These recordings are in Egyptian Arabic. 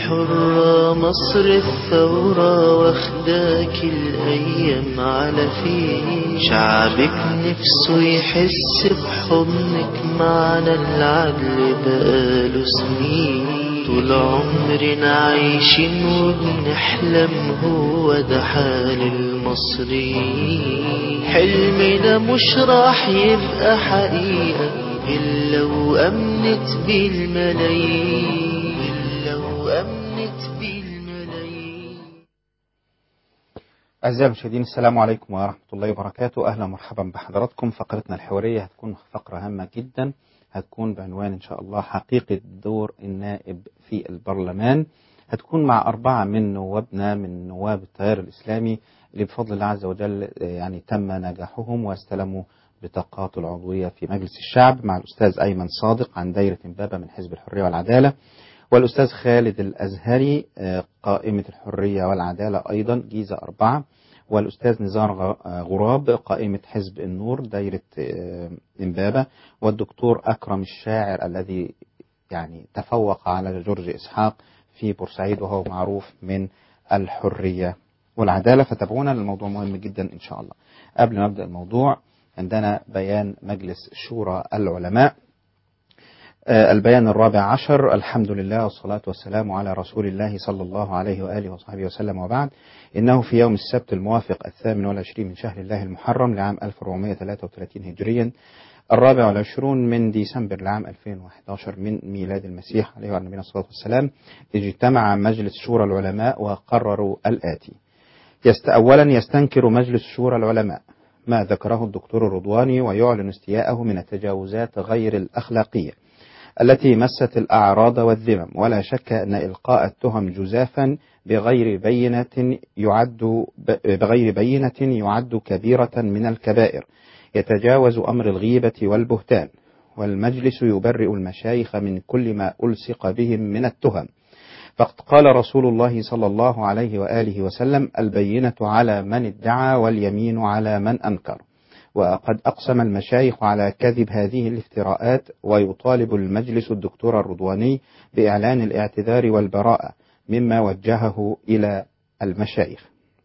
حرة مصر الثورة واخداك الأيام على فيه شعبك نفسه يحس بحضنك معنا العدل بقاله سنين طول عمرنا عايشين وبنحلم هو ده حال المصريين حلمنا مش راح يبقى حقيقة إلا وأمنت بالملايين إلا وأمنت بالملايين أعزائي المشاهدين السلام عليكم ورحمة الله وبركاته أهلا ومرحبا بحضراتكم فقرتنا الحوارية هتكون فقرة هامة جدا هتكون بعنوان إن شاء الله حقيقة دور النائب في البرلمان هتكون مع أربعة من نوابنا من نواب التيار الإسلامي اللي بفضل الله عز وجل يعني تم نجاحهم واستلموا بطاقات العضوية في مجلس الشعب مع الأستاذ أيمن صادق عن دايرة إمبابة من حزب الحرية والعدالة والأستاذ خالد الأزهري قائمة الحرية والعدالة أيضا جيزة أربعة والأستاذ نزار غراب قائمة حزب النور دايرة إمبابة والدكتور أكرم الشاعر الذي يعني تفوق على جورج إسحاق في بورسعيد وهو معروف من الحرية والعدالة فتابعونا الموضوع مهم جدا إن شاء الله قبل ما نبدأ الموضوع عندنا بيان مجلس شورى العلماء البيان الرابع عشر الحمد لله والصلاة والسلام على رسول الله صلى الله عليه وآله وصحبه وسلم وبعد إنه في يوم السبت الموافق الثامن والعشرين من شهر الله المحرم لعام 1433 هجريا الرابع والعشرون من ديسمبر لعام 2011 من ميلاد المسيح عليه وعلى نبينا الصلاة والسلام اجتمع مجلس شورى العلماء وقرروا الآتي يست أولا يستنكر مجلس شورى العلماء ما ذكره الدكتور الرضواني ويعلن استياءه من التجاوزات غير الأخلاقية التي مست الأعراض والذمم ولا شك أن إلقاء التهم جزافا بغير بينة يعد بغير بينة يعد كبيرة من الكبائر يتجاوز أمر الغيبة والبهتان والمجلس يبرئ المشايخ من كل ما ألصق بهم من التهم فقد قال رسول الله صلى الله عليه وآله وسلم البينة على من ادعى واليمين على من أنكر وقد أقسم المشايخ على كذب هذه الافتراءات ويطالب المجلس الدكتور الرضواني بإعلان الاعتذار والبراءة مما وجهه إلى المشايخ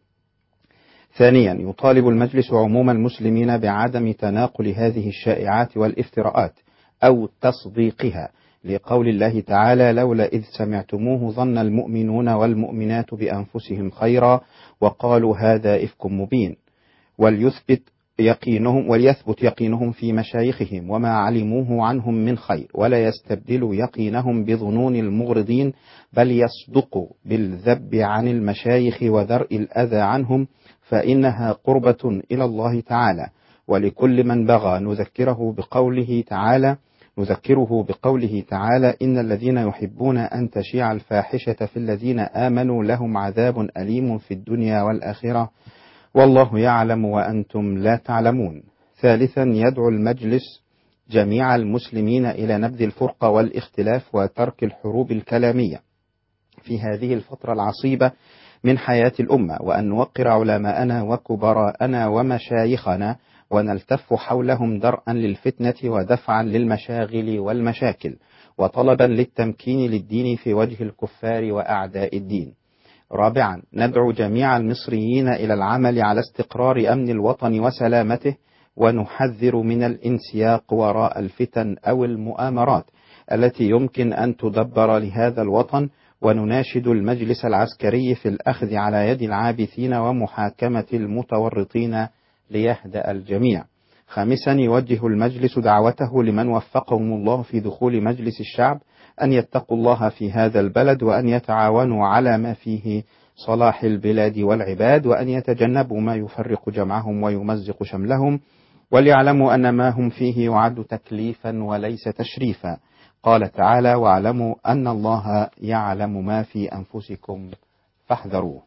ثانيا يطالب المجلس عموم المسلمين بعدم تناقل هذه الشائعات والافتراءات أو تصديقها لقول الله تعالى لولا إذ سمعتموه ظن المؤمنون والمؤمنات بأنفسهم خيرا وقالوا هذا إفك مبين وليثبت يقينهم وليثبت يقينهم في مشايخهم وما علموه عنهم من خير ولا يستبدلوا يقينهم بظنون المغرضين بل يصدقوا بالذب عن المشايخ وذرء الأذى عنهم فإنها قربة إلى الله تعالى ولكل من بغى نذكره بقوله تعالى نذكره بقوله تعالى إن الذين يحبون أن تشيع الفاحشة في الذين آمنوا لهم عذاب أليم في الدنيا والآخرة والله يعلم وأنتم لا تعلمون ثالثا يدعو المجلس جميع المسلمين إلى نبذ الفرقة والاختلاف وترك الحروب الكلامية في هذه الفترة العصيبة من حياة الأمة وأن نوقر علماءنا وكبراءنا ومشايخنا ونلتف حولهم درءا للفتنة ودفعا للمشاغل والمشاكل وطلبا للتمكين للدين في وجه الكفار وأعداء الدين رابعا ندعو جميع المصريين إلى العمل على استقرار أمن الوطن وسلامته ونحذر من الانسياق وراء الفتن أو المؤامرات التي يمكن أن تدبر لهذا الوطن ونناشد المجلس العسكري في الأخذ على يد العابثين ومحاكمة المتورطين ليهدأ الجميع خامسا يوجه المجلس دعوته لمن وفقهم الله في دخول مجلس الشعب أن يتقوا الله في هذا البلد وأن يتعاونوا على ما فيه صلاح البلاد والعباد وأن يتجنبوا ما يفرق جمعهم ويمزق شملهم وليعلموا أن ما هم فيه يعد تكليفا وليس تشريفا قال تعالى واعلموا أن الله يعلم ما في أنفسكم فاحذروه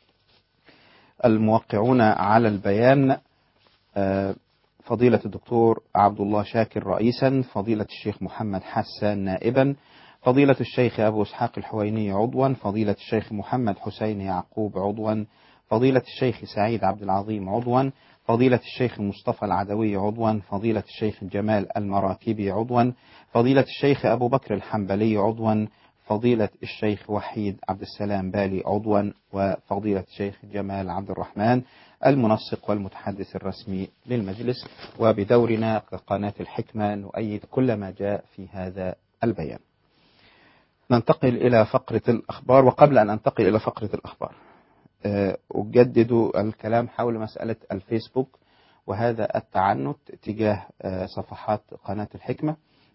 الموقعون على البيان فضيلة الدكتور عبد الله شاكر رئيسا فضيلة الشيخ محمد حسان نائبا فضيلة الشيخ أبو إسحاق الحويني عضوا فضيلة الشيخ محمد حسين يعقوب عضوا فضيلة الشيخ سعيد عبد العظيم عضوا فضيلة الشيخ مصطفى العدوي عضوا فضيلة الشيخ جمال المراكبي عضوا فضيلة الشيخ أبو بكر الحنبلي عضوا فضيلة الشيخ وحيد عبد السلام بالي عضوا وفضيلة الشيخ جمال عبد الرحمن المنسق والمتحدث الرسمي للمجلس وبدورنا كقناة الحكمة نؤيد كل ما جاء في هذا البيان ننتقل إلى فقرة الأخبار وقبل أن أنتقل إلى فقرة الأخبار آه، أجدد الكلام حول مسألة الفيسبوك وهذا التعنت تجاه آه، صفحات قناة الحكمة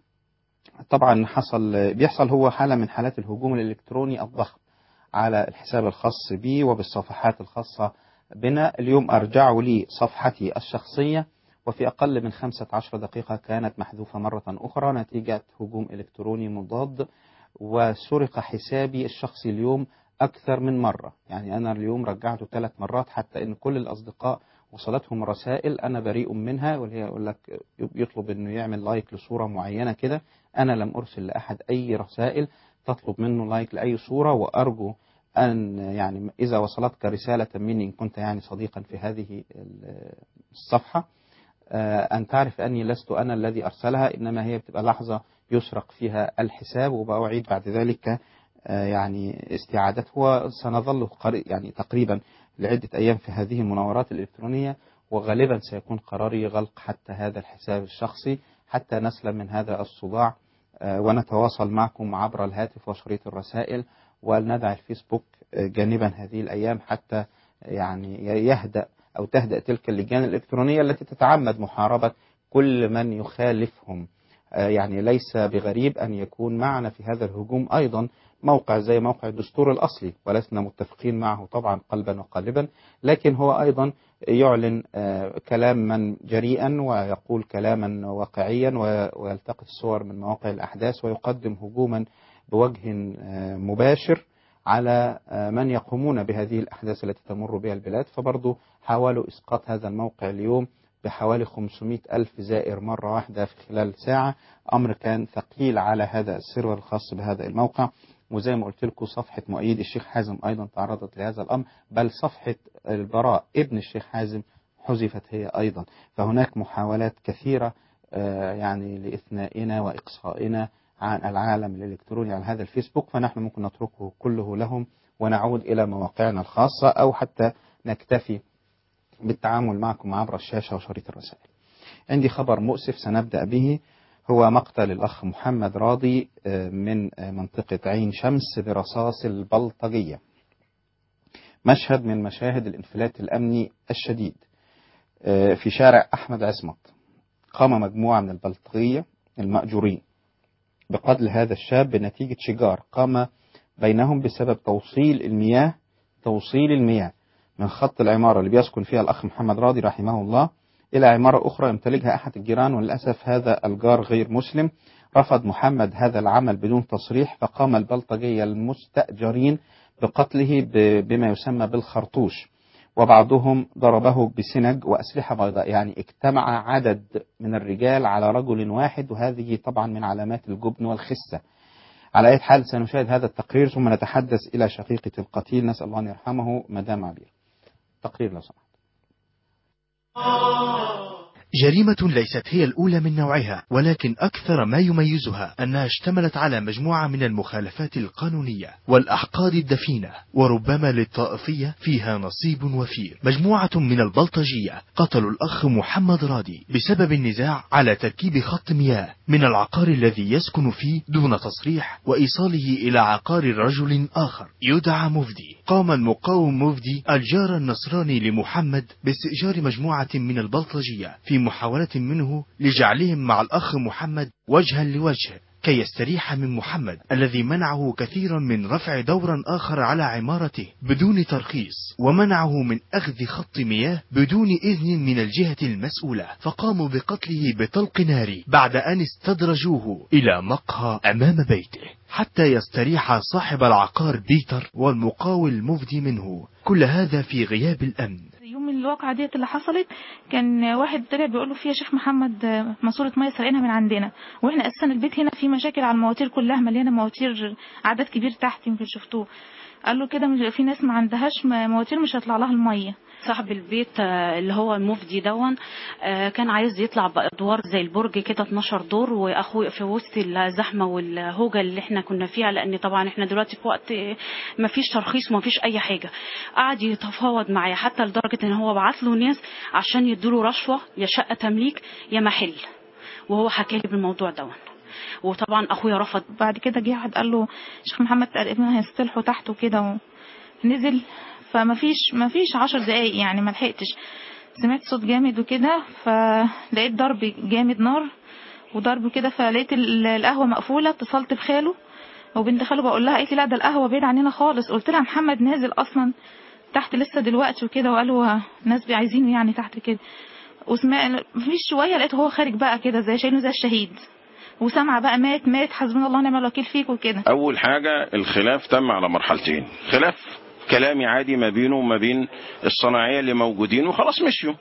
طبعا حصل بيحصل هو حالة من حالات الهجوم الإلكتروني الضخم على الحساب الخاص بي وبالصفحات الخاصة بنا اليوم أرجعوا لي صفحتي الشخصية وفي أقل من 15 دقيقة كانت محذوفة مرة أخرى نتيجة هجوم إلكتروني مضاد وسرق حسابي الشخصي اليوم أكثر من مرة يعني أنا اليوم رجعته ثلاث مرات حتى إن كل الأصدقاء وصلتهم رسائل أنا بريء منها واللي هي يقول لك يطلب إنه يعمل لايك لصورة معينة كده أنا لم أرسل لأحد أي رسائل تطلب منه لايك لأي صورة وأرجو أن يعني إذا وصلتك رسالة مني إن كنت يعني صديقا في هذه الصفحة آه، أن تعرف أني لست أنا الذي أرسلها إنما هي بتبقى لحظة يسرق فيها الحساب وبأعيد بعد ذلك آه، يعني استعادته وسنظل قري- يعني تقريبا لعدة أيام في هذه المناورات الإلكترونية وغالبا سيكون قراري غلق حتى هذا الحساب الشخصي حتى نسلم من هذا الصداع آه، ونتواصل معكم عبر الهاتف وشريط الرسائل ولندع الفيسبوك آه، جانبا هذه الأيام حتى يعني يهدأ أو تهدأ تلك اللجان الإلكترونية التي تتعمد محاربة كل من يخالفهم آه، يعني ليس بغريب أن يكون معنا في هذا الهجوم أيضا موقع زي موقع الدستور الأصلي ولسنا متفقين معه طبعا قلبا وقالبا لكن هو أيضا يعلن آه، كلاما جريئا ويقول كلاما واقعيا و- ويلتقط الصور من مواقع الأحداث ويقدم هجوما بوجه آه، مباشر على آه، من يقومون بهذه الأحداث التي تمر بها البلاد فبرضو حاولوا إسقاط هذا الموقع اليوم بحوالي 500 ألف زائر مرة واحدة في خلال ساعة أمر كان ثقيل على هذا السيرفر الخاص بهذا الموقع وزي ما قلت لكم صفحة مؤيد الشيخ حازم أيضا تعرضت لهذا الأمر بل صفحة البراء ابن الشيخ حازم حذفت هي أيضا فهناك محاولات كثيرة آه، يعني لإثنائنا وإقصائنا عن العالم الإلكتروني على هذا الفيسبوك فنحن ممكن نتركه كله لهم ونعود إلى مواقعنا الخاصة أو حتى نكتفي بالتعامل معكم عبر الشاشة وشريط الرسائل عندي خبر مؤسف سنبدأ به هو مقتل الأخ محمد راضي آه، من آه، منطقة عين شمس برصاص البلطجية مشهد من مشاهد الانفلات الأمني الشديد آه، في شارع أحمد عصمت قام مجموعة من البلطجية المأجورين بقتل هذا الشاب بنتيجة شجار قام بينهم بسبب توصيل المياه توصيل المياه من خط العمارة اللي بيسكن فيها الأخ محمد راضي رحمه الله إلى عمارة أخرى يمتلكها أحد الجيران وللأسف هذا الجار غير مسلم رفض محمد هذا العمل بدون تصريح فقام البلطجية المستأجرين بقتله ب- بما يسمى بالخرطوش وبعضهم ضربه بسنج وأسلحة بيضاء يعني اجتمع عدد من الرجال على رجل واحد وهذه طبعا من علامات الجبن والخسة على أي حال سنشاهد هذا التقرير ثم نتحدث إلى شقيقة القتيل نسأل الله أن يرحمه مدام عبير تقرير لو سمحت جريمة ليست هي الأولى من نوعها ولكن أكثر ما يميزها أنها اشتملت على مجموعة من المخالفات القانونية والأحقاد الدفينة وربما للطائفية فيها نصيب وفير مجموعة من البلطجية قتلوا الأخ محمد رادي بسبب النزاع على تركيب خط مياه من العقار الذي يسكن فيه دون تصريح وإيصاله إلى عقار رجل آخر يدعى مفدي قام المقاوم مفدي الجار النصراني لمحمد باستئجار مجموعة من البلطجية في محاولة منه لجعلهم مع الأخ محمد وجها لوجه كي يستريح من محمد الذي منعه كثيرا من رفع دورا آخر على عمارته بدون ترخيص ومنعه من أخذ خط مياه بدون إذن من الجهة المسؤولة فقاموا بقتله بطلق ناري بعد أن استدرجوه إلى مقهى أمام بيته حتى يستريح صاحب العقار بيتر والمقاول المفدي منه كل هذا في غياب الأمن يوم الواقعة ديت اللي حصلت كان واحد طلع بيقول له في يا شيخ محمد آه، ماسورة مية سارقينها من عندنا واحنا اساسا البيت هنا فيه مشاكل على المواتير كلها مليانة مواتير عدد كبير تحت يمكن شفتوه قال له كده مش- في ناس ما عندهاش م- مواتير مش هيطلع لها المية صاحب البيت آه، اللي هو المفدي دون آه، كان عايز يطلع بادوار زي البرج كده 12 دور واخوه في وسط الزحمه والهوجه اللي احنا كنا فيها لان طبعا احنا دلوقتي في وقت ما فيش ترخيص وما فيش اي حاجه قعد يتفاوض معايا حتى لدرجه ان هو بعت له ناس عشان يدوا رشوه يا شقه تمليك يا محل وهو حكى لي بالموضوع دون وطبعا اخويا رفض بعد كده جه واحد قال له شيخ محمد تقريبا هيصطلحوا تحته كده ونزل فما فيش ما فيش عشر دقايق يعني ما لحقتش سمعت صوت جامد وكده فلقيت ضرب جامد نار وضرب كده فلقيت ال- القهوه مقفوله اتصلت بخاله وبنت خاله بقول لها قالت لي لا ده القهوه بعيد عننا خالص قلت لها محمد نازل اصلا تحت لسه دلوقتي وكده وقالوا ناس عايزينه يعني تحت كده وسمع مفيش شويه لقيته هو خارج بقى كده زي شايله زي الشهيد وسامعه بقى مات مات حسبنا الله ونعم الوكيل فيك وكده اول حاجه الخلاف تم على مرحلتين خلاف كلامي عادي ما بينه وما بين الصناعيه اللي موجودين وخلاص مشيوا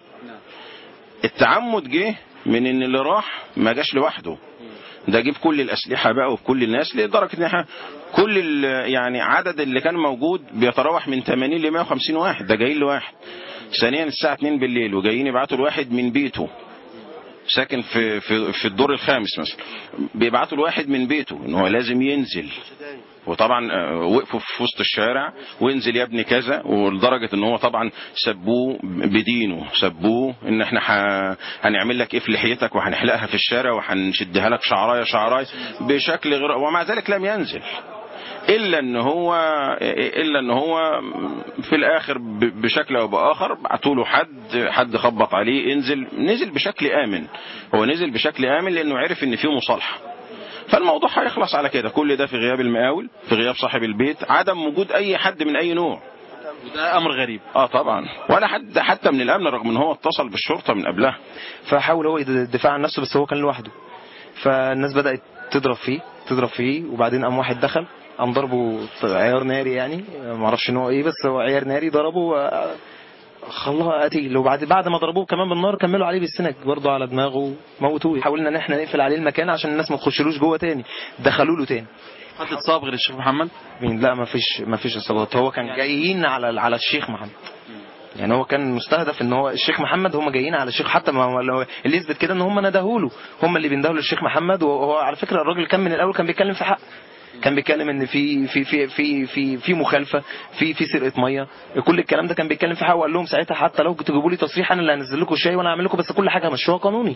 التعمد جه من ان اللي راح ما جاش لوحده ده جه بكل الاسلحه بقى وبكل الناس لدرجه ان احنا كل ال- يعني عدد اللي كان موجود بيتراوح من 80 ل 150 واحد ده جايين لواحد ثانيا الساعه 2 بالليل وجايين يبعتوا الواحد من بيته ساكن في في في الدور الخامس مثلا بيبعتوا الواحد من بيته ان هو لازم ينزل وطبعا آه، وقفوا في وسط الشارع وانزل يا ابني كذا ولدرجه ان هو طبعا سبوه بدينه سبوه ان احنا ح... هنعمل لك ايه في لحيتك وهنحلقها في الشارع وهنشدها لك شعرايه شعرايه بشكل غير ومع ذلك لم ينزل الا ان هو الا ان هو في الاخر ب- بشكل او باخر بعتوا له حد حد خبط عليه انزل نزل بشكل امن هو نزل بشكل امن لانه عرف ان في مصالحه فالموضوع هيخلص على كده كل ده في غياب المقاول في غياب صاحب البيت عدم وجود اي حد من اي نوع ده امر غريب اه طبعا ولا حد حتى من الامن رغم ان هو اتصل بالشرطه من قبلها فحاول هو يدافع عن نفسه بس هو كان لوحده فالناس بدأت تضرب فيه تضرب فيه وبعدين قام واحد دخل قام ضربه عيار ناري يعني ما اعرفش ان هو ايه بس هو عيار ناري ضربه آه، خلاه قتيل وبعد بعد ما ضربوه كمان بالنار كملوا عليه بالسنك برضه على دماغه موتوه حاولنا ان احنا نقفل عليه المكان عشان الناس ما تخشلوش جوه تاني دخلوا له تاني حد اتصاب غير الشيخ محمد مين لا ما فيش ما فيش اصابات هو كان جايين على على الشيخ محمد يعني هو كان مستهدف ان هو الشيخ محمد هم جايين على الشيخ حتى ما هو لو- اللي يثبت كده ان هم ندهوا له هم اللي بيندهوا للشيخ محمد وهو على فكره الراجل كان من الاول كان بيتكلم في حق كان بيتكلم ان في في في في في في مخالفه في في سرقه ميه كل الكلام ده كان بيتكلم في حق وقال لهم ساعتها حتى لو تجيبوا لي تصريح انا اللي هنزل لكم الشاي وانا هعمل لكم بس كل حاجه مشروع قانوني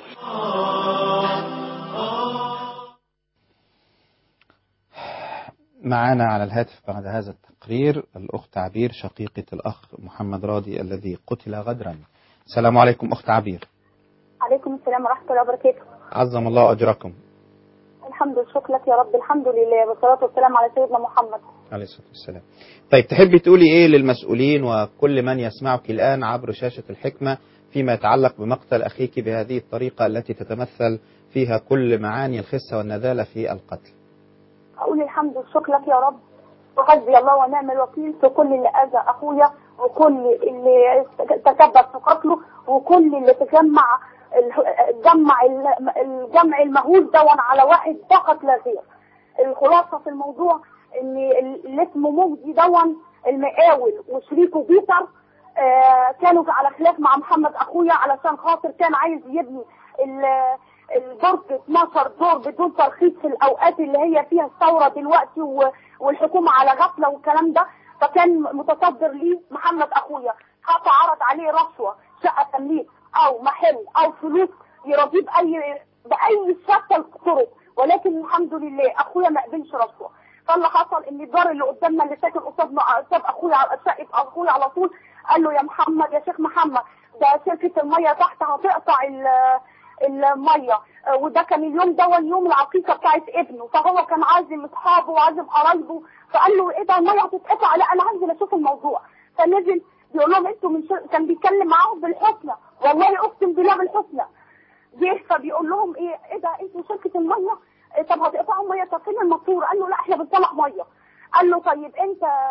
معنا على الهاتف بعد هذا التقرير الأخت عبير شقيقة الأخ محمد راضي الذي قتل غدرا السلام عليكم أخت عبير عليكم السلام ورحمة الله وبركاته عظم الله أجركم الحمد والشكر لك يا رب الحمد لله والصلاة والسلام على سيدنا محمد عليه الصلاة والسلام طيب تحبي تقولي إيه للمسؤولين وكل من يسمعك الآن عبر شاشة الحكمة فيما يتعلق بمقتل أخيك بهذه الطريقة التي تتمثل فيها كل معاني الخسة والنذالة في القتل أقول الحمد والشكر لك يا رب وحسبي الله ونعم الوكيل في كل اللي أذى أخويا وكل اللي تسبب في قتله وكل اللي تجمع جمع الجمع المهول دون على واحد فقط لا غير الخلاصة في الموضوع ان اللي اسمه مهدي دون المقاول وشريكه بيتر آه كانوا على خلاف مع محمد اخويا علشان خاطر كان عايز يبني ال- البرج 12 دور بدون ترخيص في الاوقات اللي هي فيها الثوره دلوقتي و- والحكومه على غفله والكلام ده فكان متصدر ليه محمد اخويا حتى عرض عليه رشوه شقه تمليك او محل او فلوس يرضيه باي باي شتى الطرق ولكن الحمد لله اخويا ما قبلش رشوه فاللي حصل ان الدار اللي قدامنا اللي ساكن قصادنا قصاد اخويا على شقه اخويا على طول قال له يا محمد يا شيخ محمد ده شركه الميه تحت هتقطع ال- الميه آه، وده كان اليوم ده يوم العقيقه بتاعت ابنه فهو كان عازم اصحابه وعازم قرايبه فقال له ايه ده الميه هتتقطع لا انا هنزل اشوف الموضوع فنزل بيقول لهم انتوا من شر... كان بيتكلم معاهم بالحسنى والله اقسم بالله بالحسنى جه فبيقول لهم ايه ايه ده انتوا شركه الميه إيه طب هتقطعوا ميه طب فين الماسوره قال له لا احنا بنطلع ميه قال له طيب انت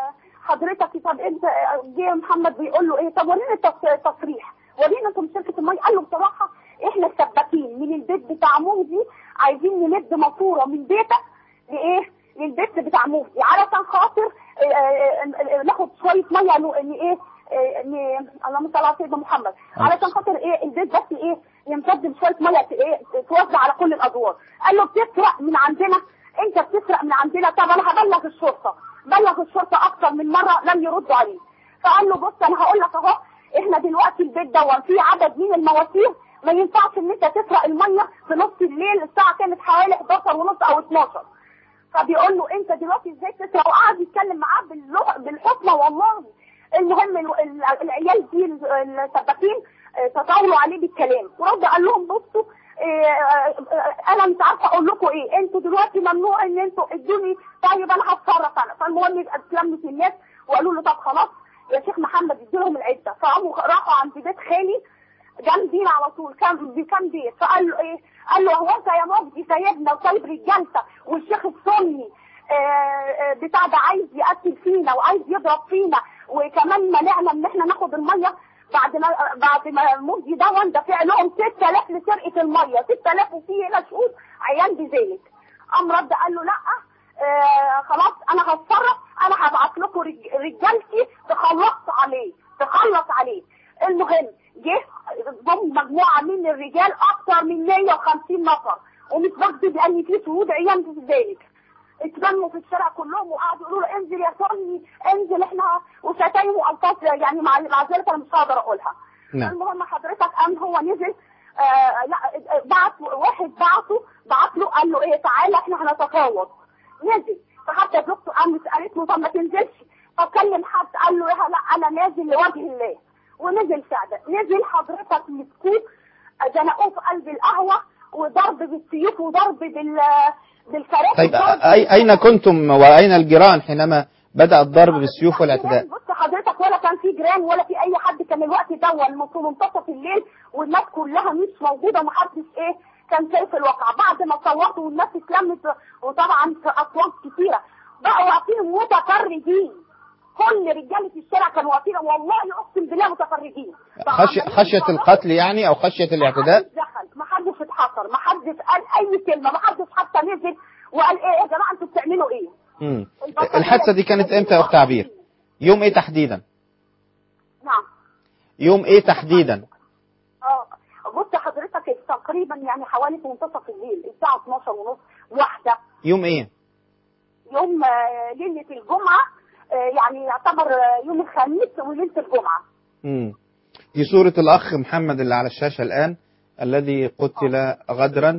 حضرتك طب انت جه محمد بيقول له ايه طب ورينا التص- التصريح ورينا انتم شركه الميه قال له بصراحه احنا السباكين من البيت بتاع مهدي عايزين نمد ماسوره من بيتك لايه للبيت بتاع مهدي علشان خاطر آه، آه، آه، ناخد شويه ميه له ان ايه آه، ان اللهم صل على سيدنا محمد علشان خاطر ايه البيت بس ايه يمتد بشويه ميه ت- ايه توزع على كل الادوار قال له بتسرق من عندنا انت بتسرق من عندنا طب انا هبلغ الشرطه بلغ الشرطه اكتر من مره لم يردوا عليه فقال له بص انا هقول لك اهو احنا دلوقتي البيت دون في عدد من المواسير ما ينفعش ان انت تسرق الميه في نص الليل الساعه كانت حوالي 11 ونص او 12 فبيقول له انت دلوقتي ازاي تسرق وقعد يتكلم معاه باللغه بالحكمه والله المهم ال- ال- العيال دي السباكين اه، تطاولوا عليه بالكلام ورد قال لهم بصوا اه، اه، انا مش عارفه اقول لكم ايه انتوا دلوقتي ممنوع ان انتوا ادوني طيب انا هتصرف انا فالمهم اتلمت الناس وقالوا له طب خلاص يا شيخ محمد اديلهم العده فقاموا راحوا عند بيت خالي جنبينا على طول كان بكام بيت فقال له ايه قال له هو انت يا مجدي سيدنا وسايب رجالتك والشيخ السني آه، آه، بتاع ده عايز يقتل فينا وعايز يضرب فينا وكمان منعنا ان احنا ناخد الميه بعد ما بعد ما المجدي ده دافع لهم 6000 لسرقه الميه 6000 وفي هنا شهود عيان بذلك قام رد قال له لا آه خلاص انا هتصرف انا هبعت لكم رج- رجالتي تخلص عليه تخلص عليه المهم جه ضم مجموعه من الرجال اكثر من 150 نفر ومش بكذب لان في شهود عيان في ذلك اتلموا في الشارع كلهم وقعدوا يقولوا له انزل يا سني انزل احنا وشتايم والفاظ يعني مع مع ذلك انا مش هقدر اقولها نعم. المهم حضرتك قام هو نزل آه لا آه، بعت واحد بعته بعت له قال له ايه تعالى احنا هنتفاوض نزل فحتى زوجته قامت قالت له طب ما تنزلش طب كلم حد قال له لا انا نازل لوجه الله ونزل فعلا نزل حضرتك مسكوه زنقوه في قلب القهوه وضرب بالسيوف وضرب بال بالكراسي طيب وضرب أي أين كنتم وأين الجيران حينما بدأ الضرب بالسيوف والاعتداء بص حضرتك ولا كان في جيران ولا في اي حد كان الوقت دون في منتصف الليل والناس كلها مش موجوده ومحدش ايه كان شايف الواقع بعد ما صوتوا والناس اتلمت وطبعا في اصوات كتيره بقوا واقفين متفرجين كل رجاله الشارع كانوا واقفين والله اقسم بالله متفرجين خشية, خشية القتل يعني أو خشية الاعتداء محدش دخل محدش اتحصر محدش قال اي كلمه محدش حتى نزل وقال ايه يا جماعه انتوا بتعملوا ايه مم. الحادثة دي كانت إمتى يا أخت عبير يوم إيه تحديدا نعم يوم إيه تحديدا اه بص حضرتك تقريبا يعني حوالي في منتصف الليل الساعه 12 ونص واحده يوم إيه يوم آه، ليله الجمعه آه، يعني يعتبر آه، يوم الخميس وليله الجمعه مم. دي صورة الأخ محمد اللي على الشاشة الآن الذي قتل غدرا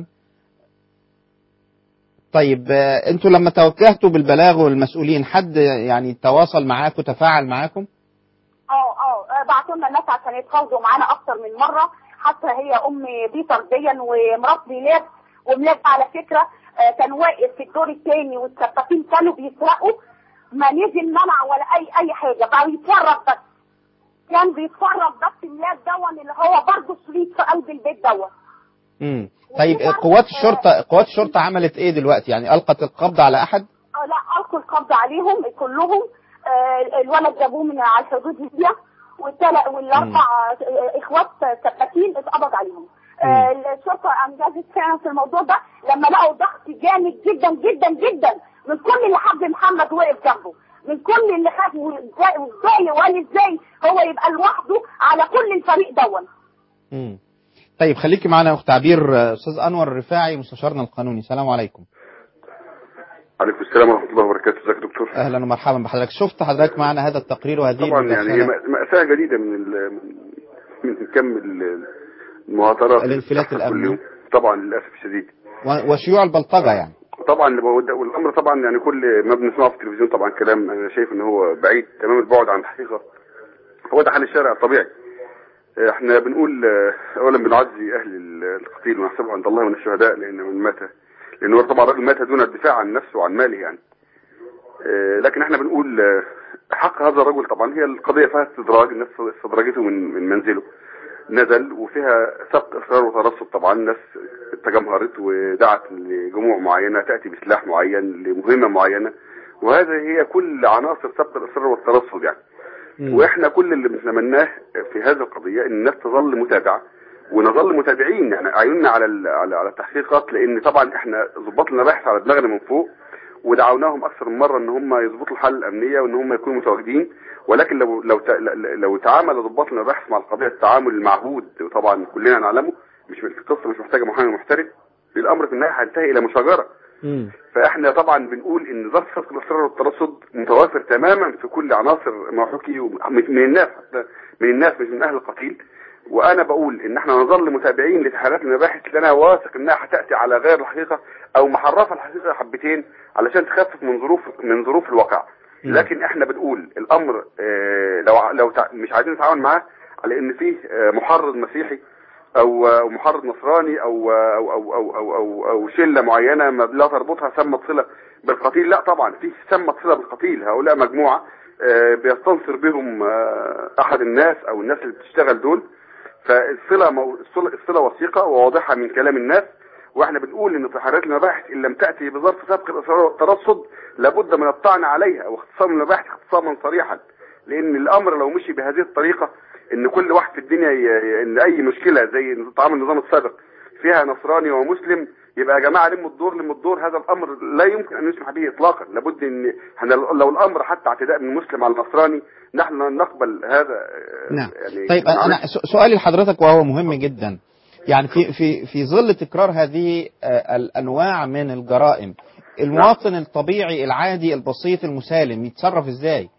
طيب آه، انتوا لما توجهتوا بالبلاغ والمسؤولين حد يعني تواصل معاكم تفاعل معاكم اه اه بعتوا لنا الناس عشان يتفاوضوا معانا اكتر من مره حتى هي ام بيتر ديا ومرات ميلاد وميلاد على فكره آه، كان واقف في الدور الثاني والسباكين كانوا بيسرقوا ما نزل منع ولا اي اي حاجه بقى يتفرج بس كان بيتفرج بس ميلاد دون اللي هو برضه شريك في قلب البيت دون مم. طيب آه، قوات الشرطة قوات الشرطة عملت ايه دلوقتي يعني ألقت القبض على أحد آه، لا القوا القبض عليهم كلهم آه، الولد جابوه من على الحدود ليبيا والتل- والاربع آه، اخوات سباكين اتقبض عليهم آه، الشرطه انجزت فعلا في الموضوع ده لما لقوا ضغط جامد جدا جدا جدا من كل اللي حب محمد وقف جنبه من كل اللي خاف وازاي وازاي وقال ازاي هو يبقى لوحده على كل الفريق دون مم. طيب خليكي معنا يا أخت عبير آه، أستاذ أنور الرفاعي مستشارنا القانوني السلام عليكم عليكم السلام ورحمه الله وبركاته ازيك يا دكتور أهلا ومرحبا بحضرتك شفت حضرتك معنا هذا التقرير وهذه طبعا يعني هي المداخلة مأساة جديدة من ال- من كم ال- المهاترات الانفلات اللي بتحصل الأمني. كل يوم. طبعا للاسف الشديد و- وشيوع البلطجة يعني طبعا والامر طبعا يعني كل ما بنسمعه في التلفزيون طبعا كلام انا شايف ان هو بعيد تمام البعد عن الحقيقه هو ده حال الشارع الطبيعي احنا بنقول آه، اولا بنعزي اهل ال- القتيل ونحسبه عند الله من الشهداء لان من مات لان هو طبعا الراجل مات دون الدفاع عن نفسه وعن ماله يعني آه، لكن احنا بنقول آه، حق هذا الرجل طبعا هي القضيه فيها استدراج الناس استدرجته من من منزله نزل وفيها سبق اصرار وترصد طبعا الناس تجمهرت ودعت لجموع معينه تاتي بسلاح معين لمهمه معينه وهذه هي كل عناصر سبق الاصرار والترصد يعني واحنا كل اللي بنتمناه في هذه القضيه ان الناس تظل متابعه ونظل متابعين يعني عيوننا على ال- على على التحقيقات لان طبعا احنا ظباط المباحث على دماغنا من فوق ودعوناهم اكثر من مره ان هم يظبطوا الحاله الامنيه وان هم يكونوا متواجدين ولكن لو لو ت- لو تعامل ضباط المباحث مع القضيه التعامل المعهود طبعا كلنا نعلمه مش القصه مش محتاجه محامي محترف الامر في النهايه هينتهي الى مشاجره فاحنا طبعا بنقول ان ظرف صدق الاصرار والترصد متوافر تماما في كل عناصر ما حكي وم- من الناس حتى من الناس مش من اهل القتيل وانا بقول ان احنا نظل متابعين لتحريات المباحث لان انا واثق انها هتاتي على غير الحقيقه او محرفه الحقيقه حبتين علشان تخفف من ظروف من ظروف الواقع لكن احنا بنقول الامر آه، لو لو تع- مش عايزين نتعاون معاه على ان فيه آه، محرض مسيحي او أو محرض نصراني او او او او او, أو, أو شله معينه ما لا تربطها سمت صله بالقتيل لا طبعا في سمت صله بالقتيل هؤلاء مجموعه آه، بيستنصر بهم آه، احد الناس او الناس اللي بتشتغل دول فالصله مو... الصله الصلة وثيقه وواضحه من كلام الناس واحنا بنقول ان في حالات المباحث ان لم تاتي بظرف سبق الاصرار والترصد لابد من الطعن عليها واختصام المباحث اختصاما صريحا لان الامر لو مشي بهذه الطريقه ان كل واحد في الدنيا ي... ي- ان اي مشكله زي تعامل النظام السابق فيها نصراني ومسلم يبقى يا جماعه لموا الدور لموا الدور هذا الامر لا يمكن ان نسمح به اطلاقا لابد ان احنا لو الامر حتى اعتداء من مسلم على النصراني نحن نقبل هذا آه، نعم يعني طيب انا س- سؤالي لحضرتك وهو مهم جدا يعني في في في ظل تكرار هذه آه، الانواع من الجرائم المواطن الطبيعي العادي البسيط المسالم يتصرف ازاي؟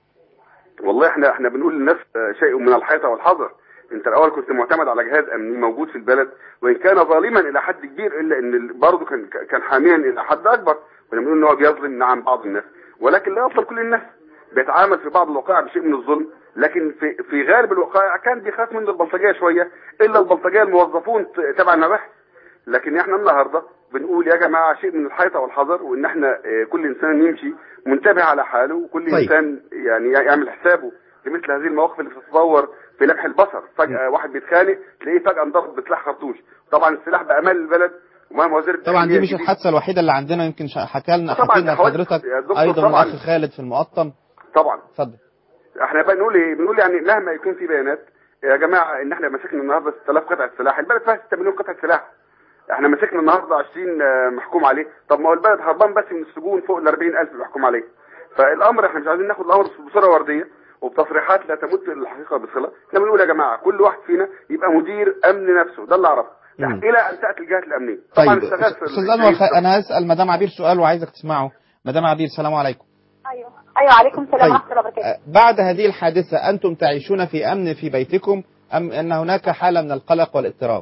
والله احنا احنا بنقول للناس آه، شيء من الحيطه والحذر انت الاول كنت معتمد على جهاز امني موجود في البلد وان كان ظالما الى حد كبير الا ان ال- برضه كان كان حاميا الى حد اكبر كنا بنقول ان هو بيظلم نعم بعض الناس ولكن لا يظلم كل الناس بيتعامل في بعض الوقائع بشيء من الظلم لكن في في غالب الوقائع كان بيخاف من البلطجيه شويه الا البلطجيه الموظفون ت- تبع المباحث لكن احنا النهارده بنقول يا جماعه شيء من الحيطه والحذر وان احنا اه، كل انسان يمشي منتبه على حاله وكل طيب. انسان يعني يعمل حسابه لمثل هذه المواقف اللي بتتطور في لمح البصر فجاه واحد بيتخانق تلاقيه فجاه انضرب بسلاح خرطوش طبعا السلاح بامان البلد ومهما وزير طبعا دي الداخلية مش الجديد- الحادثه الوحيده اللي عندنا يمكن شا- حكى لنا طبعاً حكينا حوادث لحضرتك يا دكتور ايضا طبعاً. الاخ خالد في المقطم طبعا اتفضل احنا بقى نقول ايه بنقول يعني مهما يكون في بيانات يا جماعه ان احنا مسكنا النهارده 6000 قطعه سلاح البلد فيها 6 مليون قطعه سلاح احنا مسكنا النهارده 20 آه، محكوم عليه طب ما هو البلد هربان بس من السجون فوق ال 40000 محكوم عليه فالامر احنا مش عايزين ناخد الامر بصوره ورديه وبتصريحات لا تمت الحقيقه بصله احنا بنقول يا جماعه كل واحد فينا يبقى مدير امن نفسه ده اللي اعرفه مم. الى ان تاتي الجهات الامنيه طبعا طيب اشتغلت في استاذ انور خ- انا هسال مدام عبير سؤال وعايزك تسمعه مدام عبير السلام عليكم ايوه ايوه عليكم السلام طيب. ورحمه الله وبركاته آه، بعد هذه الحادثه انتم تعيشون في امن في بيتكم ام ان هناك حاله من القلق والاضطراب؟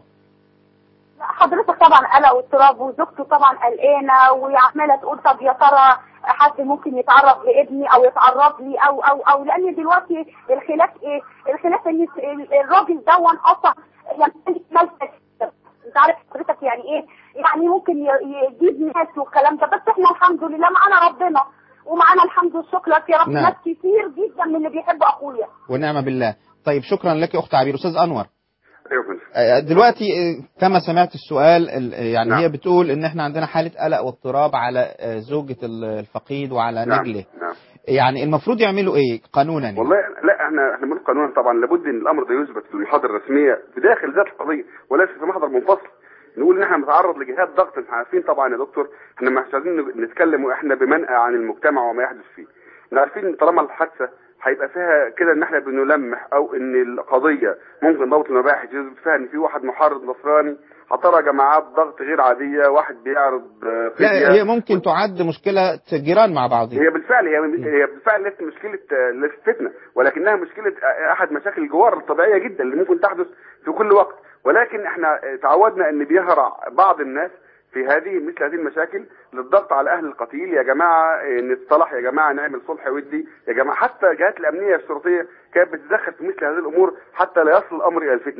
لا حضرتك طبعا قلق واضطراب وزوجته طبعا قلقانه وعماله تقول طب يا ترى حد ممكن يتعرض لابني او يتعرض لي او او او لان دلوقتي الخلاف ايه؟ الخلاف ان ال- الراجل دون اصلا يمتلك ملكه انت عارف حضرتك يعني ايه؟ يعني ممكن ي- يجيب ناس والكلام ده بس احنا الحمد لله معانا ربنا ومعانا الحمد والشكر لك يا رب نعم. ناس كتير جدا من اللي بيحبوا اخويا ونعم بالله طيب شكرا لك اخت عبير استاذ انور ايوه يا فندم. آه، دلوقتي آه، كما سمعت السؤال ال- آه، يعني نعم. هي بتقول ان احنا عندنا حاله قلق واضطراب على آه، زوجة ال- الفقيد وعلى نعم نجله نعم يعني المفروض يعملوا ايه قانونا يعني؟ والله لا احنا احنا بنقول قانونا طبعا لابد ان الامر ده يثبت في المحاضر الرسميه بداخل ذات القضيه وليس في محضر منفصل نقول ان احنا بنتعرض لجهات ضغط احنا عارفين طبعا يا دكتور احنا مش عايزين نتكلم واحنا بمنأى عن المجتمع وما يحدث فيه احنا عارفين ان طالما الحادثه هيبقى فيها كده ان احنا بنلمح او ان القضيه ممكن ضابط المباحث يثبت فيها ان في واحد محرض نصراني هترى جماعات ضغط غير عاديه واحد بيعرض آه، لا فدية. هي ممكن تعد مشكله جيران مع بعضهم هي بالفعل هي هي بالفعل ليست مشكله ليست فتنه ولكنها مشكله احد مشاكل الجوار الطبيعيه جدا اللي ممكن تحدث في كل وقت ولكن احنا تعودنا ان بيهرع بعض الناس في هذه مثل هذه المشاكل للضغط على اهل القتيل يا جماعه اه، نتصالح يا جماعه نعمل صلح ودي يا جماعه حتى الجهات الامنيه الشرطيه كانت بتتدخل في مثل هذه الامور حتى لا يصل الامر الى الفتنه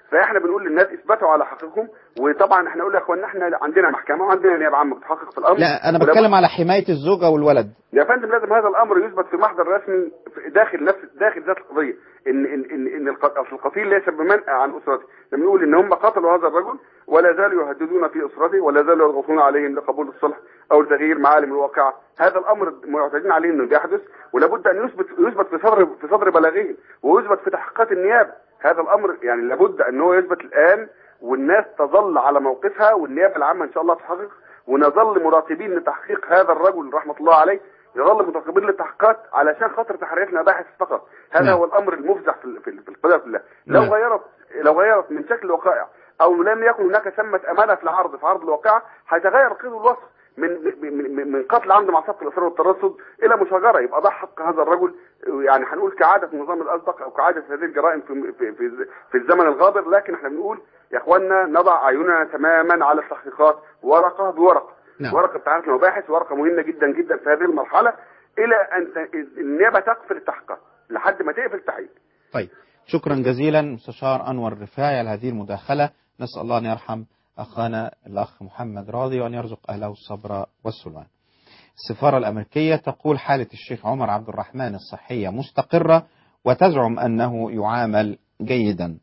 فاحنا بنقول للناس اثبتوا على حقكم وطبعا احنا نقول يا اخوانا احنا عندنا محكمه وعندنا نيابه عامه بتحقق في الامر لا انا ولابد- بتكلم على حمايه الزوجه والولد يا فندم لازم هذا الامر يثبت في محضر رسمي في- داخل نفس داخل ذات القضيه ان ان ان, إن الق- أصل القتيل ليس بمنأى عن اسرته لما نقول ان هم قتلوا هذا الرجل ولا زالوا يهددون في اسرته ولا زالوا يضغطون عليهم لقبول الصلح او لتغيير معالم الواقع هذا الامر معتادين عليه انه بيحدث ولابد ان يثبت يثبت في صدر في صدر بلاغهم ويثبت في تحقيقات النيابه هذا الامر يعني لابد ان هو يثبت الان والناس تظل على موقفها والنيابه العامه ان شاء الله تحقق ونظل مراقبين لتحقيق هذا الرجل رحمه الله عليه يظل مترقبين للتحقيقات علشان خاطر تحريات المباحث فقط هذا نعم. هو الامر المفزع في ال- في ال- في القضيه كلها لو نعم. غيرت لو غيرت من شكل الوقائع او لم يكن هناك ثمه امانه في العرض في عرض الواقعه هيتغير قيد الوصف من من من- من قتل عمد مع سبق الاصرار والترصد الى مشاجره يبقى ده حق هذا الرجل يعني هنقول كعاده النظام الاسبق او كعاده هذه الجرائم في في في, في الزمن الغابر لكن احنا بنقول يا اخوانا نضع اعيننا تماما على التحقيقات ورقه بورقه نعم. ورقه بتاعت المباحث ورقه مهمه جدا جدا في هذه المرحله الى ان ت- النيابه تقفل التحقيقات لحد ما تقفل التحقيق طيب شكرا جزيلا مستشار انور الرفاعي على هذه المداخله نسال الله ان يرحم اخانا الاخ محمد راضي وان يرزق اهله الصبر والسلوان السفاره الامريكيه تقول حاله الشيخ عمر عبد الرحمن الصحيه مستقره وتزعم انه يعامل جيدا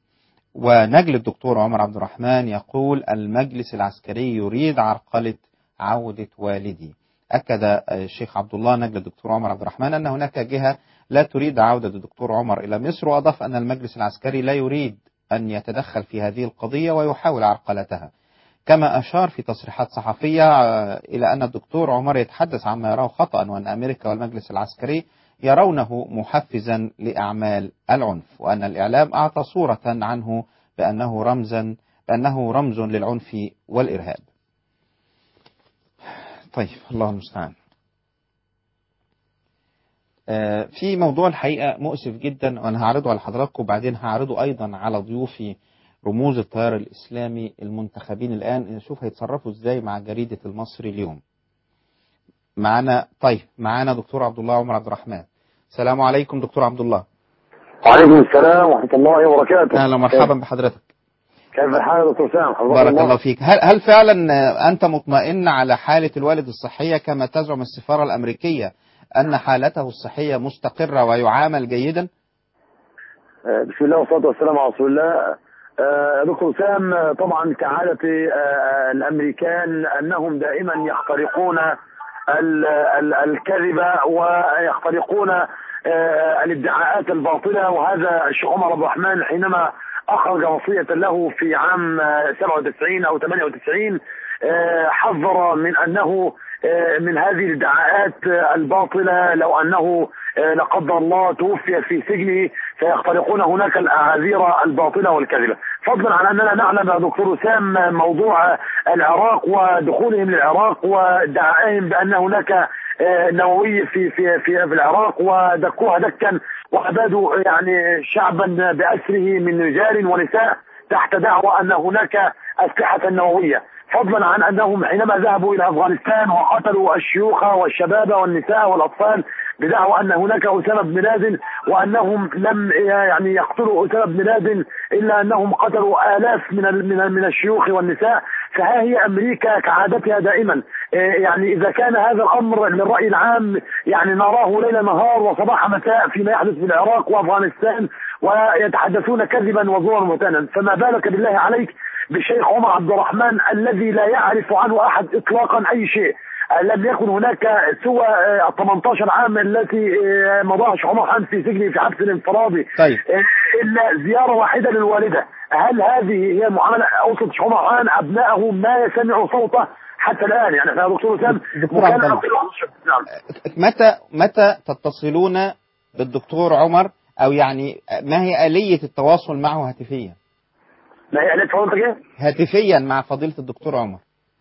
ونجل الدكتور عمر عبد الرحمن يقول المجلس العسكري يريد عرقله عوده والدي أكد الشيخ عبد الله نجل الدكتور عمر عبد الرحمن أن هناك جهة لا تريد عودة الدكتور عمر إلى مصر وأضاف أن المجلس العسكري لا يريد أن يتدخل في هذه القضية ويحاول عرقلتها كما أشار في تصريحات صحفية آه، إلى أن الدكتور عمر يتحدث عما يراه خطأ وأن أمريكا والمجلس العسكري يرونه محفزا لأعمال العنف وأن الإعلام أعطى صورة عنه بأنه رمزا بأنه رمز للعنف والإرهاب طيب الله المستعان آه، في موضوع الحقيقة مؤسف جدا وأنا هعرضه على حضراتكم وبعدين هعرضه أيضا على ضيوفي رموز التيار الإسلامي المنتخبين الآن نشوف هيتصرفوا إزاي مع جريدة المصري اليوم معانا طيب معانا دكتور عبد الله عمر عبد الرحمن السلام عليكم دكتور عبد الله وعليكم السلام ورحمة الله وبركاته أهلا مرحبا بحضرتك كيف الحال يا دكتور سام حفظك بارك الله فيك هل, هل فعلا آه، أنت مطمئن على حالة الوالد الصحية كما تزعم السفارة الأمريكية أن حالته الصحية مستقرة ويعامل جيدا آه، بسم الله والصلاة والسلام على رسول الله آه، دكتور سام آه، طبعا كعادة آه، الأمريكان أنهم دائما يخترقون ال- ال- الكذب ويخترقون آه، الادعاءات الباطلة وهذا الشيخ عمر عبد الرحمن حينما أخرج وصية له في عام آه، 97 أو 98 آه، حذر من أنه آه، من هذه الادعاءات آه، الباطلة لو أنه آه، لا قدر الله توفي في سجنه فيخترقون هناك الأعاذير الباطلة والكذبة فضلا عن أننا نعلم يا دكتور وسام موضوع العراق ودخولهم للعراق وادعائهم بأن هناك آه، نووي في في في, في العراق ودكوها دكا وأبادوا يعني شعبا بأسره من رجال ونساء تحت دعوى أن هناك أسلحة نووية فضلا عن أنهم حينما ذهبوا إلى أفغانستان وقتلوا الشيوخ والشباب والنساء والأطفال بدعوى أن هناك أسامة بن لادن وأنهم لم يعني يقتلوا أسامة بن لادن إلا أنهم قتلوا آلاف من ال- من ال- من الشيوخ والنساء فها هي أمريكا كعادتها دائما إيه يعني إذا كان هذا الأمر للرأي العام يعني نراه ليل نهار وصباح مساء فيما يحدث في العراق وأفغانستان ويتحدثون كذبا وزورا ومتانا فما بالك بالله عليك بالشيخ عمر عبد الرحمن الذي لا يعرف عنه أحد إطلاقا أي شيء لم يكن هناك سوى آه، 18 عام التي آه، مضاها الشيخ عمر حمد في سجن في حبس انفرادي طيب. آه، الا زياره واحده للوالده هل هذه هي معامله اوصت الشيخ عمر حمد ابنائه ما يسمعوا صوته حتى الان يعني احنا يا دكتور وسام دكتور عبد الله. نعم متى متى تتصلون بالدكتور عمر أو يعني ما هي آلية التواصل معه هاتفيا ما هي قالت فضلتك ايه؟ هاتفيا مع فضيلة الدكتور عمر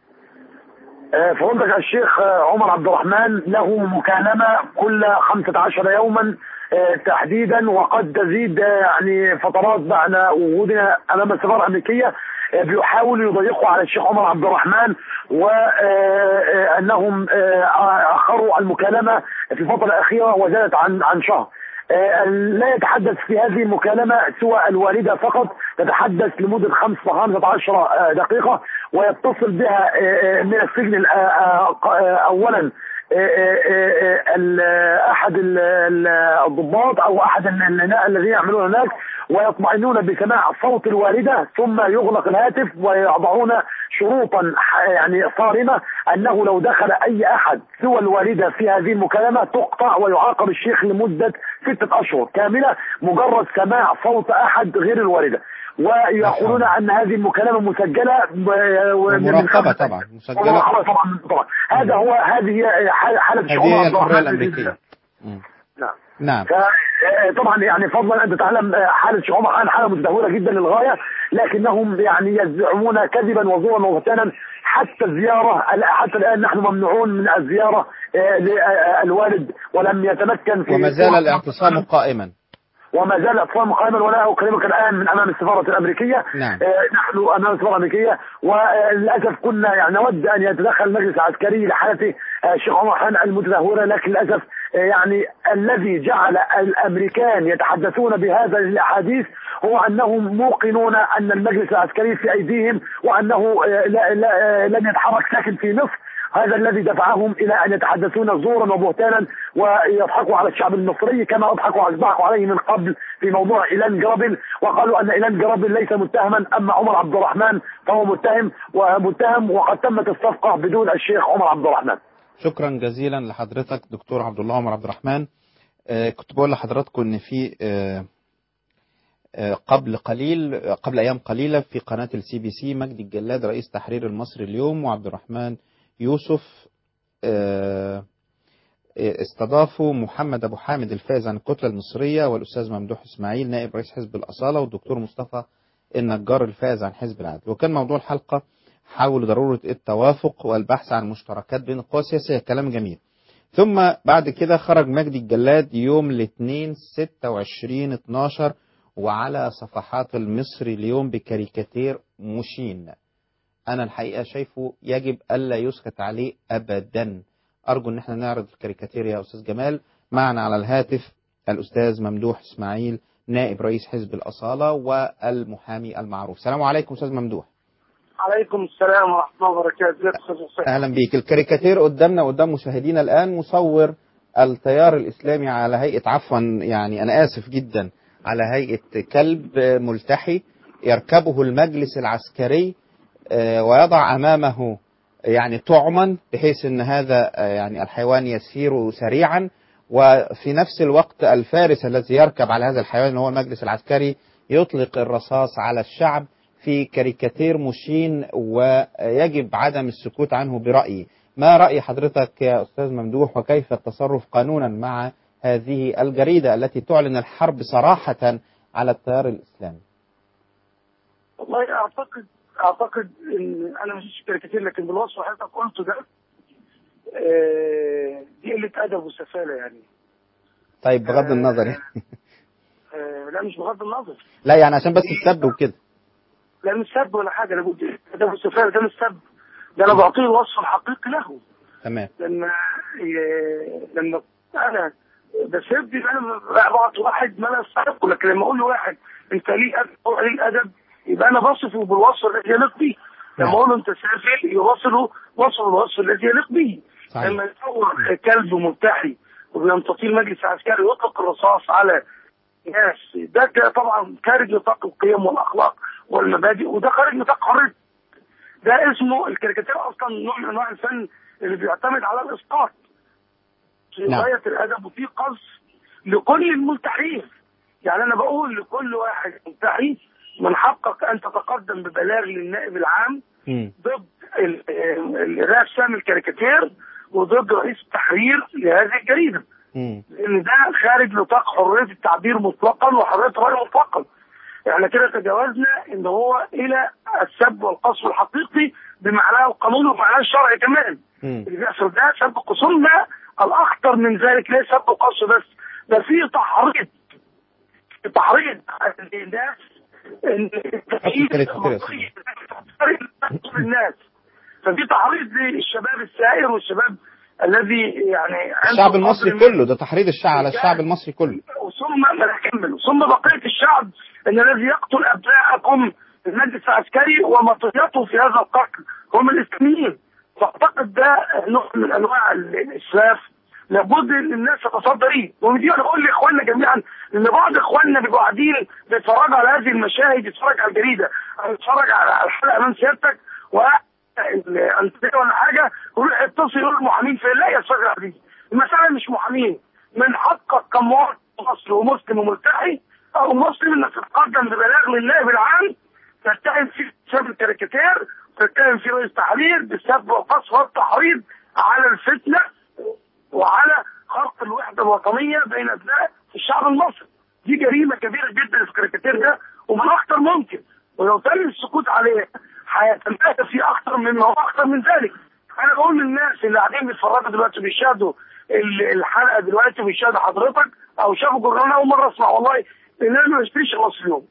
آه، فضلتك الشيخ آه، عمر عبد الرحمن له مكالمة كل 15 يوما آه، تحديدا وقد تزيد آه، يعني فترات بعد وجودنا امام السفاره الامريكيه آه، بيحاولوا يضيقوا على الشيخ عمر عبد الرحمن وانهم اخروا المكالمه في الفتره الاخيره وزادت عن عن شهر آه، لا يتحدث في هذه المكالمة سوى الوالدة فقط تتحدث لمدة 15 دقيقة ويتصل بها آه، آه، من السجن آه، آه، آه، أولا آه، آه، آه، ال- أحد ال- ال- الضباط أو أحد ال- ال- الذين يعملون هناك ويطمئنون بسماع صوت الوالدة ثم يغلق الهاتف ويضعون شروطا ح- يعني صارمة أنه لو دخل أي أحد سوى الوالدة في هذه المكالمة تقطع ويعاقب الشيخ لمدة ستة أشهر كاملة مجرد سماع صوت أحد غير الوالدة ويقولون أن هذه المكالمة مسجلة ب- ومن ومراقبة خمسة- طبعا مسجلة ومراقبة طبعا طبعا هذا هو هذه هي حالة حالة هذه شعور هي عبد الحرية الرحمن الأمريكية نعم نعم طبعا يعني فضلا ان تتعلم حاله شعوب عن حاله متدهوره جدا للغايه لكنهم يعني يزعمون كذبا وزورا وبهتانا حتى الزياره حتى الان نحن ممنوعون من الزياره آه، للوالد ولم يتمكن في وما زال الاعتصام قائما وما زال الاعتصام قائما وانا اكلمك الان من امام السفاره الامريكيه نعم. آه، نحن امام السفاره الامريكيه وللاسف كنا يعني نود ان يتدخل المجلس العسكري لحاله آه، الشيخ عمر حان المتدهوره لكن للاسف آه، يعني الذي جعل الامريكان يتحدثون بهذا الاحاديث هو انهم موقنون ان المجلس العسكري في ايديهم وانه آه، لا لا آه، لن يتحرك ساكن في مصر هذا الذي دفعهم الى ان يتحدثون زورا وبهتانا ويضحكوا على الشعب المصري كما اضحكوا اصبحوا عليه من قبل في موضوع ايلان جرابل وقالوا ان ايلان جرابل ليس متهما اما عمر عبد الرحمن فهو متهم ومتهم وقد تمت الصفقه بدون الشيخ عمر عبد الرحمن. شكرا جزيلا لحضرتك دكتور عبد الله عمر عبد الرحمن آه، كنت بقول لحضراتكم ان في آه، آه، قبل قليل آه، قبل ايام قليله في قناه السي بي سي مجدي الجلاد رئيس تحرير المصري اليوم وعبد الرحمن يوسف آه، آه، استضافوا محمد ابو حامد الفائز عن الكتله المصريه والاستاذ ممدوح اسماعيل نائب رئيس حزب الاصاله والدكتور مصطفى النجار الفائز عن حزب العدل وكان موضوع الحلقه حول ضروره التوافق والبحث عن مشتركات بين القوى السياسيه كلام جميل ثم بعد كده خرج مجدي الجلاد يوم الاثنين 26 12 وعلى صفحات المصري اليوم بكاريكاتير مشين انا الحقيقه شايفه يجب الا يسكت عليه ابدا ارجو ان احنا نعرض الكاريكاتير يا استاذ جمال معنا على الهاتف الاستاذ ممدوح اسماعيل نائب رئيس حزب الاصاله والمحامي المعروف السلام عليكم استاذ ممدوح عليكم السلام ورحمة الله وبركاته ازيك يا أستاذ حسين اهلا بيك الكاريكاتير قدامنا قدام مشاهدينا الان مصور التيار الاسلامي على هيئه عفوا يعني انا اسف جدا على هيئه كلب ملتحي يركبه المجلس العسكري آه، ويضع امامه يعني طعما بحيث ان هذا آه، يعني الحيوان يسير سريعا وفي نفس الوقت الفارس الذي يركب على هذا الحيوان هو المجلس العسكري يطلق الرصاص على الشعب في كاريكاتير مشين ويجب عدم السكوت عنه برأيي ما رأي حضرتك يا أستاذ ممدوح وكيف التصرف قانونا مع هذه الجريدة التي تعلن الحرب صراحة على التيار الإسلامي والله اعتقد اعتقد ان انا مش كاريكاتير لكن بالوصف اللي حضرتك قلته ده آه، دي قله ادب وسفاله يعني طيب بغض النظر يعني. آه، لا مش بغض النظر لا يعني عشان بس السب وكده لا مش سب ولا حاجه انا بقول ادب وسفاله ده مش سب ده انا بعطيه الوصف الحقيقي له تمام لما ي- لما انا بسب يبقى انا بعطي واحد ما انا استحقه لكن لما اقول لواحد انت ليه ادب هو ليه ادب يبقى انا بصفه بالوصف الذي يليق به لما اقول له انت سافل يوصله وصف الوصف الذي يليق به صحيح. لما يصور كلب ملتحي وبيمتطيه المجلس العسكري ويطلق الرصاص على ناس ده كده طبعا خارج نطاق القيم والاخلاق والمبادئ وده خارج نطاق حريه ده اسمه الكاريكاتير اصلا نوع من انواع الفن اللي بيعتمد على الاسقاط في نعم. غايه الادب وفي قص لكل الملتحين يعني انا بقول لكل واحد ملتحي من حقك ان تتقدم ببلاغ للنائب العام مم. ضد ال- ال- رسام الكاريكاتير وضد رئيس التحرير لهذه الجريده مم. لان ده خارج نطاق حريه التعبير مطلقا وحريه الراي مطلقا احنا كده تجاوزنا ان هو الى السب والقصف الحقيقي بمعناه القانوني ومعناه الشرعي كمان مم. اللي بيحصل ده سب قصورنا الاخطر من ذلك ليس سب وقصف بس ده في تحريض تحريض الناس ان الكاريكاتير يا أستاذ. الناس ففي تحريض للشباب السائر والشباب الذي يعني عنده الشعب قدر المصري من- كله ده تحريض الشعب على الشعب المصري كله ثم ما نكمل ثم بقيه الشعب ان الذي يقتل ابناءكم المجلس العسكري ومطيته في هذا القتل هم الاسلاميين فاعتقد ده نوع من انواع ال- الاسراف لابد ان الناس تتصدى ليه ودي انا بقول لاخواننا جميعا ان بعض اخواننا بيبقوا قاعدين بيتفرجوا على هذه المشاهد يتفرج على الجريده او يتفرج على على الحلقه امام سيادتك الانترنت ولا حاجه ويروح يتصل يقول المحامين فين لا يا استاذ عزيز المساله مش محامين من حقك كمواطن مصري ومسلم وملتحي او مسلم انك تتقدم ببلاغ للنائب العام تتهم فيه بسبب الكاريكاتير تتهم فيه رئيس تحرير بالسب والقصف والتحريض على الفتنه وعلى خلق الوحده الوطنيه بين ابناء الشعب المصري دي جريمه كبيره جدا في الكاريكاتير ده ومن اخطر ممكن ولو تم السكوت عليه هيتمادى في اكتر مما هو اكتر من ذلك انا بقول للناس اللي قاعدين بيتفرجوا دلوقتي بيشاهدوا ال- الحلقه دلوقتي وبيشاهدوا حضرتك او شافوا جرنان اول مره اسمع والله ان انا ما بشتريش خلاص اليوم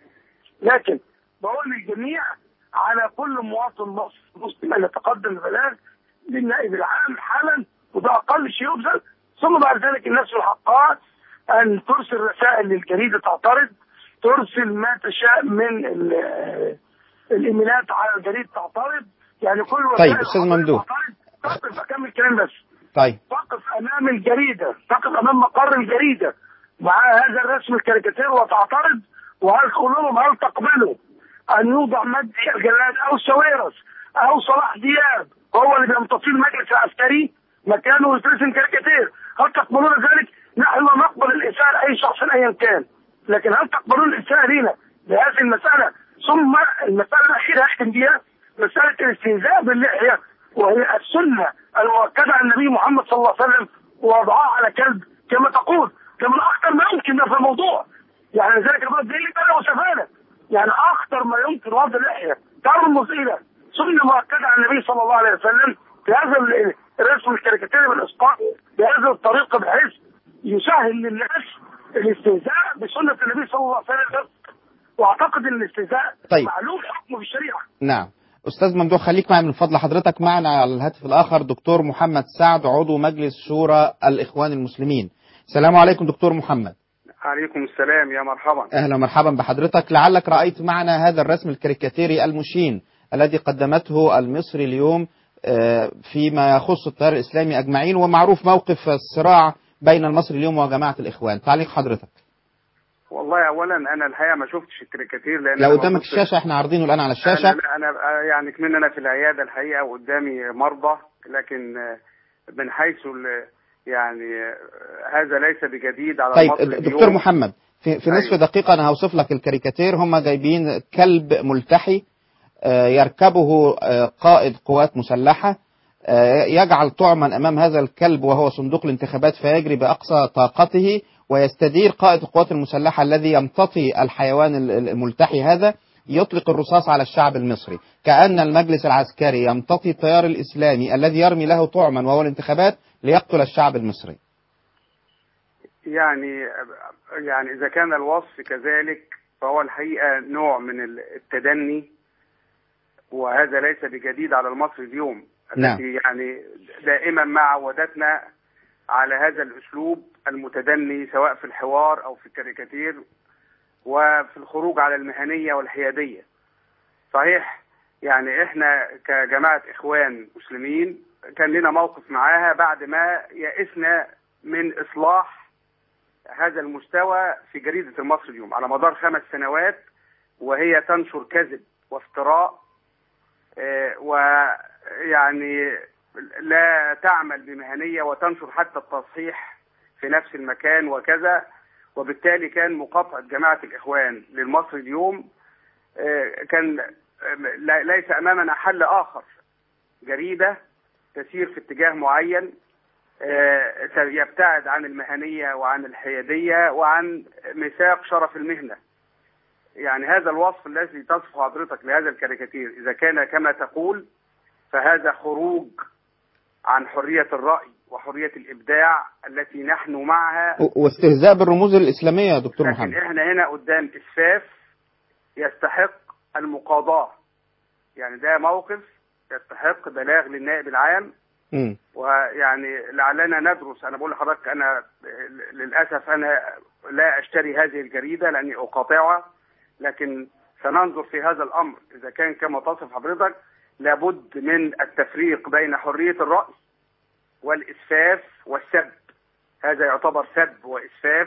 لكن بقول للجميع على كل مواطن مصري مسلم ان يتقدم ببلاغ للنائب العام حالا وده اقل شيء يبذل ثم بعد ذلك الناس من حقها ان ترسل رسائل للجريده تعترض ترسل ما تشاء من ال- الايميلات على الجريده تعترض يعني كل طيب وسائل استاذ الخبر ممدوح تعترض. تقف اكمل كلام بس طيب تقف امام الجريده تقف امام مقر الجريده مع هذا الرسم الكاريكاتير وتعترض وهل تقول لهم هل تقبلوا ان يوضع مجدي الجلال او سويرس او صلاح دياب هو اللي بيمتصي المجلس العسكري مكانه ويترسم كاريكاتير هل تقبلون ذلك؟ نحن لا نقبل الاساءه لاي شخص ايا كان لكن هل تقبلون الاساءه لنا بهذه المساله ثم المساله الاخيره اختم بها مساله الاستهزاء باللحيه وهي السنه المؤكده عن النبي محمد صلى الله عليه وسلم ووضعها على كلب كما تقول ده من اخطر ما يمكن ده في الموضوع يعني لذلك البلد دي اللي بلد وسفانه يعني اخطر ما يمكن وضع اللحيه ترمز الى سنه مؤكده عن النبي صلى الله عليه وسلم في هذا ال- الرسم الكاريكاتيري بالاسقاط بهذه الطريقه بحيث يسهل للناس الاستهزاء بسنه النبي صلى الله عليه وسلم واعتقد ان الاستهزاء طيب. معلوم حكمه في الشريعه نعم أستاذ ممدوح خليك معي من فضل حضرتك معنا على الهاتف الآخر دكتور محمد سعد عضو مجلس شورى الإخوان المسلمين السلام عليكم دكتور محمد عليكم السلام يا مرحبا أهلا ومرحبا بحضرتك لعلك رأيت معنا هذا الرسم الكاريكاتيري المشين الذي قدمته المصري اليوم آه، فيما يخص التيار الإسلامي أجمعين ومعروف موقف الصراع بين المصري اليوم وجماعة الإخوان تعليق حضرتك والله اولا انا الحقيقه ما شفتش الكاريكاتير لان لو أنا قدامك موجود في- الشاشة احنا عارضينه الآن على الشاشة انا, أنا يعني كمان انا في العياده الحقيقه وقدامي مرضى لكن آه، من حيث ال- يعني آه، هذا ليس بجديد على طيب المصري دكتور اليوم. محمد في, في نصف أيوة. دقيقة أنا هوصف لك الكاريكاتير هم جايبين كلب ملتحي آه، يركبه آه، قائد قوات مسلحة آه، يجعل طعما أمام هذا الكلب وهو صندوق الانتخابات فيجري بأقصى طاقته ويستدير قائد القوات المسلحة الذي يمتطي الحيوان ال- ال- الملتحي هذا يطلق الرصاص على الشعب المصري كأن المجلس العسكري يمتطي التيار الإسلامي الذي يرمي له طعما وهو الانتخابات ليقتل الشعب المصري يعني يعني اذا كان الوصف كذلك فهو الحقيقه نوع من التدني وهذا ليس بجديد على المصري اليوم نعم. التي يعني دائما ما عودتنا على هذا الاسلوب المتدني سواء في الحوار او في الكاريكاتير وفي الخروج على المهنيه والحياديه. صحيح يعني احنا كجماعه اخوان مسلمين كان لنا موقف معاها بعد ما يئسنا من اصلاح هذا المستوى في جريده المصري اليوم على مدار خمس سنوات وهي تنشر كذب وافتراء آه، ويعني لا تعمل بمهنيه وتنشر حتى التصحيح في نفس المكان وكذا وبالتالي كان مقاطعه جماعه الاخوان للمصري اليوم آه، كان آه، لا- ليس امامنا حل اخر جريده تسير في اتجاه معين آه، يبتعد عن المهنيه وعن الحياديه وعن ميثاق شرف المهنه يعني هذا الوصف الذي تصفه حضرتك لهذا الكاريكاتير اذا كان كما تقول فهذا خروج عن حريه الراي وحريه الابداع التي نحن معها و- واستهزاء بالرموز الإسلامية يا دكتور لكن محمد احنا هنا قدام اسفاف يستحق المقاضاه يعني ده موقف يستحق بلاغ للنائب العام مم. ويعني لعلنا ندرس انا بقول لحضرتك انا للاسف انا لا اشتري هذه الجريده لاني اقاطعها لكن سننظر في هذا الامر اذا كان كما تصف حضرتك لابد من التفريق بين حريه الراي والاسفاف والسب هذا يعتبر سب واسفاف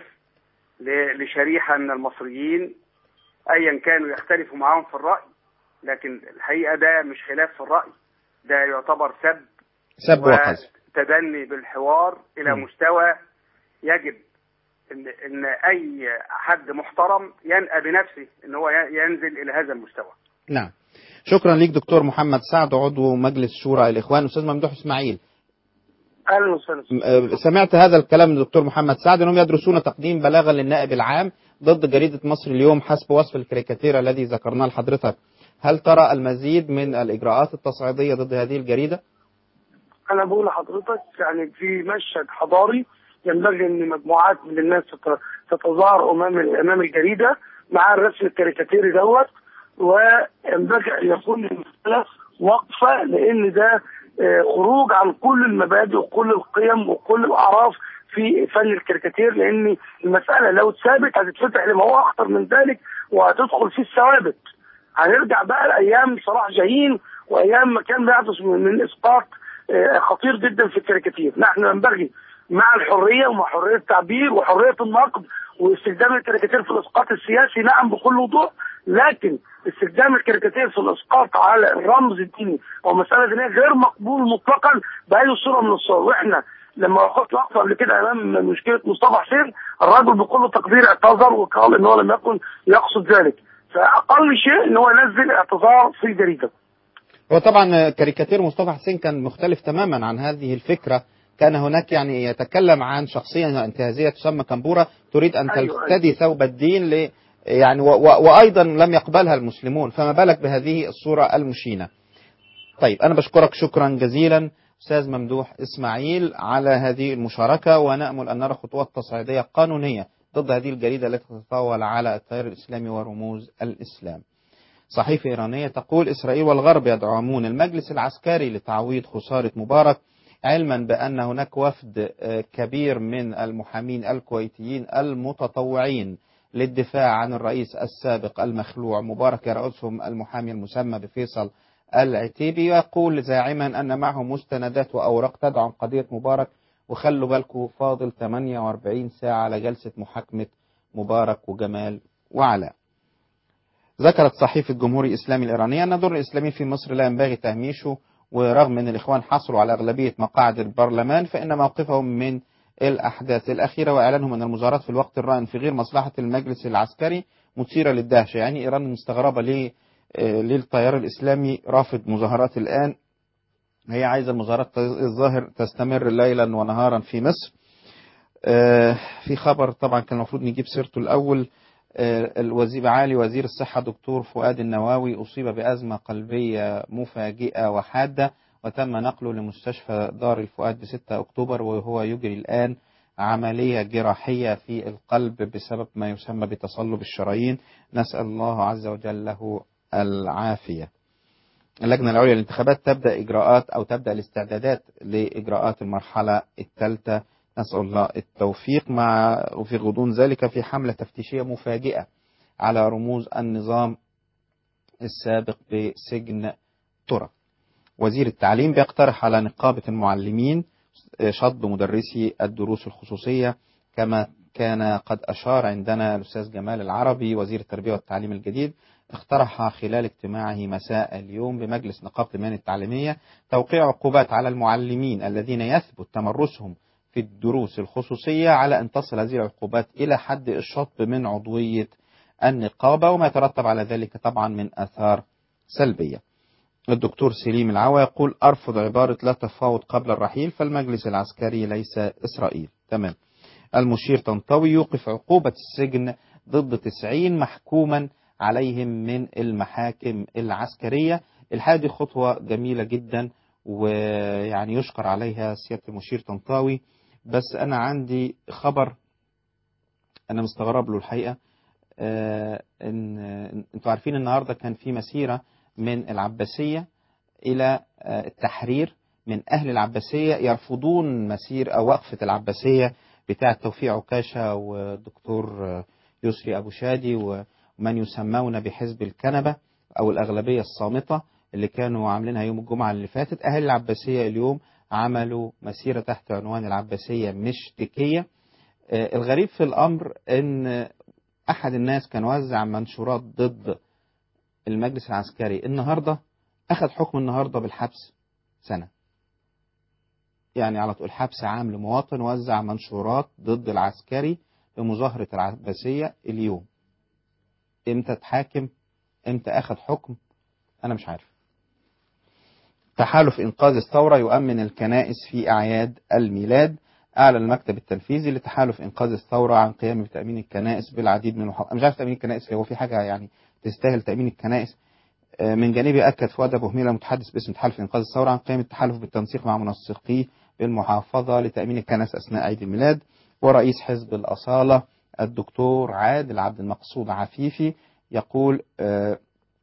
ل- لشريحه من المصريين ايا كانوا يختلفوا معاهم في الراي لكن الحقيقه ده مش خلاف في الراي ده يعتبر سب سب وقذف وتدني بالحوار الى مم. مستوى يجب ان ان اي حد محترم ينأى بنفسه ان هو ي- ينزل الى هذا المستوى نعم شكرا ليك دكتور محمد سعد عضو مجلس شورى الإخوان أستاذ ممدوح إسماعيل اهلا وسهلا م- آه، سمعت هذا الكلام من الدكتور محمد سعد أنهم يدرسون تقديم بلاغا للنائب العام ضد جريدة مصر اليوم حسب وصف الكاريكاتير الذي ذكرناه لحضرتك هل ترى المزيد من الإجراءات التصعيدية ضد هذه الجريدة؟ انا بقول لحضرتك يعني في مشهد حضاري ينبغي ان مجموعات من الناس تت- تتظاهر امام امام الجريده مع الرسم الكاريكاتيري دوت وينبغي ان يكون المساله واقفه لان ده آه، خروج عن كل المبادئ وكل القيم وكل الاعراف في فن الكاريكاتير لان المساله لو اتثابت هتتفتح لما هو اخطر من ذلك وهتدخل في الثوابت هنرجع بقى لايام صلاح جاهين وايام ما كان بيحدث من من اسقاط آه، خطير جدا في الكاريكاتير نحن ينبغي مع الحريه ومع حريه التعبير وحريه النقد واستخدام الكاريكاتير في الاسقاط السياسي نعم بكل وضوح لكن استخدام الكاريكاتير في الاسقاط على الرمز الديني او مساله دينيه غير مقبول مطلقا باي صوره من الصور واحنا لما وقفت وقفه قبل كده امام مشكله مصطفى حسين الراجل بكل تقدير اعتذر وقال ان هو لم يكن يقصد ذلك فاقل شيء ان هو ينزل اعتذار في الجريده هو طبعا كاريكاتير مصطفى حسين كان مختلف تماما عن هذه الفكرة كان هناك يعني يتكلم عن شخصية انتهازية تسمى كمبورة تريد أن أيوة، ترتدي ثوب الدين ل يعني و و وأيضا لم يقبلها المسلمون فما بالك بهذه الصورة المشينة طيب أنا بشكرك شكرا جزيلا أستاذ ممدوح إسماعيل على هذه المشاركة ونأمل أن نرى خطوات تصعيدية قانونية ضد هذه الجريدة التي تتطاول على التيار الإسلامي ورموز الإسلام صحيفة إيرانية تقول إسرائيل والغرب يدعمون المجلس العسكري لتعويض خسارة مبارك علما بأن هناك وفد آه، كبير من المحامين الكويتيين المتطوعين للدفاع عن الرئيس السابق المخلوع مبارك يرأسهم المحامي المسمى بفيصل العتيبي يقول زاعما أن معه مستندات وأوراق تدعم قضية مبارك وخلوا بالكم فاضل 48 ساعة لجلسة محاكمة مبارك وجمال وعلاء ذكرت صحيفة جمهوري الإسلامي الإيرانية أن الدور الإسلامي في مصر لا ينبغي تهميشه ورغم أن الإخوان حصلوا على أغلبية مقاعد البرلمان فإن موقفهم من الأحداث الأخيرة وإعلانهم أن المظاهرات في الوقت الراهن في غير مصلحة المجلس العسكري مثيرة للدهشة يعني إيران مستغربة ليه آه، ليه التيار الإسلامي رافض مظاهرات الآن هي عايزة المظاهرات الظاهر تستمر ليلا ونهارا في مصر آه، في خبر طبعا كان المفروض نجيب سيرته الأول آه، الوزير عالي وزير الصحة دكتور فؤاد النواوي أصيب بأزمة قلبية مفاجئة وحادة وتم نقله لمستشفى دار الفؤاد ب 6 أكتوبر وهو يجري الآن عملية جراحية في القلب بسبب ما يسمى بتصلب الشرايين نسأل الله عز وجل له العافية اللجنة العليا للانتخابات تبدأ إجراءات أو تبدأ الاستعدادات لإجراءات المرحلة الثالثة نسأل الله التوفيق مع وفي غضون ذلك في حملة تفتيشية مفاجئة على رموز النظام السابق بسجن ترى وزير التعليم بيقترح على نقابة المعلمين شطب مدرسي الدروس الخصوصية كما كان قد أشار عندنا الأستاذ جمال العربي وزير التربية والتعليم الجديد اقترح خلال اجتماعه مساء اليوم بمجلس نقابة المهن التعليمية توقيع عقوبات على المعلمين الذين يثبت تمرسهم في الدروس الخصوصية على أن تصل هذه العقوبات إلى حد الشطب من عضوية النقابة وما يترتب على ذلك طبعا من آثار سلبية الدكتور سليم العوا يقول أرفض عبارة لا تفاوض قبل الرحيل فالمجلس العسكري ليس إسرائيل تمام المشير طنطاوي يوقف عقوبة السجن ضد 90 محكوما عليهم من المحاكم العسكرية الحقيقة دي خطوة جميلة جدا ويعني يشكر عليها سيادة المشير طنطاوي بس أنا عندي خبر أنا مستغرب له الحقيقة آه إن أنتوا عارفين النهاردة كان في مسيرة من العباسية إلى آه التحرير من أهل العباسية يرفضون مسير أو وقفة العباسية بتاعة توفيق عكاشة والدكتور يسري أبو شادي ومن يسمون بحزب الكنبة أو الأغلبية الصامتة اللي كانوا عاملينها يوم الجمعة اللي فاتت أهل العباسية اليوم عملوا مسيرة تحت عنوان العباسية مش تكية آه، الغريب في الأمر أن أحد الناس كان وزع منشورات ضد المجلس العسكري النهاردة أخذ حكم النهاردة بالحبس سنة يعني على طول حبس عام لمواطن وزع منشورات ضد العسكري بمظاهرة العباسية اليوم امتى اتحاكم امتى اخذ حكم انا مش عارف تحالف انقاذ الثورة يؤمن الكنائس في اعياد الميلاد اعلن المكتب التنفيذي لتحالف انقاذ الثورة عن قيام بتأمين الكنائس بالعديد من المحافظات أنا مش عارف تأمين الكنائس هو في حاجة يعني تستاهل تأمين الكنائس آه، من جانبه أكد فؤاد أبو هميلة المتحدث باسم تحالف إنقاذ الثورة عن قيام التحالف بالتنسيق مع منسقيه بالمحافظة لتأمين الكنائس أثناء عيد الميلاد ورئيس حزب الأصالة الدكتور عادل عبد المقصود عفيفي يقول آه،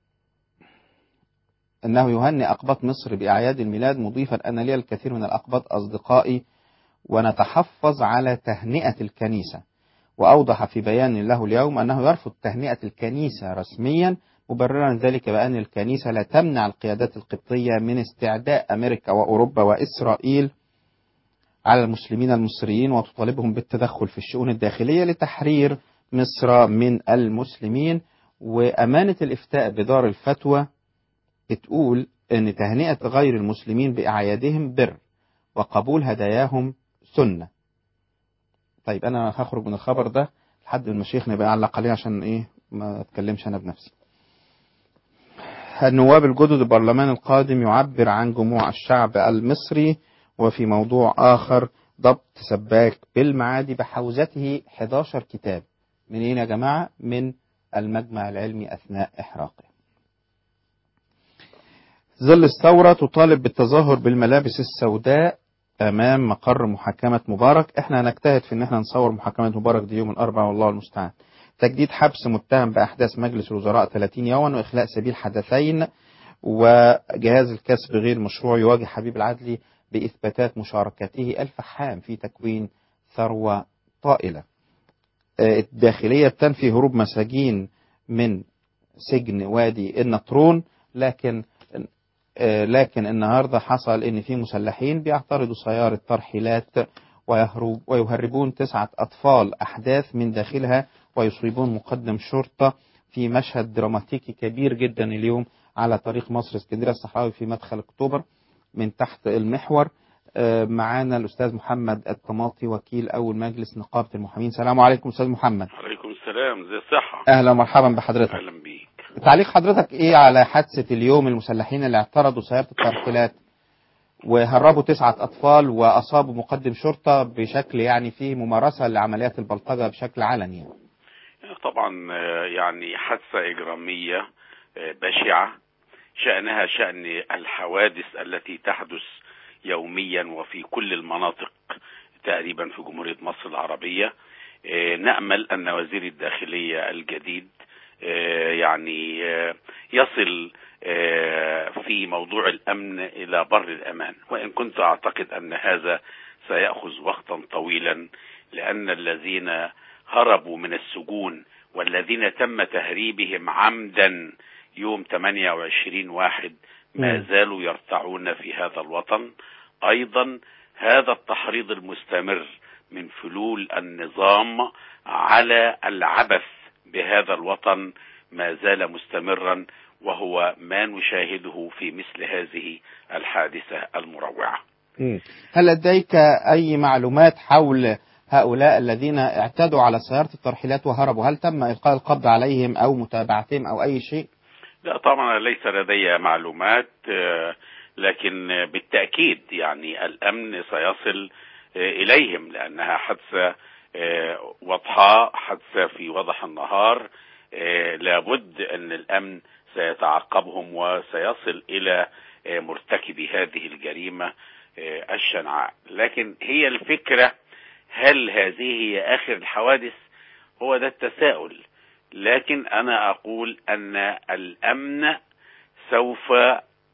أنه يهنئ أقباط مصر بأعياد الميلاد مضيفا أن لي الكثير من الأقباط أصدقائي ونتحفظ على تهنئة الكنيسة وأوضح في بيان له اليوم أنه يرفض تهنئة الكنيسة رسميا مبررا ذلك بأن الكنيسة لا تمنع القيادات القبطية من استعداء أمريكا وأوروبا وإسرائيل على المسلمين المصريين وتطالبهم بالتدخل في الشؤون الداخلية لتحرير مصر من المسلمين وأمانة الإفتاء بدار الفتوى بتقول أن تهنئة غير المسلمين بأعيادهم بر وقبول هداياهم سنة طيب أنا هخرج من الخبر ده لحد ما مشيخنا يبقى يعلق عليه عشان إيه ما أتكلمش أنا بنفسي النواب الجدد البرلمان القادم يعبر عن جموع الشعب المصري وفي موضوع آخر ضبط سباك بالمعادي بحوزته 11 كتاب منين يا جماعة من المجمع العلمي أثناء إحراقه ظل الثورة تطالب بالتظاهر بالملابس السوداء أمام مقر محاكمة مبارك احنا هنجتهد في ان احنا نصور محاكمة مبارك دي يوم الأربعاء والله المستعان تجديد حبس متهم بأحداث مجلس الوزراء 30 يوما وإخلاء سبيل حدثين وجهاز الكسب غير مشروع يواجه حبيب العدلي بإثباتات مشاركته الفحام في تكوين ثروة طائلة آه، الداخلية بتنفي هروب مساجين من سجن وادي النطرون لكن آه، لكن النهارده حصل ان في مسلحين بيعترضوا سيارة ترحيلات ويهرب ويهربون تسعة اطفال احداث من داخلها ويصيبون مقدم شرطة في مشهد دراماتيكي كبير جدا اليوم على طريق مصر اسكندرية الصحراوي في مدخل اكتوبر من تحت المحور آه، معانا الاستاذ محمد الطماطي وكيل اول مجلس نقابة المحامين السلام عليكم استاذ محمد عليكم السلام زي الصحة اهلا ومرحبا بحضرتك أهلا بيك تعليق حضرتك ايه على حادثة اليوم المسلحين اللي اعترضوا سيارة الترحيلات وهربوا تسعة اطفال واصابوا مقدم شرطة بشكل يعني فيه ممارسة لعمليات البلطجة بشكل علني يعني. طبعا آه، يعني حادثة إجرامية آه، بشعة شأنها شأن الحوادث التي تحدث يوميا وفي كل المناطق تقريبا في جمهورية مصر العربية آه، نأمل أن وزير الداخلية الجديد آه، يعني آه، يصل آه، في موضوع الأمن إلى بر الأمان وإن كنت أعتقد أن هذا سيأخذ وقتا طويلا لأن الذين هربوا من السجون والذين تم تهريبهم عمدا يوم 28 واحد ما مم. زالوا يرتعون في هذا الوطن أيضا هذا التحريض المستمر من فلول النظام على العبث بهذا الوطن ما زال مستمرا وهو ما نشاهده في مثل هذه الحادثة المروعة هل لديك اي معلومات حول هؤلاء الذين اعتدوا على سيارة الترحيلات وهربوا هل تم القاء القبض عليهم او متابعتهم او اي شيء لا طبعا ليس لدي معلومات آه، لكن آه، بالتأكيد يعني الأمن سيصل آه، إليهم لأنها حادثة آه، واضحة حادثة في وضح النهار آه، لابد أن الأمن سيتعقبهم وسيصل إلى آه، مرتكبي هذه الجريمة آه، الشنعاء لكن هي الفكرة هل هذه هي آخر الحوادث هو ده التساؤل لكن أنا أقول أن الأمن سوف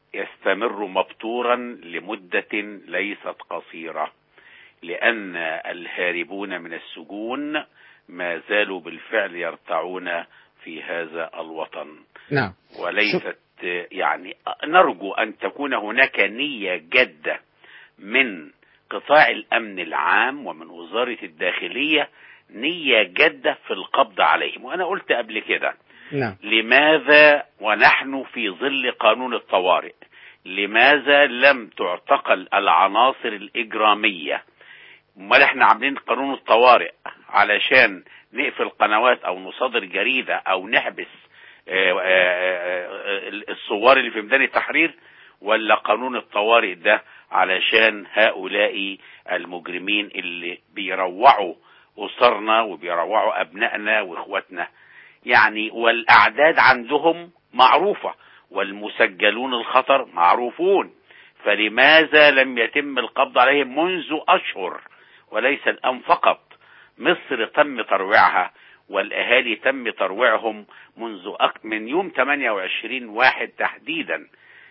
يستمر مبتورا لمدة ليست قصيرة لأن الهاربون من السجون ما زالوا بالفعل يرتعون في هذا الوطن نعم وليست يعني نرجو أن تكون هناك نية جادة من قطاع الأمن العام ومن وزارة الداخلية نية جادة في القبض عليهم وأنا قلت قبل كده نعم لماذا ونحن في ظل قانون الطوارئ لماذا لم تعتقل العناصر الإجرامية امال احنا عاملين قانون الطوارئ علشان نقفل قنوات او نصادر جريدة او نحبس آه، آه، آه، الثوار اللي في ميدان التحرير ولا قانون الطوارئ ده علشان هؤلاء المجرمين اللي بيروعوا أسرنا وبيروعوا أبنائنا وإخواتنا يعني والأعداد عندهم معروفة والمسجلون الخطر معروفون فلماذا لم يتم القبض عليهم منذ أشهر وليس الآن فقط مصر تم ترويعها والأهالي تم ترويعهم منذ أك من يوم 28 واحد تحديدا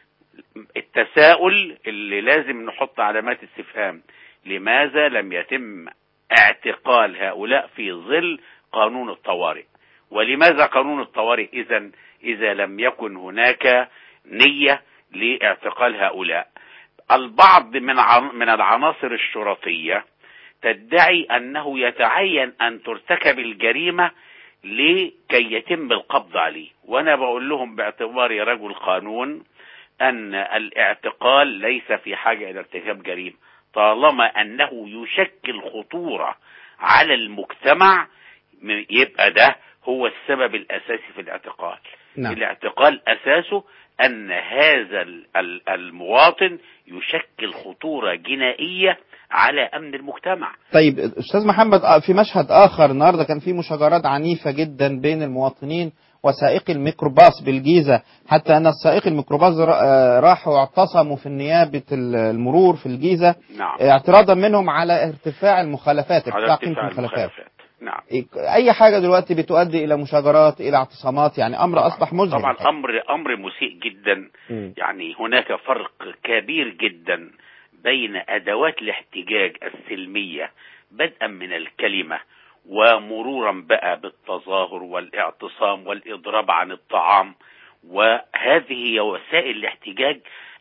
التساؤل اللي لازم نحط علامات استفهام لماذا لم يتم اعتقال هؤلاء في ظل قانون الطوارئ ولماذا قانون الطوارئ إذا إذا لم يكن هناك نية لاعتقال هؤلاء البعض من عن- من العناصر الشرطية تدعي أنه يتعين أن ترتكب الجريمة لكي يتم القبض عليه وأنا بقول لهم باعتباري رجل قانون أن الاعتقال ليس في حاجة إلى ارتكاب جريمة طالما أنه يشكل خطورة على المجتمع م- يبقى ده هو السبب الأساسي في الاعتقال نعم. الاعتقال أساسه أن هذا ال- ال- المواطن يشكل خطورة جنائية على أمن المجتمع طيب استاذ محمد آه، في مشهد اخر النهارده كان في مشاجرات عنيفه جدا بين المواطنين وسائقي الميكروباص بالجيزه حتى ان السائق الميكروباص را- آه، راحوا اعتصموا في نيابه ال- المرور في الجيزه نعم آه، اعتراضا منهم على ارتفاع المخالفات على ارتفاع قيمه ارتفاع المخالفات المخالفات نعم اي حاجه دلوقتي بتؤدي الى مشاجرات الى اعتصامات يعني امر اصبح مزعج طبعا امر امر مسيء جدا مم. يعني هناك فرق كبير جدا بين ادوات الاحتجاج السلميه بدءا من الكلمه ومرورا بقى بالتظاهر والاعتصام والاضراب عن الطعام وهذه هي وسائل الاحتجاج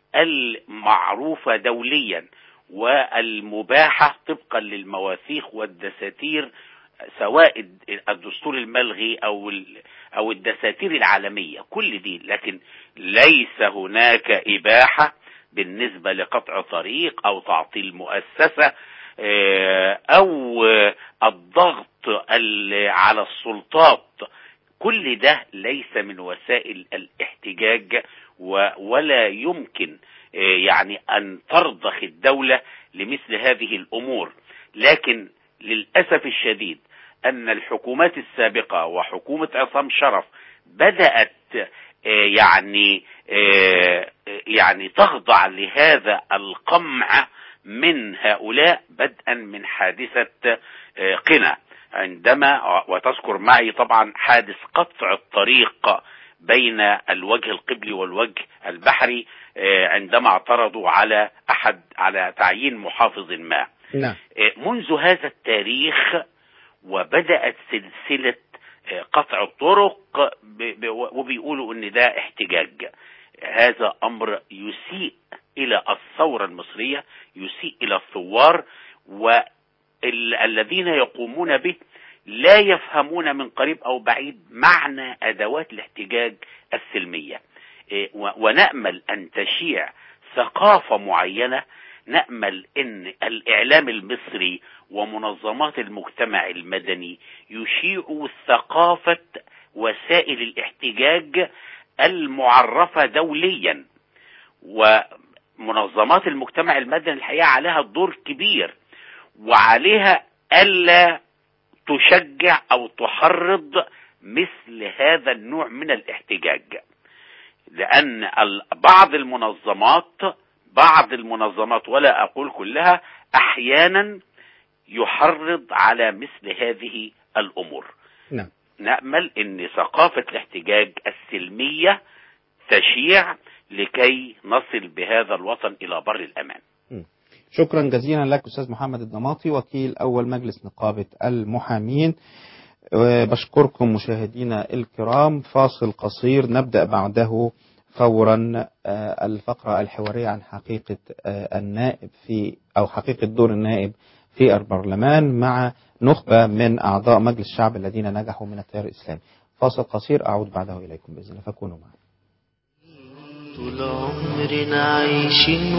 المعروفه دوليا والمباحه طبقا للمواثيق والدساتير سواء الدستور الملغي او ال- او الدساتير العالميه كل دي لكن ليس هناك اباحه بالنسبه لقطع طريق او تعطيل مؤسسه آه، او آه، الضغط ال- على السلطات كل ده ليس من وسائل الاحتجاج و- ولا يمكن آه، يعني ان ترضخ الدوله لمثل هذه الامور لكن للاسف الشديد ان الحكومات السابقه وحكومه عصام شرف بدات آه، يعني آه، يعني تخضع لهذا القمع من هؤلاء بدءا من حادثه آه، قنا عندما وتذكر معي طبعا حادث قطع الطريق بين الوجه القبلي والوجه البحري آه، عندما اعترضوا على احد على تعيين محافظ ما نعم منذ هذا التاريخ وبدأت سلسلة آه، قطع الطرق ب- ب- وبيقولوا ان ده احتجاج هذا امر يسيء الى الثورة المصرية يسيء الى الثوار والذين يقومون به لا يفهمون من قريب او بعيد معنى ادوات الاحتجاج السلمية إيه، و- ونأمل ان تشيع ثقافة معينة نأمل ان الاعلام المصري ومنظمات المجتمع المدني يشيعوا ثقافة وسائل الاحتجاج المعرفة دوليا ومنظمات المجتمع المدني الحقيقة عليها دور كبير وعليها ألا تشجع أو تحرض مثل هذا النوع من الاحتجاج لأن ال- بعض المنظمات بعض المنظمات ولا أقول كلها أحيانا يحرض على مثل هذه الأمور نعم نأمل أن ثقافة الاحتجاج السلمية تشيع لكي نصل بهذا الوطن إلى بر الأمان شكرا جزيلا لك أستاذ محمد الضماطي وكيل أول مجلس نقابة المحامين بشكركم مشاهدينا الكرام فاصل قصير نبدأ بعده فورا آه، الفقرة الحوارية عن حقيقة آه، النائب في أو حقيقة دور النائب في البرلمان مع نخبة من أعضاء مجلس الشعب الذين نجحوا من التيار الإسلامي فاصل قصير أعود بعده إليكم بإذن الله فكونوا معنا طول عمرنا عايشين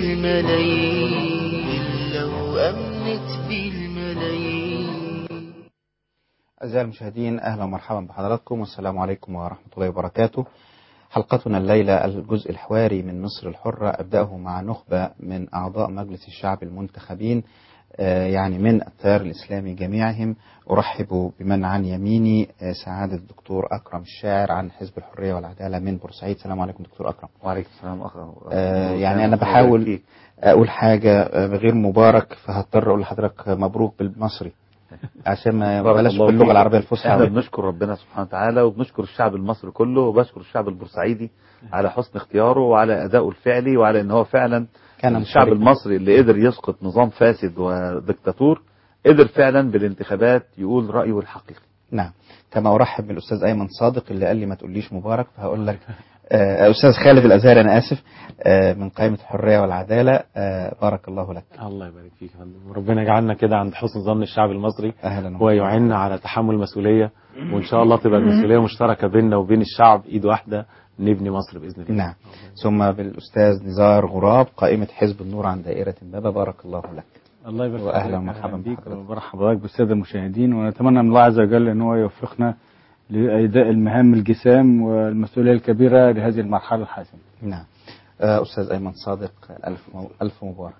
بالملايين لو أمنت بالملايين أعزائي المشاهدين أهلا ومرحبا بحضراتكم والسلام عليكم ورحمة الله وبركاته حلقتنا الليلة الجزء الحواري من مصر الحرة أبدأه مع نخبة من أعضاء مجلس الشعب المنتخبين آه، يعني من التيار الإسلامي جميعهم أرحب بمن عن يميني آه، سعادة الدكتور أكرم الشاعر عن حزب الحرية والعدالة من بورسعيد السلام عليكم دكتور أكرم وعليكم السلام أخ آه، يعني أنا بحاول أقول حاجة آه، بغير مبارك فهضطر أقول لحضرتك مبروك بالمصري عشان ما بارك بلاش الله باللغة فيك. العربية الفصحى احنا بنشكر ربنا سبحانه وتعالى وبنشكر الشعب المصري كله وبشكر الشعب البورسعيدي على حسن اختياره وعلى ادائه الفعلي وعلى ان هو فعلا كان الشعب مشاركا. المصري اللي قدر يسقط نظام فاسد ودكتاتور قدر فعلا بالانتخابات يقول رايه الحقيقي نعم كما ارحب بالاستاذ ايمن صادق اللي قال لي ما تقوليش مبارك فهقول لك آه، استاذ خالد الازهري انا اسف آه، من قائمه الحريه والعداله آه، بارك الله لك الله يبارك فيك يا فندم وربنا يجعلنا كده عند حسن ظن الشعب المصري اهلا ويعيننا على تحمل المسؤوليه وان شاء الله تبقى المسؤوليه مشتركه بيننا وبين الشعب ايد واحده نبني مصر باذن الله نعم ثم بالاستاذ نزار غراب قائمه حزب النور عن دائره امبابه بارك الله لك الله يبارك واهلا فيك. ومرحبا بيك بحضرتك وبرحب بحضرتك بالساده المشاهدين ونتمنى من الله عز وجل ان هو يوفقنا لاداء المهام الجسام والمسؤوليه الكبيره لهذه المرحله الحاسمه. نعم آه، استاذ ايمن صادق الف مو- الف مبارك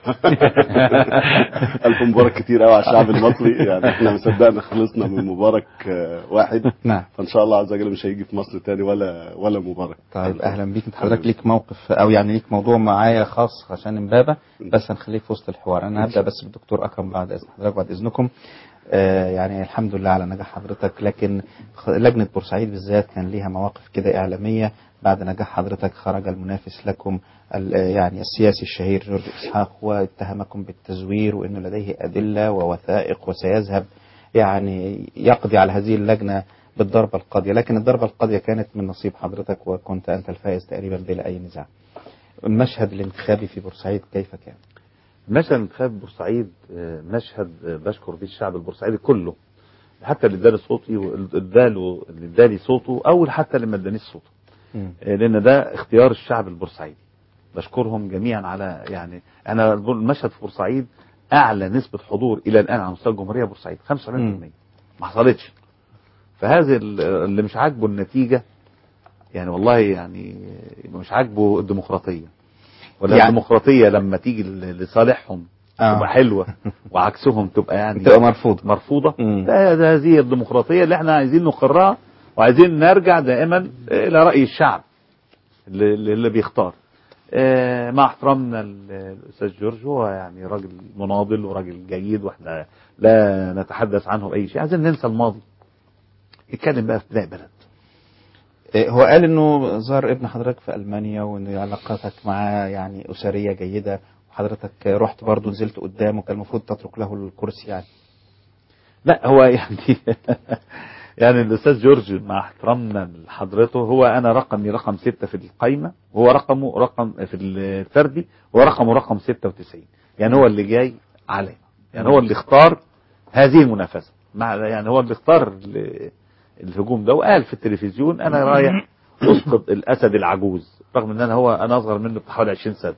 ألف مبارك كتير قوي على الشعب المصري يعني احنا مصدقنا خلصنا من مبارك آه، واحد نعم فإن شاء الله عز وجل مش هيجي في مصر تاني ولا ولا مبارك طيب اهلا بيك انت حضرتك ليك موقف او يعني ليك موضوع معايا خاص عشان امبابه بس هنخليه في وسط الحوار انا هبدا بس بالدكتور اكرم بعد اذن حضرتك بعد اذنكم آه يعني الحمد لله على نجاح حضرتك لكن خ- لجنه بورسعيد بالذات كان ليها مواقف كده اعلاميه بعد نجاح حضرتك خرج المنافس لكم ال- آه، يعني السياسي الشهير جورج اسحاق واتهمكم بالتزوير وانه لديه ادله ووثائق وسيذهب يعني يقضي على هذه اللجنه بالضربة القاضية لكن الضربة القاضية كانت من نصيب حضرتك وكنت أنت الفائز تقريبا بلا أي نزاع المشهد الانتخابي في بورسعيد كيف كان؟ مشهد انتخاب بورسعيد آه، مشهد آه، بشكر فيه الشعب البورسعيدي كله حتى اللي اداني صوتي واللي اداله اللي اداني صوته او حتى اللي ما ادانيش صوته آه، لان ده اختيار الشعب البورسعيدي بشكرهم جميعا على يعني انا المشهد في بورسعيد اعلى نسبه حضور الى الان على مستوى الجمهوريه بورسعيد 75% ما حصلتش فهذا ال- اللي مش عاجبه النتيجه يعني والله يعني مش عاجبه الديمقراطيه ولا يعني- يعني الديمقراطيه لما تيجي ل- لصالحهم آه. تبقى حلوه وعكسهم تبقى يعني تبقى مرفوضة مرفوضه ده, ده هذه الديمقراطيه اللي احنا عايزين نقرها وعايزين نرجع دائما الى راي الشعب اللي, اللي بيختار آه، مع احترامنا للاستاذ جورج هو يعني راجل مناضل وراجل جيد واحنا لا نتحدث عنه باي شيء عايزين ننسى الماضي نتكلم بقى في بناء بلد إيه، هو قال انه زار ابن حضرتك في المانيا وان علاقاتك معاه يعني اسريه جيده وحضرتك رحت برضه نزلت قدامه كان المفروض تترك له الكرسي يعني لا هو يعني يعني الاستاذ جورج مع احترامنا لحضرته هو انا رقمي رقم ستة في القايمه وهو رقمه رقم في الفردي ورقمه رقم 96 يعني هو اللي جاي عليه يعني هو اللي اختار هذه المنافسه مع يعني هو اللي اختار ال- الهجوم ده وقال في التلفزيون انا رايح اسقط الاسد العجوز رغم ان انا هو انا اصغر منه بحوالي 20 سنه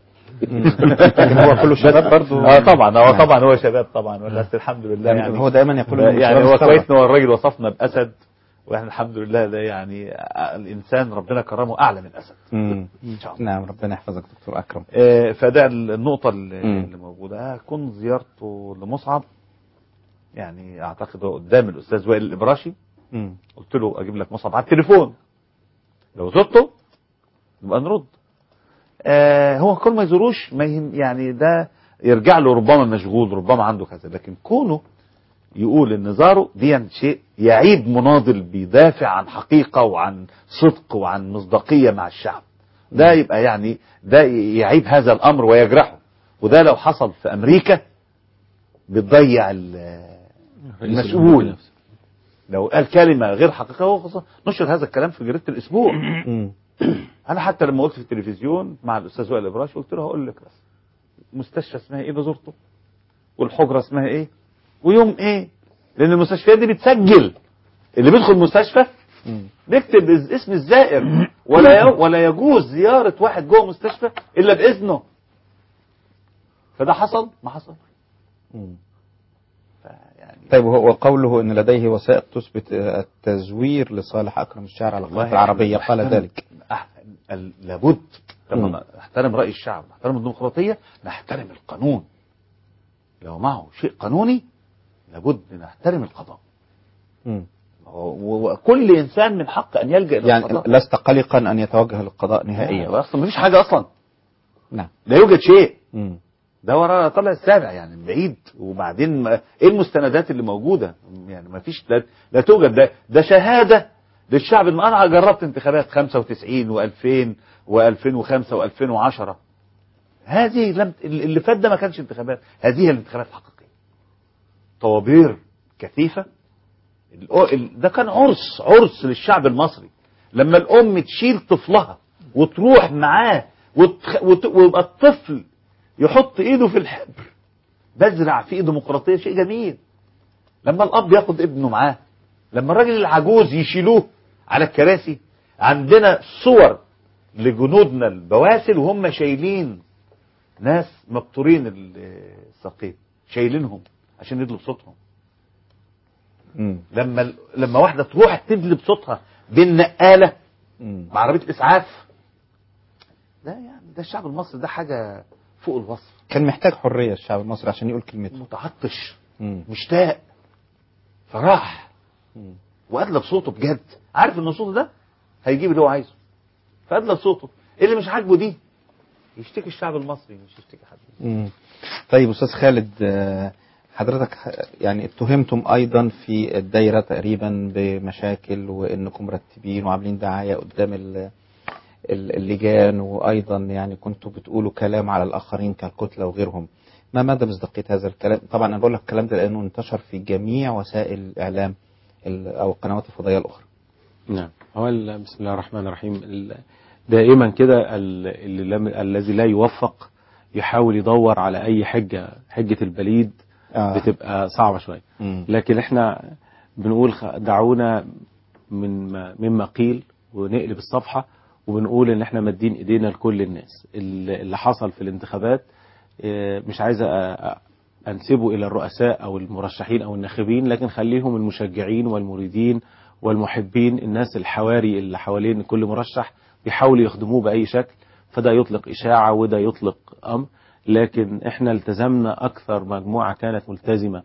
لكن هو كله شباب برضه اه طبعا هو نعم. طبعا هو شباب طبعا بس الحمد لله يعني يعني هو دايما يقول إنه يعني شباب هو الثورة. كويس ان هو الراجل وصفنا باسد واحنا الحمد لله ده يعني الانسان ربنا كرمه اعلى من اسد مم. ان شاء الله نعم ربنا يحفظك دكتور اكرم آه، فده النقطة اللي, مم. اللي موجودة كن زيارته لمصعب يعني اعتقد هو قدام الاستاذ وائل الابراشي مم. قلت له اجيب لك مصعب على التليفون لو زرته نبقى نرد آه هو كل ما يزوروش ما يهم يعني ده يرجع له ربما مشغول ربما عنده كذا لكن كونه يقول ان زاره دي شيء يعيب مناضل بيدافع عن حقيقة وعن صدق وعن مصداقية مع الشعب ده يبقى يعني ده يعيب هذا الامر ويجرحه وده لو حصل في امريكا بتضيع ال- المسؤول لو قال كلمه غير حقيقيه هو خلاص نشر هذا الكلام في جريده الاسبوع انا حتى لما قلت في التلفزيون مع الاستاذ وائل ابراش قلت له هقول لك بس مستشفى اسمها ايه بزورته والحجره اسمها ايه ويوم ايه لان المستشفيات دي بتسجل اللي بيدخل مستشفى بيكتب اس- اسم الزائر ولا ي- ولا يجوز زياره واحد جوه مستشفى الا باذنه فده حصل ما حصل طيب وهو قوله ان لديه وثائق تثبت آه، التزوير لصالح اكرم الشاعر على القناه العربيه قال نحترم- ذلك أح- ال- لابد لما مم. نحترم راي الشعب نحترم الديمقراطيه نحترم القانون لو معه شيء قانوني لابد نحترم القضاء مم. و- وكل انسان من حق ان يلجا الى يعني القضاء لست قلقا ان يتوجه للقضاء نهائيا لا، اصلا مفيش حاجه اصلا نعم لا يوجد شيء مم. ده ورا طلع السابع يعني من بعيد وبعدين ما ايه المستندات اللي موجوده يعني ما فيش لا, لا توجد ده ده شهاده للشعب ان انا جربت انتخابات 95 و2000 و2005 و2010 هذه لم اللي فات ده ما كانش انتخابات هذه هي الانتخابات الحقيقيه طوابير كثيفه الأو- ال- ده كان عرس عرس للشعب المصري لما الام تشيل طفلها وتروح معاه وتخ... وت... ويبقى الطفل يحط ايده في الحبر بزرع فيه ديمقراطيه شيء جميل لما الاب ياخد ابنه معاه لما الراجل العجوز يشيلوه على الكراسي عندنا صور لجنودنا البواسل وهم شايلين ناس مبتورين الساقين شايلينهم عشان يدلوا بصوتهم مم. لما ال- لما واحده تروح تدلي بصوتها بالنقاله مم. بعربيه اسعاف ده يعني ده الشعب المصري ده حاجه فوق الوصف كان محتاج حريه الشعب المصري عشان يقول كلمته متعطش مم. مشتاق فراح وادلى بصوته بجد عارف ان صوته ده هيجيب اللي هو عايزه فادلى بصوته اللي مش عاجبه دي يشتكي الشعب المصري مش يشتكي حد مم. طيب استاذ خالد آه، حضرتك ح- يعني اتهمتم ايضا في الدايره تقريبا بمشاكل وانكم مرتبين وعاملين دعايه قدام ال- ال- اللجان وايضا يعني كنتوا بتقولوا كلام على الاخرين كالكتله وغيرهم ما مدى مصداقيه هذا الكلام طبعا انا بقول لك الكلام ده لانه انتشر في جميع وسائل الاعلام ال- او القنوات الفضائيه الاخرى نعم هو ال- بسم الله الرحمن الرحيم ال- دائما كده ال- اللي لم- الذي لا يوفق يحاول يدور على اي حجه حجه البليد آه. بتبقى صعبه شويه مم. لكن احنا بنقول خ- دعونا من ما مما قيل ونقلب الصفحه وبنقول ان احنا مادين ايدينا لكل الناس اللي اللي حصل في الانتخابات آه، مش عايز أ- أ- انسبه الى الرؤساء او المرشحين او الناخبين لكن خليهم المشجعين والمريدين والمحبين الناس الحواري اللي حوالين كل مرشح بيحاولوا يخدموه باي شكل فده يطلق اشاعه وده يطلق امر لكن احنا التزمنا اكثر مجموعه كانت ملتزمه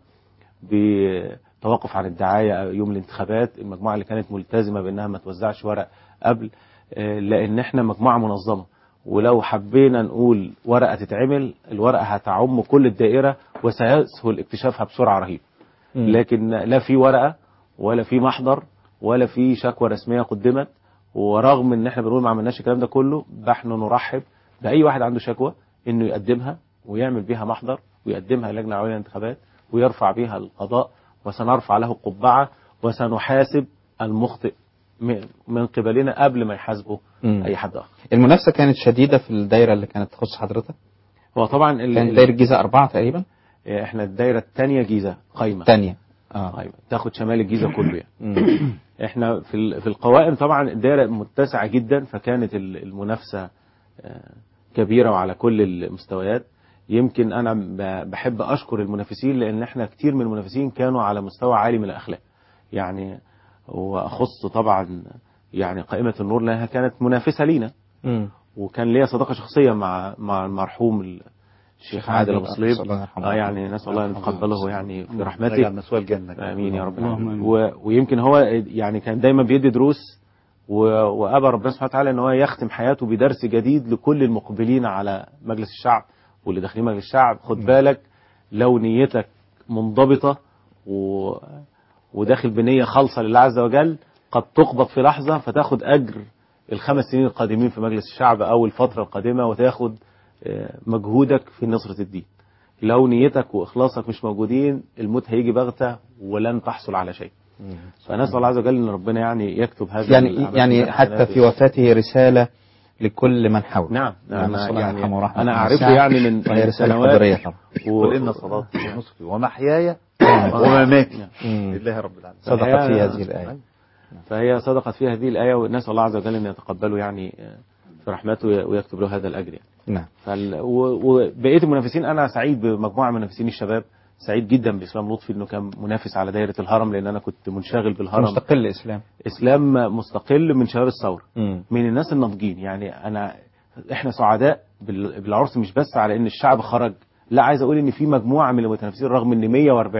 بتوقف عن الدعايه يوم الانتخابات المجموعه اللي كانت ملتزمه بانها ما توزعش ورق قبل آه، لان احنا مجموعه منظمه ولو حبينا نقول ورقه تتعمل الورقه هتعم كل الدائره وسيسهل اكتشافها بسرعه رهيبه لكن لا في ورقه ولا في محضر ولا في شكوى رسميه قدمت ورغم ان احنا بنقول ما عملناش الكلام ده كله نحن نرحب باي واحد عنده شكوى انه يقدمها ويعمل بيها محضر ويقدمها للجنه العليا للانتخابات ويرفع بيها القضاء وسنرفع له قبعه وسنحاسب المخطئ من- من قبلنا قبل ما يحاسبه مم. اي حد اخر المنافسه كانت شديده في الدايره اللي كانت تخص حضرتك هو طبعا ال- كانت ال- دايره الجيزه اربعه تقريبا احنا الدايره الثانيه جيزه قايمه ثانيه اه قايمه تاخد شمال الجيزه كله يعني مم. احنا في ال- في القوائم طبعا الدائره متسعه جدا فكانت ال- المنافسه آه، كبيره وعلى كل المستويات يمكن انا ب- بحب اشكر المنافسين لان احنا كتير من المنافسين كانوا على مستوى عالي من الاخلاق يعني واخص طبعا يعني قائمه النور لانها كانت منافسه لينا مم. وكان ليا صداقه شخصيه مع مع المرحوم الشيخ عادل ابو صليب نسأل الله يرحمه. اه يعني نسال الله ان يتقبله يعني في رحمته رجع مسوى الجنه امين يا رب اللهم العالمين آمين. و... ويمكن هو يعني كان دايما بيدي دروس و... وابى ربنا سبحانه وتعالى ان هو يختم حياته بدرس جديد لكل المقبلين على مجلس الشعب واللي داخلين مجلس الشعب خد بالك لو نيتك منضبطه و... وداخل بنيه خالصه لله عز وجل قد تقبض في لحظه فتاخد اجر الخمس سنين القادمين في مجلس الشعب او الفتره القادمه وتاخد آه، مجهودك في نصره الدين لو نيتك واخلاصك مش موجودين الموت هيجي بغته ولن تحصل على شيء فنسال الله عز وجل ان ربنا يعني يكتب هذا يعني العمل يعني في حتى في وفاته رسالة لكل من حوله نعم يعني أنا نسأل الله يعني يرحمه ورحمة أنا الله أعرفه واسعة، يعني من- وهي من رسالة سنوات. قدرية طبعا قل إن صلاتي ونسكي ومحياي ومماتي مم. لله رب العالمين صدقت فهي- في هذه الآية فهي صدقت في هذه الآية ونسأل الله عز وجل أن يتقبله يعني آه، في رحمته ويكتب له هذا الأجر يعني. نعم فال... و... وبقية المنافسين أنا سعيد بمجموعة من منافسين الشباب سعيد جدا بإسلام لطفي أنه كان منافس على دائرة الهرم لأن أنا كنت منشغل بالهرم مستقل إسلام إسلام مستقل من شباب الثورة مم. من الناس الناضجين يعني أنا إحنا سعداء بال- بالعرس مش بس على إن الشعب خرج لا عايز أقول إن في مجموعة من المتنافسين رغم إن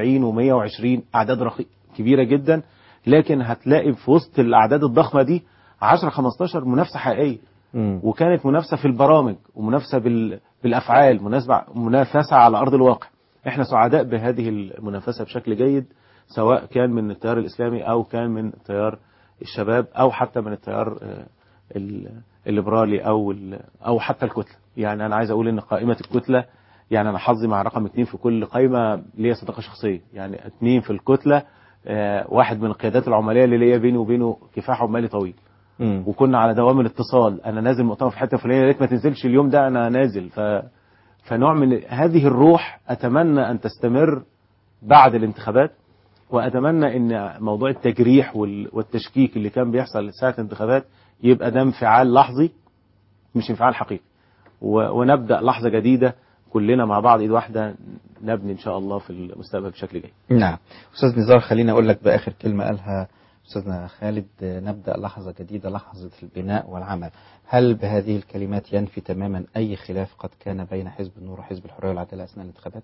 140 و120 أعداد رخي... كبيرة جدا لكن هتلاقي في وسط الأعداد الضخمة دي 10 15 منافسة حقيقية مم. وكانت منافسة في البرامج ومنافسة بال... بالأفعال مناسبة منافسة على أرض الواقع احنا سعداء بهذه المنافسة بشكل جيد سواء كان من التيار الإسلامي أو كان من تيار الشباب أو حتى من التيار آه، ال- الليبرالي أو ال- أو حتى الكتلة يعني أنا عايز أقول إن قائمة الكتلة يعني أنا حظي مع رقم اتنين في كل قائمة ليا صداقة شخصية يعني اتنين في الكتلة آه، واحد من القيادات العمالية اللي ليا بيني وبينه كفاح عمالي طويل مم. وكنا على دوام الاتصال انا نازل مؤتمر في حته فلانيه يا ريت ما تنزلش اليوم ده انا نازل ف فنوع من هذه الروح اتمنى ان تستمر بعد الانتخابات واتمنى ان موضوع التجريح وال- والتشكيك اللي كان بيحصل ساعه الانتخابات يبقى ده انفعال لحظي مش انفعال حقيقي و- ونبدا لحظه جديده كلنا مع بعض ايد واحده نبني ان شاء الله في المستقبل بشكل جيد نعم أستاذ نزار خليني أقول لك بآخر كلمة قالها أستاذنا خالد آه، نبدأ لحظة جديدة لحظة البناء والعمل هل بهذه الكلمات ينفي تماما أي خلاف قد كان بين حزب النور وحزب الحرية والعدالة أثناء الانتخابات؟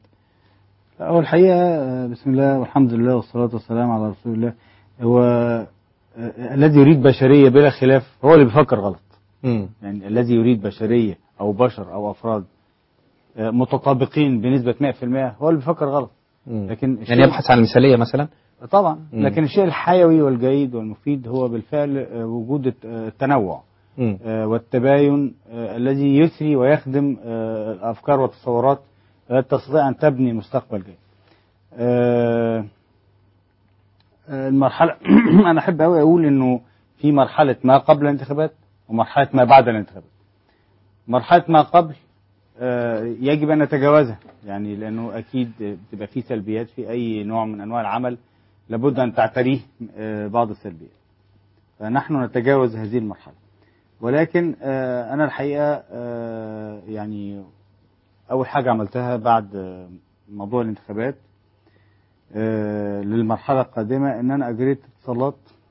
هو الحقيقة آه، بسم الله والحمد لله والصلاة والسلام على رسول الله هو آه، الذي يريد بشرية بلا خلاف هو اللي بيفكر غلط مم. يعني الذي يريد بشرية أو بشر أو أفراد آه، متطابقين بنسبة 100% هو اللي بيفكر غلط مم. لكن يعني الشيء- يبحث عن المثالية مثلا؟ طبعا مم. لكن الشيء الحيوي والجيد والمفيد هو بالفعل آه، وجود الت- آه، التنوع مم. آه، والتباين آه، الذي يثري ويخدم آه، الافكار والتصورات التي تستطيع ان تبني مستقبل جيد. آه، آه، المرحله انا احب قوي اقول انه في مرحله ما قبل الانتخابات ومرحله ما بعد الانتخابات. مرحله ما قبل آه، يجب ان نتجاوزها يعني لانه اكيد بتبقى في سلبيات في اي نوع من انواع العمل لابد ان تعتريه آه، بعض السلبيات. فنحن نتجاوز هذه المرحله. ولكن آه، انا الحقيقه آه، يعني اول حاجه عملتها بعد آه، موضوع الانتخابات آه، للمرحله القادمه ان انا اجريت اتصالات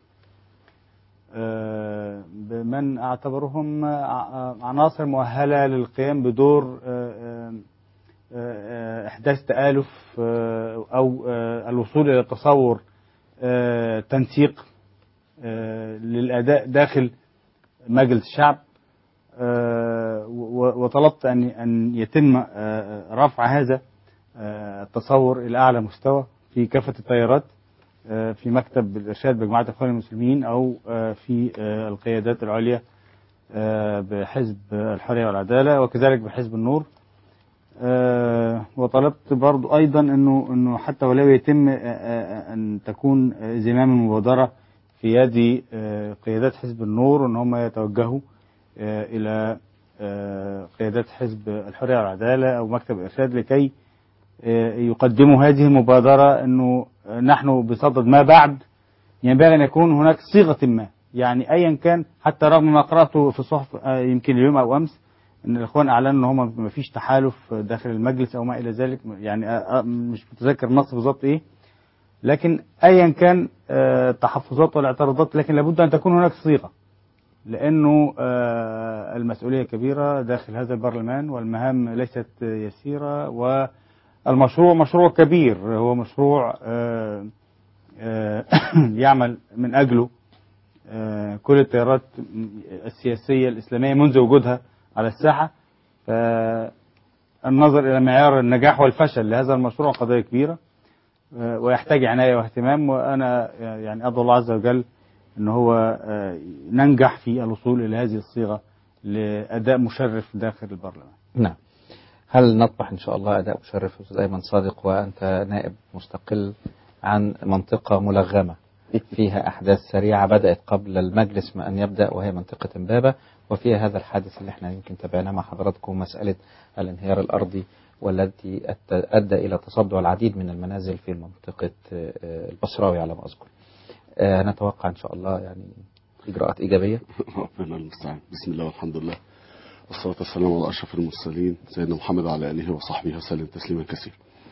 آه، بمن اعتبرهم آه، عناصر مؤهله للقيام بدور آه، آه، آه، احداث تالف آه، او آه، الوصول الى تصور آه، تنسيق آه، للاداء داخل مجلس الشعب آه، و- وطلبت ان ان يتم آه، رفع هذا آه، التصور الى اعلى مستوى في كافه التيارات آه، في مكتب الارشاد بجماعه الاخوان المسلمين او آه، في آه، القيادات العليا آه، بحزب الحريه والعداله وكذلك بحزب النور آه، وطلبت برضو ايضا انه انه حتى ولو يتم آه، آه، ان تكون آه، زمام المبادره في يد آه، قيادات حزب النور وان هم يتوجهوا آه، الى آه، قيادات حزب الحريه والعداله او مكتب الارشاد لكي آه، يقدموا هذه المبادره انه آه، نحن بصدد ما بعد ينبغي ان يكون هناك صيغه ما يعني ايا كان حتى رغم ما قراته في الصحف آه، يمكن اليوم او امس ان الاخوان اعلنوا ان هم ما فيش تحالف داخل المجلس او ما الى ذلك يعني آه، آه، مش متذكر النص بالظبط ايه لكن ايا كان آه، التحفظات والاعتراضات لكن لابد ان تكون هناك صيغه لانه آه، المسؤوليه كبيره داخل هذا البرلمان والمهام ليست يسيره والمشروع مشروع كبير هو مشروع آه، آه، يعمل من اجله آه، كل التيارات السياسيه الاسلاميه منذ وجودها على الساحه فالنظر الى معيار النجاح والفشل لهذا المشروع قضيه كبيره آه، ويحتاج عنايه واهتمام وانا يعني ادعو الله عز وجل ان هو آه، ننجح في الوصول الى هذه الصيغه لاداء مشرف داخل البرلمان. نعم هل نطمح إن شاء الله أداء مشرف أستاذ أيمن صادق وأنت نائب مستقل عن منطقة ملغمة فيها أحداث سريعة بدأت قبل المجلس ما أن يبدأ وهي منطقة إمبابة وفيها هذا الحادث اللي احنا يمكن تابعناه مع حضراتكم مسألة الانهيار الأرضي والتي أت- أدى إلى تصدع العديد من المنازل في منطقة آه، البصراوي على ما أذكر آه، نتوقع إن شاء الله يعني إجراءات إيجابية ربنا المستعان بسم الله والحمد لله والصلاة والسلام على أشرف المرسلين سيدنا محمد وعلى آله وصحبه وسلم تسليما كثيرا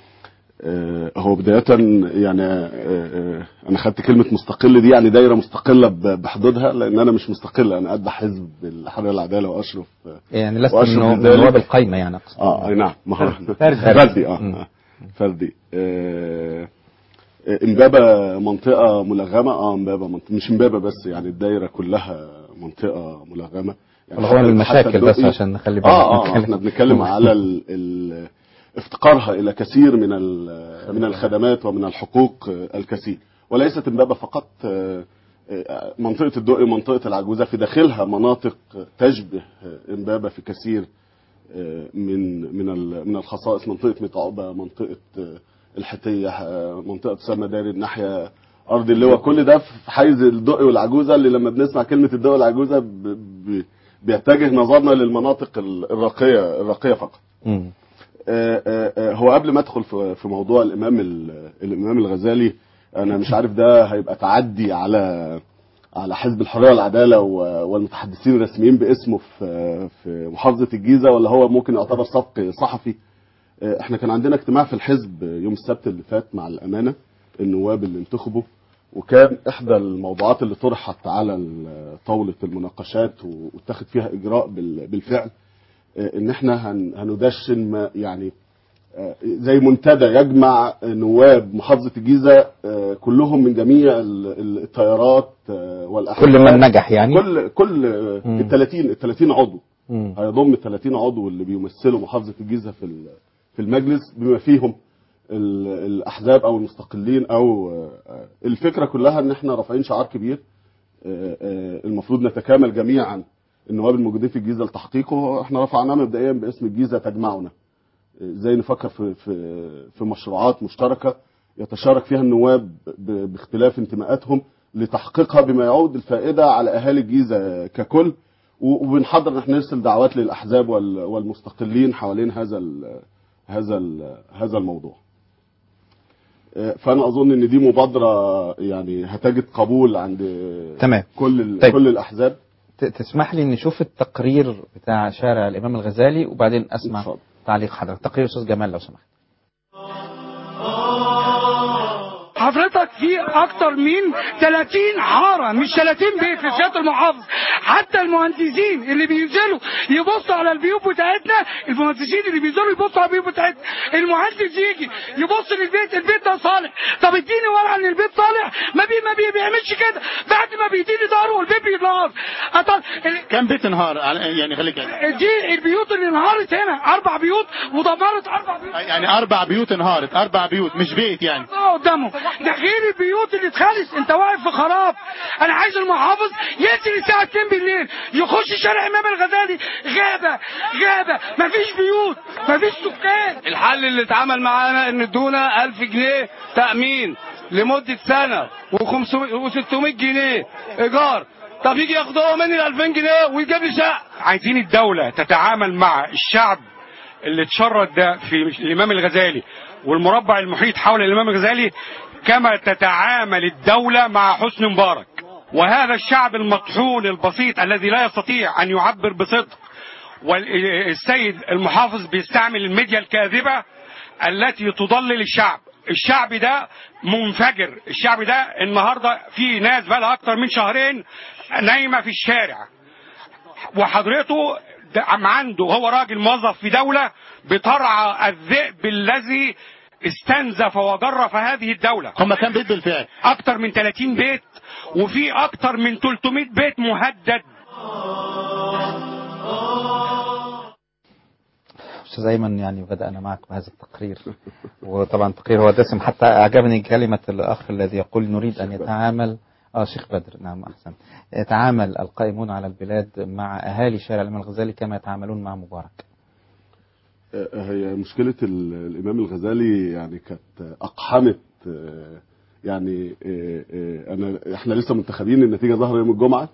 آه، هو بداية يعني آه، آه، أنا خدت كلمة مستقل دي يعني دايرة مستقلة ب- بحدودها لأن أنا مش مستقل أنا قد حزب الحرية والعدالة وأشرف آه، يعني لست وأشرف من بذلك. نواب القايمة يعني أقصد اه اي نعم ما هو فردي. فردي اه مم. آه، فردي آه، آه، امبابة منطقة ملغمة اه امبابة منطقة مش امبابة بس يعني الدايرة كلها منطقة ملغمة يعني والله هو من حتى- حتى المشاكل بس الدقي- عشان نخلي بالنا اه اه نتكلم. احنا بنتكلم على ال ال افتقارها الى كثير من ال- من الخدمات ومن الحقوق آه، الكثير وليست امبابة فقط آه، آه، منطقة الدقي منطقة العجوزة في داخلها مناطق تشبه آه، امبابة في كثير آه، من من ال- من الخصائص منطقة متعوبة منطقة آه، الحتية آه، منطقة سما داري الناحية أرض اللواء كل ده في حيز الدقي والعجوزة اللي لما بنسمع كلمة الدقي والعجوزة ب- ب- بيتجه نظرنا للمناطق ال- الراقية الراقية فقط مم. آه، آه، آه، هو قبل ما ادخل في في موضوع الامام ال- الامام الغزالي انا مش عارف ده هيبقى تعدي على على حزب الحريه والعداله و- والمتحدثين الرسميين باسمه في في محافظه الجيزه ولا هو ممكن يعتبر سبق صحفي آه، احنا كان عندنا اجتماع في الحزب يوم السبت اللي فات مع الامانه النواب اللي انتخبوا وكان احدى الموضوعات اللي طرحت على ال- طاوله المناقشات واتخذ فيها اجراء بال- بالفعل آه، ان احنا هن- هندشن ما يعني آه، زي منتدى يجمع نواب محافظة الجيزة آه، كلهم من جميع ال- ال- التيارات آه، والأحزاب كل من نجح يعني؟ كل كل آه، مم. ال 30 ال 30 عضو مم. هيضم ال 30 عضو اللي بيمثلوا محافظة الجيزة في ال- في المجلس بما فيهم ال- الأحزاب أو المستقلين أو آه، الفكرة كلها إن إحنا رافعين شعار كبير آه، آه، المفروض نتكامل جميعا النواب الموجودين في الجيزة لتحقيقه احنا رفعناه مبدئيا باسم الجيزة تجمعنا ازاي نفكر في في في مشروعات مشتركه يتشارك فيها النواب ب- باختلاف انتماءاتهم لتحقيقها بما يعود الفائده على اهالي الجيزه ككل و- وبنحضر ان احنا نرسل دعوات للاحزاب وال- والمستقلين حوالين هذا ال هذا ال هذا الموضوع. آه، فانا اظن ان دي مبادره يعني هتجد قبول عند تمام. كل ال- طيب. كل الاحزاب ت- تسمح لي نشوف التقرير بتاع شارع الإمام الغزالي وبعدين أسمع تعليق حضرتك تقرير أستاذ جمال لو سمحت حضرتك في اكتر من 30 حاره مش 30 بيت في سياده المحافظ حتى المهندسين اللي بينزلوا يبصوا على البيوت بتاعتنا المهندسين اللي بينزلوا يبصوا على البيوت بتاعتنا المهندس يجي يبص للبيت البيت ده صالح طب اديني ورقه ان البيت صالح ما بي ما بي بيعملش كده بعد ما بيديني ظهره والبيت بينهار أطل... كم بيت انهار يعني خليك دي البيوت اللي انهارت هنا اربع بيوت ودمرت اربع بيوت يعني اربع بيوت انهارت اربع بيوت مش بيت يعني اه قدامه ده غير البيوت اللي اتخلص انت واقف في خراب انا عايز المحافظ ينزل الساعه 2 بالليل يخش شارع امام الغزالي غابه غابه مفيش بيوت مفيش سكان الحل اللي اتعمل معانا ان ادونا 1000 جنيه تأمين لمدة سنة و600 جنيه ايجار طب يجي ياخد هو مني ال 2000 جنيه ويجيب لي شقة عايزين الدولة تتعامل مع الشعب اللي اتشرد ده في الإمام الغزالي والمربع المحيط حول الإمام الغزالي كما تتعامل الدولة مع حسني مبارك وهذا الشعب المطحون البسيط الذي لا يستطيع أن يعبر بصدق والسيد المحافظ بيستعمل الميديا الكاذبة التي تضلل الشعب الشعب ده منفجر الشعب ده النهاردة في ناس بقى أكتر من شهرين نايمة في الشارع وحضرته ده عم عنده هو راجل موظف في دولة بترعى الذئب الذي استنزف وجرف هذه الدولة هم كام بيت بالفعل أكتر من 30 بيت وفي أكتر من 300 بيت مهدد أستاذ أيمن يعني بدأنا معك بهذا التقرير وطبعا التقرير هو دسم حتى أعجبني كلمة الأخ الذي يقول نريد أن يتعامل اه شيخ بدر نعم احسن يتعامل القائمون على البلاد مع اهالي شارع الامام الغزالي كما يتعاملون مع مبارك آه، هي مشكلة ال- الإمام الغزالي يعني كانت أقحمت آه، يعني آه، آه، أنا إحنا لسه منتخبين النتيجة ظهر يوم الجمعة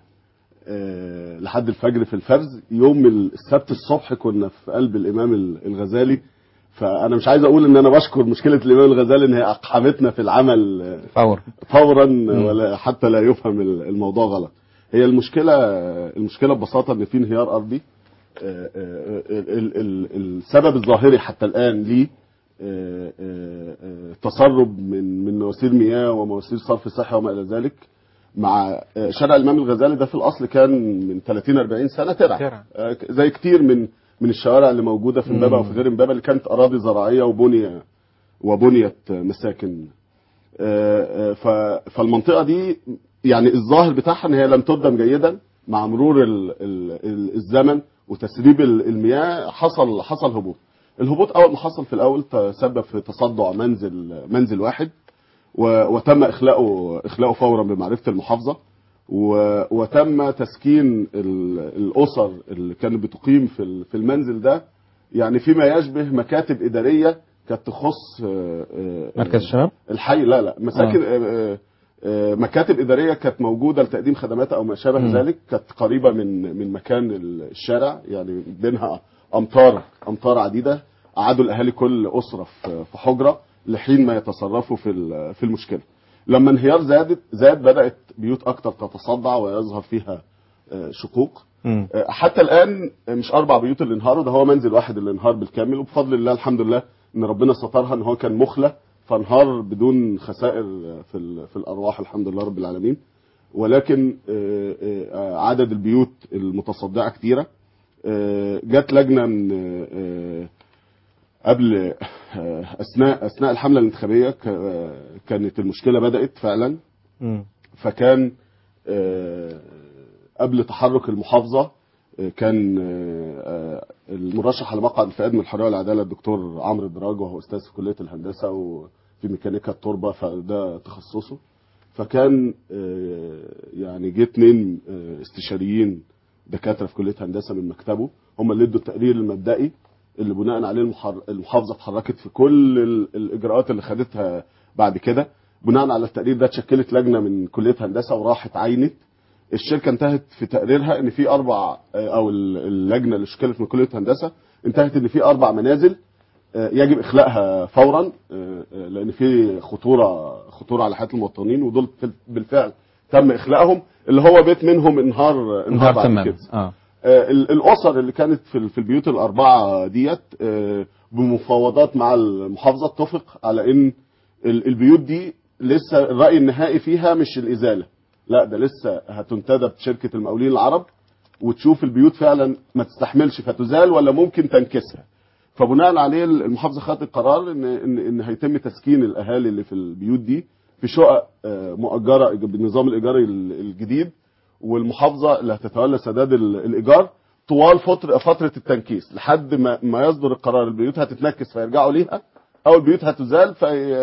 آه، لحد الفجر في الفرز يوم السبت الصبح كنا في قلب الإمام ال- الغزالي فأنا مش عايز أقول إن أنا بشكر مشكلة الإمام الغزالي إن هي أقحمتنا في العمل آه، فورا فورا ولا حتى لا يفهم ال- الموضوع غلط هي المشكلة المشكلة ببساطة إن في انهيار أرضي آه، آه، ال- ال- السبب الظاهري حتى الآن ليه آه، آه، آه، تسرب من من مواسير مياه ومواسير صرف صحي وما إلى ذلك مع آه، شارع الإمام الغزالي ده في الأصل كان من 30 40 سنة ترع ترع. آه، زي كتير من من الشوارع اللي موجودة في امبابة مم. وفي غير امبابة اللي كانت أراضي زراعية وبنية وبنيت مساكن آه، آه، ف- فالمنطقة دي يعني الظاهر بتاعها ان هي لم تقدم جيدا مع مرور ال- ال- ال- الزمن وتسريب ال- المياه حصل حصل هبوط الهبوط اول ما حصل في الاول تسبب في تصدع منزل منزل واحد و- وتم اخلاؤه اخلاؤه فورا بمعرفه المحافظه و- وتم تسكين ال- الاسر اللي كانت بتقيم في ال- في المنزل ده يعني فيما يشبه مكاتب اداريه كانت تخص آه، آه، مركز الشباب الحي لا لا مساكن آه. آه، آه، مكاتب اداريه كانت موجوده لتقديم خدمات او ما شابه مم. ذلك كانت قريبه من من مكان الشارع يعني بينها امتار امتار عديده قعدوا الاهالي كل اسره في في حجره لحين ما يتصرفوا في ال- في المشكله لما انهيار زادت زاد بدات بيوت اكتر تتصدع ويظهر فيها آه، شقوق مم. آه، حتى الان مش اربع بيوت اللي انهاروا ده هو منزل واحد اللي انهار بالكامل وبفضل الله الحمد لله ان ربنا سترها ان هو كان مخلة فانهار بدون خسائر في ال- في الارواح الحمد لله رب العالمين ولكن آه، آه، عدد البيوت المتصدعه كتيره آه، جت لجنه من آه، قبل آه، اثناء اثناء الحمله الانتخابيه ك- آه، كانت المشكله بدات فعلا مم. فكان آه، قبل تحرك المحافظة آه، كان آه، آه، المرشح على مقعد الفئات من الحرية والعدالة الدكتور عمرو الدراج وهو أستاذ في كلية الهندسة وفي ميكانيكا التربة فده تخصصه فكان آه، يعني جه اتنين آه، استشاريين دكاترة في كلية هندسة من مكتبه هم اللي ادوا التقرير المبدئي اللي بناء عليه المحر- المحافظة اتحركت في كل ال- الإجراءات اللي خدتها بعد كده بناء على التقرير ده اتشكلت لجنة من كلية هندسة وراحت عينت الشركة انتهت في تقريرها ان في اربع او ال- اللجنة اللي شكلت من كلية هندسة انتهت ان في اربع منازل آه، يجب اخلاءها فورا آه، آه، لان في خطورة خطورة على حياة المواطنين ودول في- بالفعل تم اخلاءهم اللي هو بيت منهم انهار انهار بعد تماما كده اه آه، ال- الاسر اللي كانت في ال- في البيوت الاربعه ديت آه، بمفاوضات مع المحافظه اتفق على ان ال- البيوت دي لسه الراي النهائي فيها مش الازاله لا ده لسه هتنتدب شركه المقاولين العرب وتشوف البيوت فعلا ما تستحملش فتزال ولا ممكن تنكسر فبناء عليه المحافظه خدت القرار ان ان ان هيتم تسكين الاهالي اللي في البيوت دي في شقق آه، مؤجره بالنظام الايجاري ال- الجديد والمحافظه اللي هتتولى سداد ال- الايجار طوال فتره فتره التنكيس لحد ما ما يصدر القرار البيوت هتتنكس فيرجعوا ليها او البيوت هتزال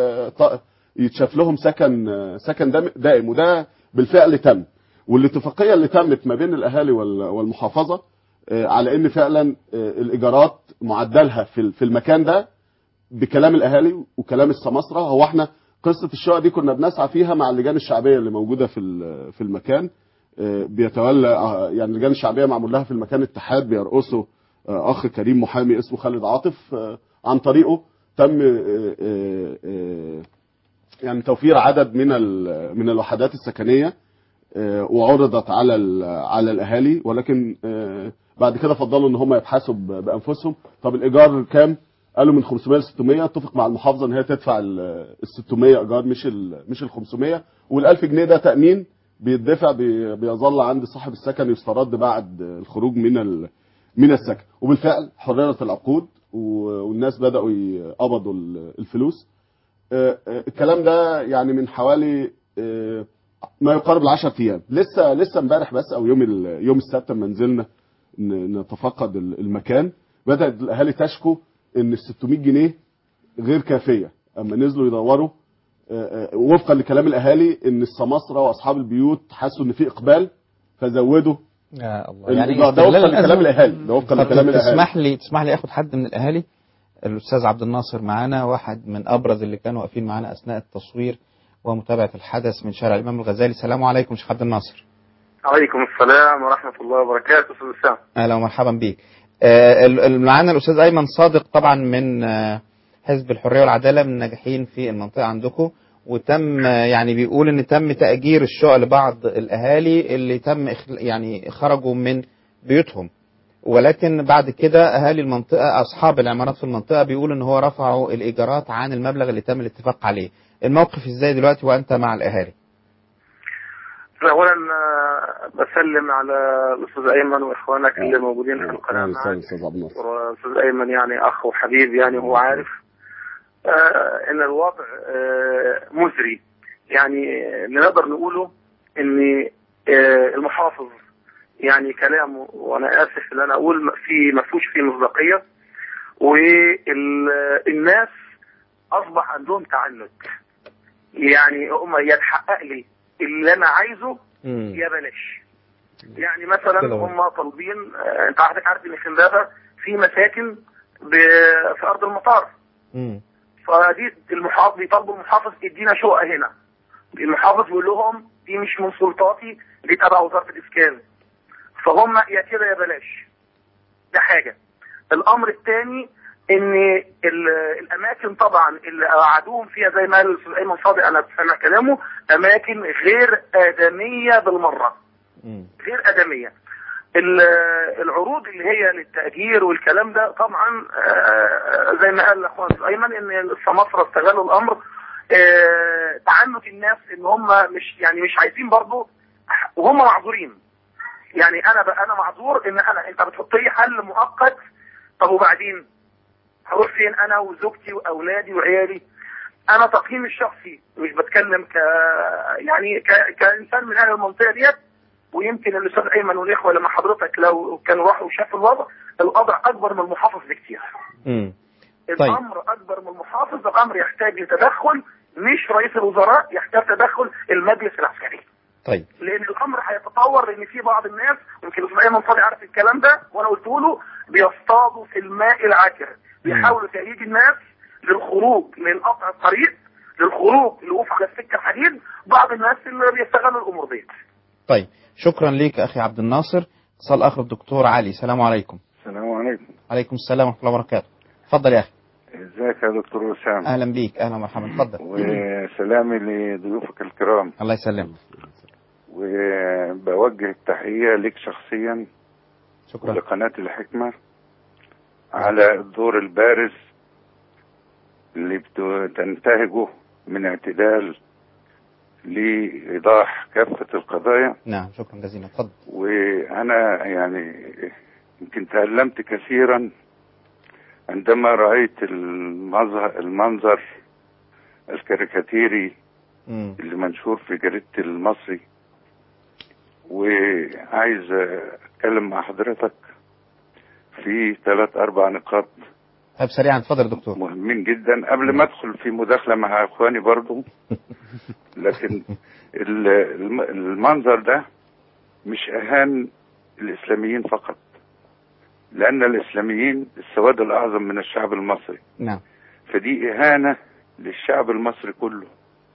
فيتشاف لهم سكن سكن دام- دائم وده بالفعل تم والاتفاقيه اللي تمت ما بين الاهالي وال- والمحافظه آه، على ان فعلا آه، الايجارات معدلها في ال- في المكان ده بكلام الاهالي وكلام السماسره هو احنا قصه الشقق دي كنا بنسعى فيها مع اللجان الشعبيه اللي موجوده في ال- في المكان آه، بيتولى آه، يعني اللجان الشعبيه معمول لها في المكان اتحاد بيرقصه آه، اخ كريم محامي اسمه خالد عاطف آه، عن طريقه تم آه، آه، آه، يعني توفير عدد من ال- من الوحدات السكنيه آه، وعرضت على ال- على الاهالي ولكن آه، بعد كده فضلوا ان هم يبحثوا ب- بانفسهم طب الايجار كام قالوا من 500 ل 600 اتفق مع المحافظه ان هي تدفع ال ال 600 ايجار مش ال مش ال 500 وال 1000 جنيه ده تامين بيدفع بي- بيظل عند صاحب السكن يسترد بعد الخروج من ال من السكن وبالفعل حررت العقود و- والناس بداوا يقبضوا ال- الفلوس آه، آه، الكلام ده يعني من حوالي آه، ما يقارب ال 10 ايام لسه لسه امبارح بس او يوم ال- يوم السبت لما نزلنا ن- نتفقد ال- المكان بدات الاهالي تشكو ان ال 600 جنيه غير كافيه اما نزلوا يدوروا آه، آه، وفقا لكلام الاهالي ان السماسره واصحاب البيوت حسوا ان في اقبال فزودوا يا الله ال- يعني ده- ده استغلال وفقا لكلام الأزمة. الاهالي ده وفقا طب لكلام الاهالي تسمح لي تسمح لي اخد حد من الاهالي الاستاذ عبد الناصر معانا واحد من ابرز اللي كانوا واقفين معانا اثناء التصوير ومتابعه الحدث من شارع الامام الغزالي السلام عليكم شيخ عبد الناصر عليكم السلام ورحمة الله وبركاته أستاذ وسام اهلا ومرحبا بيك آه، ال- ال- معانا الاستاذ ايمن صادق طبعا من آه، حزب الحريه والعداله من الناجحين في المنطقه عندكم وتم آه، يعني بيقول ان تم تاجير الشقق لبعض الاهالي اللي تم إخ- يعني خرجوا من بيوتهم ولكن بعد كده اهالي المنطقه اصحاب العمارات في المنطقه بيقولوا ان هو رفعوا الايجارات عن المبلغ اللي تم الاتفاق عليه الموقف ازاي دلوقتي وانت مع الاهالي أولا آه، بسلم على الأستاذ أيمن وإخوانك اللي موجودين في القناة أهلا وسهلا معك استاذ عبد الناصر والأستاذ أيمن يعني أخ وحبيب يعني هو عارف آه، إن الوضع آه، مزري يعني آه، نقدر نقوله إن آه، المحافظ يعني كلامه وأنا آسف إن أنا أقول في ما فيهوش فيه مصداقية والناس أصبح عندهم تعنت يعني هم يتحقق لي اللي أنا عايزه يا بلاش يعني مثلا كده هم طالبين آه، انت حضرتك عارف ان في امبابه في مساكن ب- في ارض المطار مم. فدي المحافظ بيطالبوا المحافظ ادينا شقه هنا المحافظ بيقول لهم دي مش من سلطاتي دي تبع وزاره الاسكان فهم يا كده يا بلاش ده حاجه الامر الثاني ان ال- الاماكن طبعا اللي قعدوهم فيها زي ما قال الاستاذ ايمن صادق انا سامع كلامه اماكن غير ادميه بالمره غير ادميه ال- العروض اللي هي للتاجير والكلام ده طبعا آه، زي ما قال اخوان الأستاذ ايمن ان السماسره استغلوا الامر آه، تعنت الناس ان هم مش يعني مش عايزين برضه وهم معذورين يعني انا بقى انا معذور ان انا انت بتحط لي حل مؤقت طب وبعدين هروح فين انا وزوجتي واولادي وعيالي انا تقييمي الشخصي مش بتكلم ك يعني ك... كانسان من اهل المنطقه ديت ويمكن الاستاذ ايمن والاخوه لما حضرتك لو كانوا راحوا وشافوا الوضع الوضع اكبر من المحافظ بكتير مم. طيب الامر اكبر من المحافظ الامر يحتاج لتدخل مش رئيس الوزراء يحتاج تدخل المجلس العسكري طيب لان الامر هيتطور لان في بعض الناس يمكن الاستاذ ايمن صادق عارف الكلام ده وانا قلت له بيصطادوا في الماء العكر بيحاولوا تهيج الناس للخروج من قطع الطريق للخروج لوقوف على السكه الحديد بعض الناس اللي بيستغلوا الامور ديت طيب شكرا ليك اخي عبد الناصر اتصال اخر الدكتور علي السلام عليكم السلام عليكم عليكم السلام ورحمه الله وبركاته اتفضل يا اخي ازيك يا دكتور وسام اهلا بيك اهلا ومرحبا اتفضل وسلامي لضيوفك الكرام الله يسلمك وبوجه التحية لك شخصيا شكرا ولقناة الحكمة على الدور البارز اللي بتنتهجه من اعتدال لإيضاح كافة القضايا نعم شكرا جزيلا اتفضل وأنا يعني يمكن تألمت كثيرا عندما رأيت المظهر المنظر الكاريكاتيري مم. اللي منشور في جريدة المصري وعايز أتكلم مع حضرتك في ثلاث أربع نقاط طيب سريعا اتفضل يا دكتور مهمين جدا قبل ما أدخل في مداخلة مع إخواني برضو لكن ال- الم- المنظر ده مش أهان الإسلاميين فقط لأن الإسلاميين السواد الأعظم من الشعب المصري نعم فدي إهانة للشعب المصري كله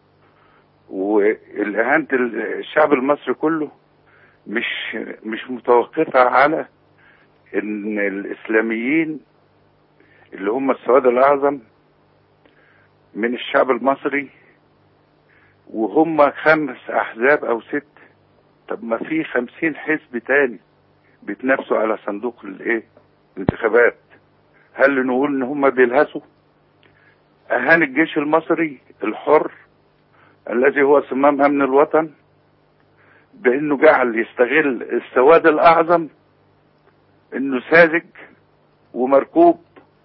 والإهانة الشعب المصري كله مش مش متوقفة على إن الإسلاميين اللي هم السواد الأعظم من الشعب المصري وهم خمس أحزاب أو ست طب ما في خمسين حزب تاني بيتنافسوا على صندوق الإيه الانتخابات هل نقول إن هم بيلهسوا أهان الجيش المصري الحر الذي هو صمام أمن الوطن بأنه جعل يستغل السواد الأعظم إنه ساذج ومركوب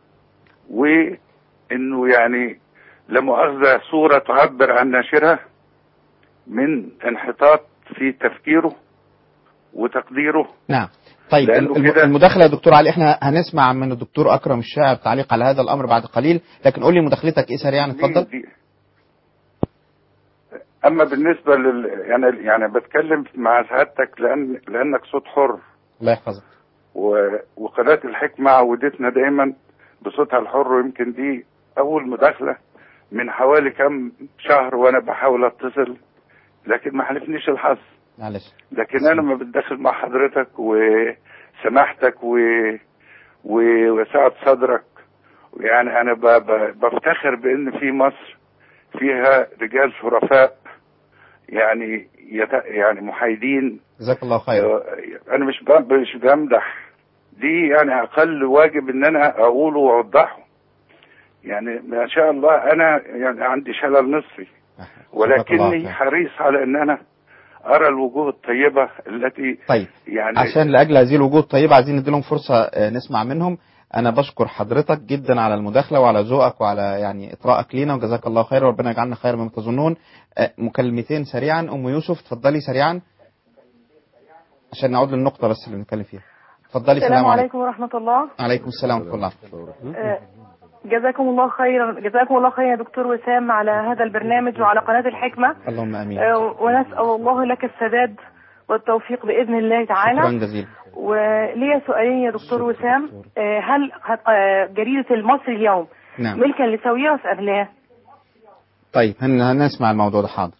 وإنه يعني لا مؤاخذة صورة تعبر عن ناشرها من انحطاط في تفكيره وتقديره نعم طيب لأنه الم- كده- المداخله يا دكتور علي احنا هنسمع من الدكتور اكرم الشاعر تعليق على هذا الامر بعد قليل لكن قول لي مداخلتك ايه سريعا اتفضل دي اما بالنسبه لل يعني يعني بتكلم مع سعادتك لان لانك صوت حر الله يحفظك و... وقناه الحكمه عودتنا دايما بصوتها الحر ويمكن دي اول مداخله من حوالي كام شهر وانا بحاول اتصل لكن ما حلفنيش الحظ معلش لكن انا لما بتدخل مع حضرتك وسماحتك و... و... وسعة صدرك يعني انا ب... ب... بفتخر بان في مصر فيها رجال شرفاء يعني يت... يعني محايدين جزاك الله خير انا مش ب... مش بمدح دي يعني اقل واجب ان انا اقوله واوضحه يعني ما شاء الله انا يعني عندي شلل نصفي ولكني حريص على ان انا ارى الوجوه الطيبه التي طيب يعني عشان لاجل هذه الوجوه الطيبه عايزين نديلهم فرصه آه، نسمع منهم انا بشكر حضرتك جدا على المداخله وعلى ذوقك وعلى يعني اطراءك لينا وجزاك الله خير وربنا يجعلنا خير مما تظنون آه، مكالمتين سريعا ام يوسف اتفضلي سريعا عشان نعود للنقطه بس اللي بنتكلم فيها اتفضلي السلام عليكم ورحمة الله عليكم السلام ورحمه الله آه، جزاكم الله خيرا جزاكم الله خيرا يا دكتور وسام على هذا البرنامج وعلى قناة الحكمة اللهم امين آه، ونسأل الله لك السداد والتوفيق بإذن الله شكرا تعالى جزيلا وليا سؤالين يا دكتور وسام آه، هل هت- آه، جريدة المصري اليوم نعم ملكا لساويرس أم لا؟ طيب هن- هنسمع الموضوع ده حاضر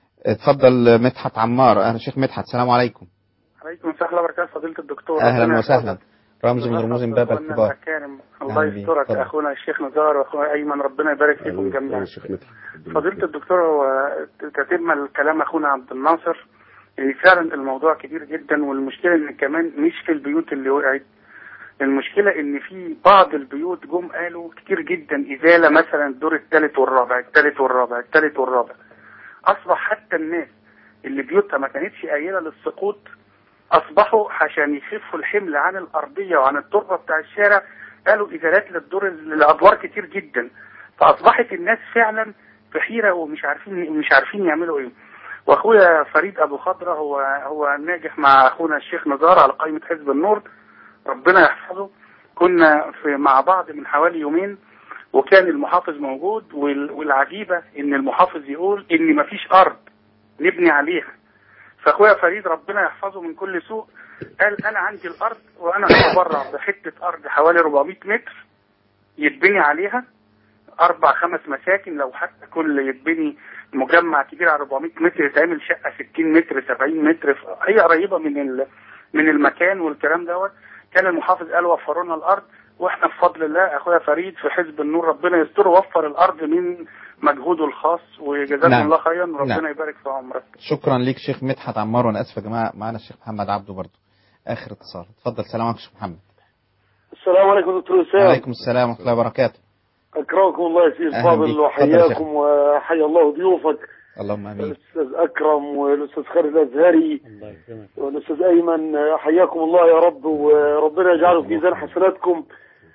اتفضل مدحت عمار اهلا شيخ مدحت السلام عليكم عليكم السلام وبركاته فضيلة الدكتور اهلا ربنا وسهلا يحفظك. رمز من رموز امبابة أخونا الكبار الكارم أهلا الله بيك. يسترك اتفضل. اخونا الشيخ نزار واخونا ايمن ربنا يبارك فيكم جميعا فضيلة الدكتور هو تتم الكلام اخونا عبد الناصر ان فعلا الموضوع كبير جدا والمشكله ان كمان مش في البيوت اللي وقعت المشكله ان في بعض البيوت جم قالوا كتير جدا ازاله مثلا الدور الثالث والرابع الثالث والرابع الثالث والرابع اصبح حتى الناس اللي بيوتها ما كانتش قايله للسقوط اصبحوا عشان يخفوا الحمل عن الارضيه وعن التربه بتاع الشارع قالوا ازالات للدور لادوار كتير جدا فاصبحت الناس فعلا في حيره ومش عارفين مش عارفين يعملوا ايه واخويا فريد ابو خضره هو هو ناجح مع اخونا الشيخ نزار على قائمه حزب النور ربنا يحفظه كنا في مع بعض من حوالي يومين وكان المحافظ موجود وال- والعجيبه ان المحافظ يقول ان مفيش ارض نبني عليها فاخويا فريد ربنا يحفظه من كل سوء قال انا عندي الارض وانا هتبرع بحته ارض حوالي 400 متر يتبني عليها اربع خمس مساكن لو حتى كل يتبني مجمع كبير على 400 متر يتعمل شقه 60 متر 70 متر ف- هي قريبه من ال... من المكان والكلام دوت كان المحافظ قال وفروا لنا الارض واحنا بفضل الله اخويا فريد في حزب النور ربنا يستر وفر الارض من مجهوده الخاص وجزاكم نعم. الله خيرا وربنا نعم. يبارك في عمرك شكرا ليك شيخ مدحت عمار وانا اسف يا جماعه معانا الشيخ محمد عبده برضه اخر اتصال اتفضل سلام عليكم شيخ محمد السلام عليكم دكتور وسام وعليكم السلام ورحمه الله وبركاته اكرمكم الله يا سيدي أهلا بيك. الفاضل اتفضل يا وحياكم وحيا الله ضيوفك اللهم امين الاستاذ اكرم والاستاذ خالد الازهري والاستاذ ايمن حياكم الله يا رب وربنا يجعله في ميزان حسناتكم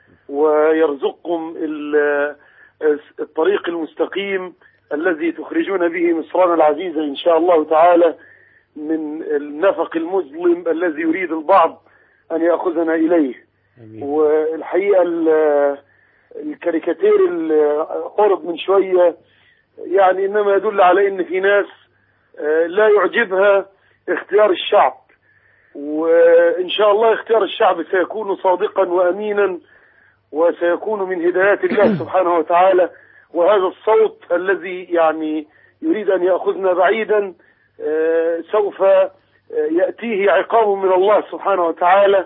ويرزقكم ال- الطريق المستقيم الذي تخرجون به مصرنا العزيزة إن شاء الله تعالى من النفق المظلم الذي يريد البعض أن يأخذنا إليه والحقيقة ال- الكاريكاتير اللي قرب من شوية يعني إنما يدل على إن في ناس آه، لا يعجبها اختيار الشعب وإن شاء الله اختيار الشعب سيكون صادقا وأمينا وسيكون من هدايات الله سبحانه وتعالى وهذا الصوت الذي يعني يريد أن يأخذنا بعيدا آه، سوف آه، يأتيه عقاب من الله سبحانه وتعالى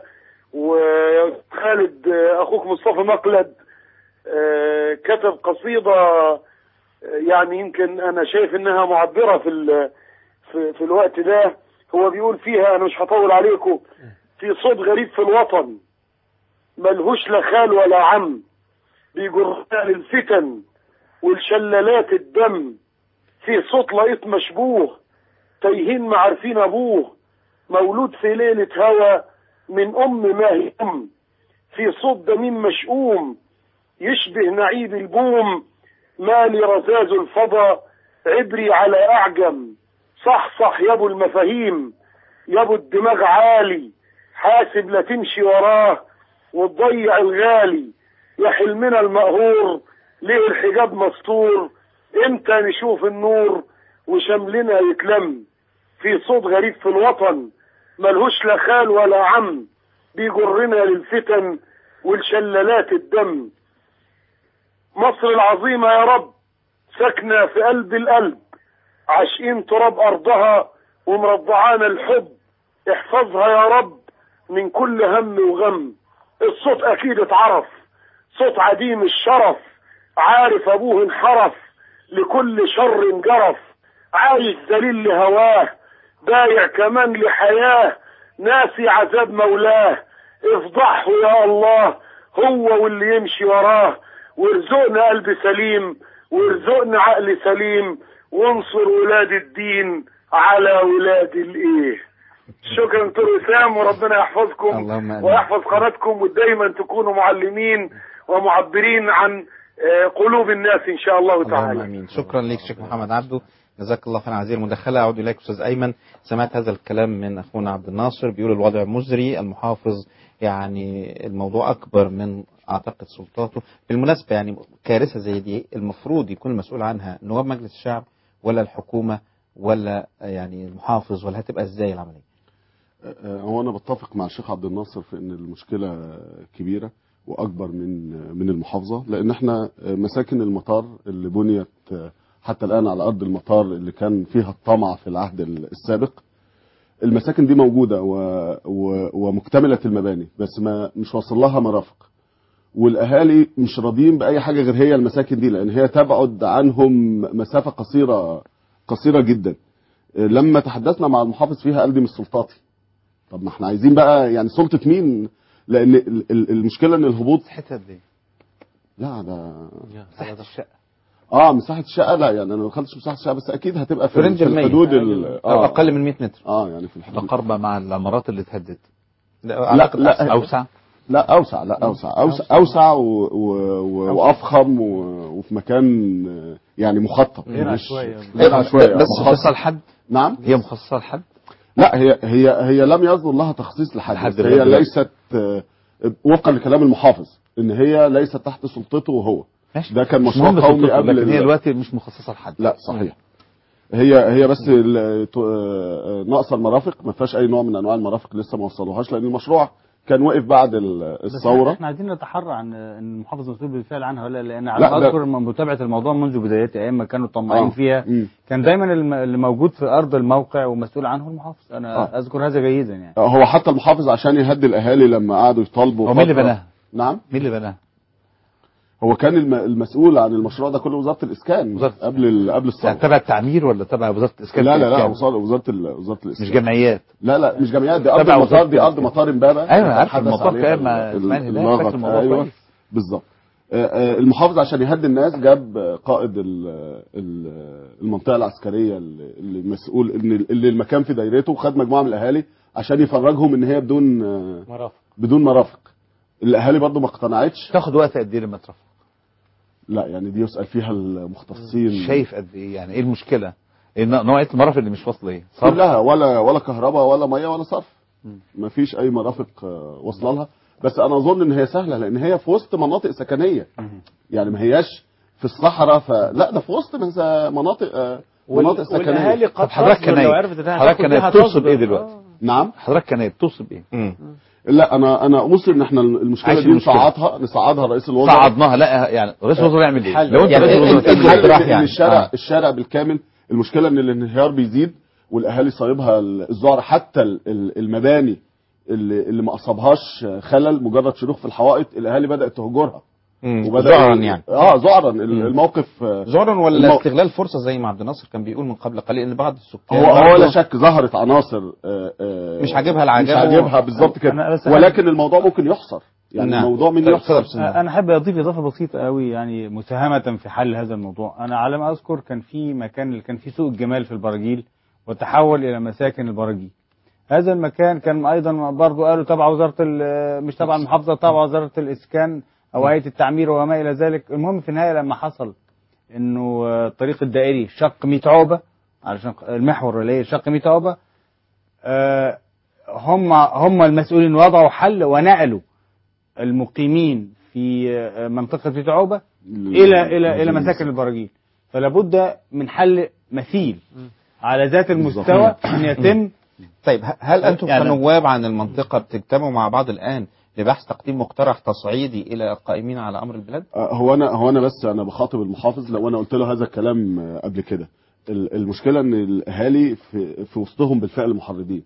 وخالد آه، أخوك مصطفى مقلد آه، كتب قصيدة آه، يعني يمكن أنا شايف إنها معبرة في ال- في, في الوقت ده هو بيقول فيها أنا مش هطول عليكم في صوت غريب في الوطن ملهوش لا خال ولا عم بيجرنا للفتن والشلالات الدم في صوت لقيط مشبوه تايهين ما عارفين ابوه مولود في ليلة هوى من ام ما هي ام في صوت دميم مشؤوم يشبه نعيب البوم مالي رزاز الفضا عبري على اعجم صح صح يا ابو المفاهيم يا ابو الدماغ عالي حاسب لا تمشي وراه وتضيع الغالي يا حلمنا المقهور ليه الحجاب مستور امتى نشوف النور وشملنا يتلم في صوت غريب في الوطن ملهوش لا خال ولا عم بيجرنا للفتن والشلالات الدم مصر العظيمة يا رب ساكنة في قلب القلب عاشقين تراب أرضها ومرضعانا الحب احفظها يا رب من كل هم وغم الصوت أكيد اتعرف صوت عديم الشرف عارف أبوه انحرف لكل شر جرف عايش ذليل لهواه بايع كمان لحياه ناسي عذاب مولاه افضحه يا الله هو واللي يمشي وراه وارزقنا قلب سليم وارزقنا عقل سليم وانصر ولاد الدين على ولاد الايه شكرا دكتور وسام وربنا يحفظكم اللهم آمين. ويحفظ قناتكم ودايما تكونوا معلمين ومعبرين عن آه، قلوب الناس ان شاء الله اللهم تعالى امين شكرا لك شيخ محمد عبده جزاك الله خيرا عزيزي المداخله اعود اليك استاذ ايمن سمعت هذا الكلام من اخونا عبد الناصر بيقول الوضع مزري المحافظ يعني الموضوع اكبر من اعتقد سلطاته بالمناسبه يعني كارثه زي دي المفروض يكون المسؤول عنها نواب مجلس الشعب ولا الحكومه ولا يعني المحافظ ولا هتبقى ازاي العمليه آه، هو انا بتفق مع الشيخ عبد الناصر في ان المشكله كبيره واكبر من من المحافظه لان احنا مساكن المطار اللي بنيت حتى الان على ارض المطار اللي كان فيها الطمع في العهد السابق المساكن دي موجوده و و ومكتمله المباني بس ما مش واصل لها مرافق والاهالي مش راضيين باي حاجه غير هي المساكن دي لان هي تبعد عنهم مسافه قصيره قصيره جدا لما تحدثنا مع المحافظ فيها قال دي مش سلطاتي طب ما احنا عايزين بقى يعني سلطه مين لان ال- ال- المشكله ان الهبوط حته قد ايه؟ لا ده مساحه الشقه اه مساحه الشقه لا يعني انا ما دخلتش مساحه الشقه بس اكيد هتبقى في, في رينج في المية. الحدود ال- أو أقل من 100 متر اه يعني في الحدود مقاربه مع العمارات اللي اتهدت لا لا لا اوسع لا اوسع لا اوسع اوسع, أوسع و... و... و... وافخم و... وفي مكان آه، يعني مخطط غير مش- عشوائي. غير عشوائي بس مخطط. مخصصه لحد نعم هي مخصصه لحد لا هي هي هي لم يصدر لها تخصيص لحد لحد بس دلوقتي. هي ليست آه، وفقا لكلام المحافظ ان هي ليست تحت سلطته هو ماشي ده كان مش مشروع مهم قومي سلطته، قبل لكن هي ال- دلوقتي مش مخصصه لحد لا صحيح هي هي بس ال- ت- آه، ناقصه المرافق ما فيهاش اي نوع من انواع المرافق لسه ما وصلوهاش لان المشروع كان واقف بعد ال- بس الثوره احنا عايزين نتحرى عن ان المحافظ مسؤول بالفعل عنها ولا لا لان لا، على ما ده- اذكر من متابعه الموضوع منذ بدايته ايام ما كانوا طماعين آه. فيها مم. كان دايما الم- اللي موجود في ارض الموقع ومسؤول عنه المحافظ انا آه. اذكر هذا جيدا يعني هو حتى المحافظ عشان يهدي الاهالي لما قعدوا يطالبوا هو مين اللي فترة- بناها؟ نعم مين اللي بناها؟ هو كان الم- المسؤول عن المشروع ده كله وزاره الاسكان وزارة قبل ال- قبل الثوره يعني تبع التعمير ولا تبع وزاره الاسكان لا لا لا والإسكان؟ وزاره وزاره ال- وزاره الاسكان مش جمعيات لا لا مش جمعيات دي ارض تبع المطار وزارة دي ارض الإسكان. مطار امبابه أيوة، عارف حدث المطار عليها كان مع ال- إسماعيل هلال، اللغط. فاكر الموضوع أيوة، كويس. بالظبط آه، آه، المحافظ عشان يهدي الناس جاب قائد ال- ال- المنطقه العسكريه اللي اللي مسؤول ان اللي المكان في دايرته وخد مجموعه من الاهالي عشان يفرجهم ان هي بدون آه، مرافق بدون مرافق الاهالي برضو ما اقتنعتش تاخد وقت قد ايه لما ترفع؟ لا يعني دي يسال فيها المختصين شايف قد ايه يعني ايه المشكله؟ إيه نوع- نوعيه المرافق اللي مش واصله ايه؟ صرف؟ كلها ولا ولا كهرباء ولا ميه ولا صرف ما فيش اي مرافق آه، واصله لها بس انا اظن ان هي سهله لان هي في وسط مناطق سكنيه يعني ما هياش في الصحراء فلا ده في وسط مز- مناطق آه، وال- مناطق سكنيه والأهالي قد طب حضرتك تصبر كان لو ايه؟ عرفت إنها حضرتك تاخد كان بيها بتوصل تصبر. بايه دلوقتي؟ نعم حضرتك كان بتوصل بايه؟ لا انا انا مصر ان احنا المشكله عايش دي المشكلة. نصعدها نصعدها رئيس الوزراء صعدناها لا يعني رئيس الوزراء يعمل ايه؟ الحل لو انت يعني رئيس ال- الوزراء ال- الحل تعمل ان إيه؟ إن الشارع آه. الشارع بالكامل المشكله ان الانهيار بيزيد والاهالي صايبها ال- الذعر حتى ال- ال- المباني اللي اللي ما اصابهاش خلل مجرد شروخ في الحوائط الاهالي بدات تهجرها وبدأ ذعرا يعني اه ذعرا ال- الموقف آه، ذعرا ولا المو- استغلال فرصه زي ما عبد الناصر كان بيقول من قبل قليل ان بعض السكان هو هو لا برضه شك ظهرت عناصر آه، آه، مش عاجبها العجب مش عاجبها بالظبط كده أنا بس- ولكن الموضوع ممكن يحصر يعني نعم. الموضوع من طيب، يحصر اتفضل. انا احب اضيف اضافه بسيطه قوي يعني مساهمه في حل هذا الموضوع انا على ما اذكر كان في مكان اللي كان فيه سوق الجمال في البراجيل وتحول الى مساكن البراجيل هذا المكان كان ايضا برضه قالوا تبع وزاره ال- مش تبع المحافظه تبع وزاره الاسكان او هيئه التعمير وما الى ذلك المهم في النهايه لما حصل انه آه، الطريق الدائري شق 100 عقبه علشان المحور اللي هي شق 100 عقبه آه، هم هم المسؤولين وضعوا حل ونقلوا المقيمين في آه، منطقه 100 عقبه الى الى الى مساكن البراجيل فلا بد من حل مثيل على ذات المستوى ان يتم طيب ه- هل انتم يعني- كنواب عن المنطقه بتجتمعوا مع بعض الان لبحث تقديم مقترح تصعيدي الى القائمين على امر البلاد؟ آه، هو انا هو انا بس انا بخاطب المحافظ لو انا قلت له هذا الكلام آه، قبل كده ال- المشكله ان الاهالي في, في وسطهم بالفعل محرضين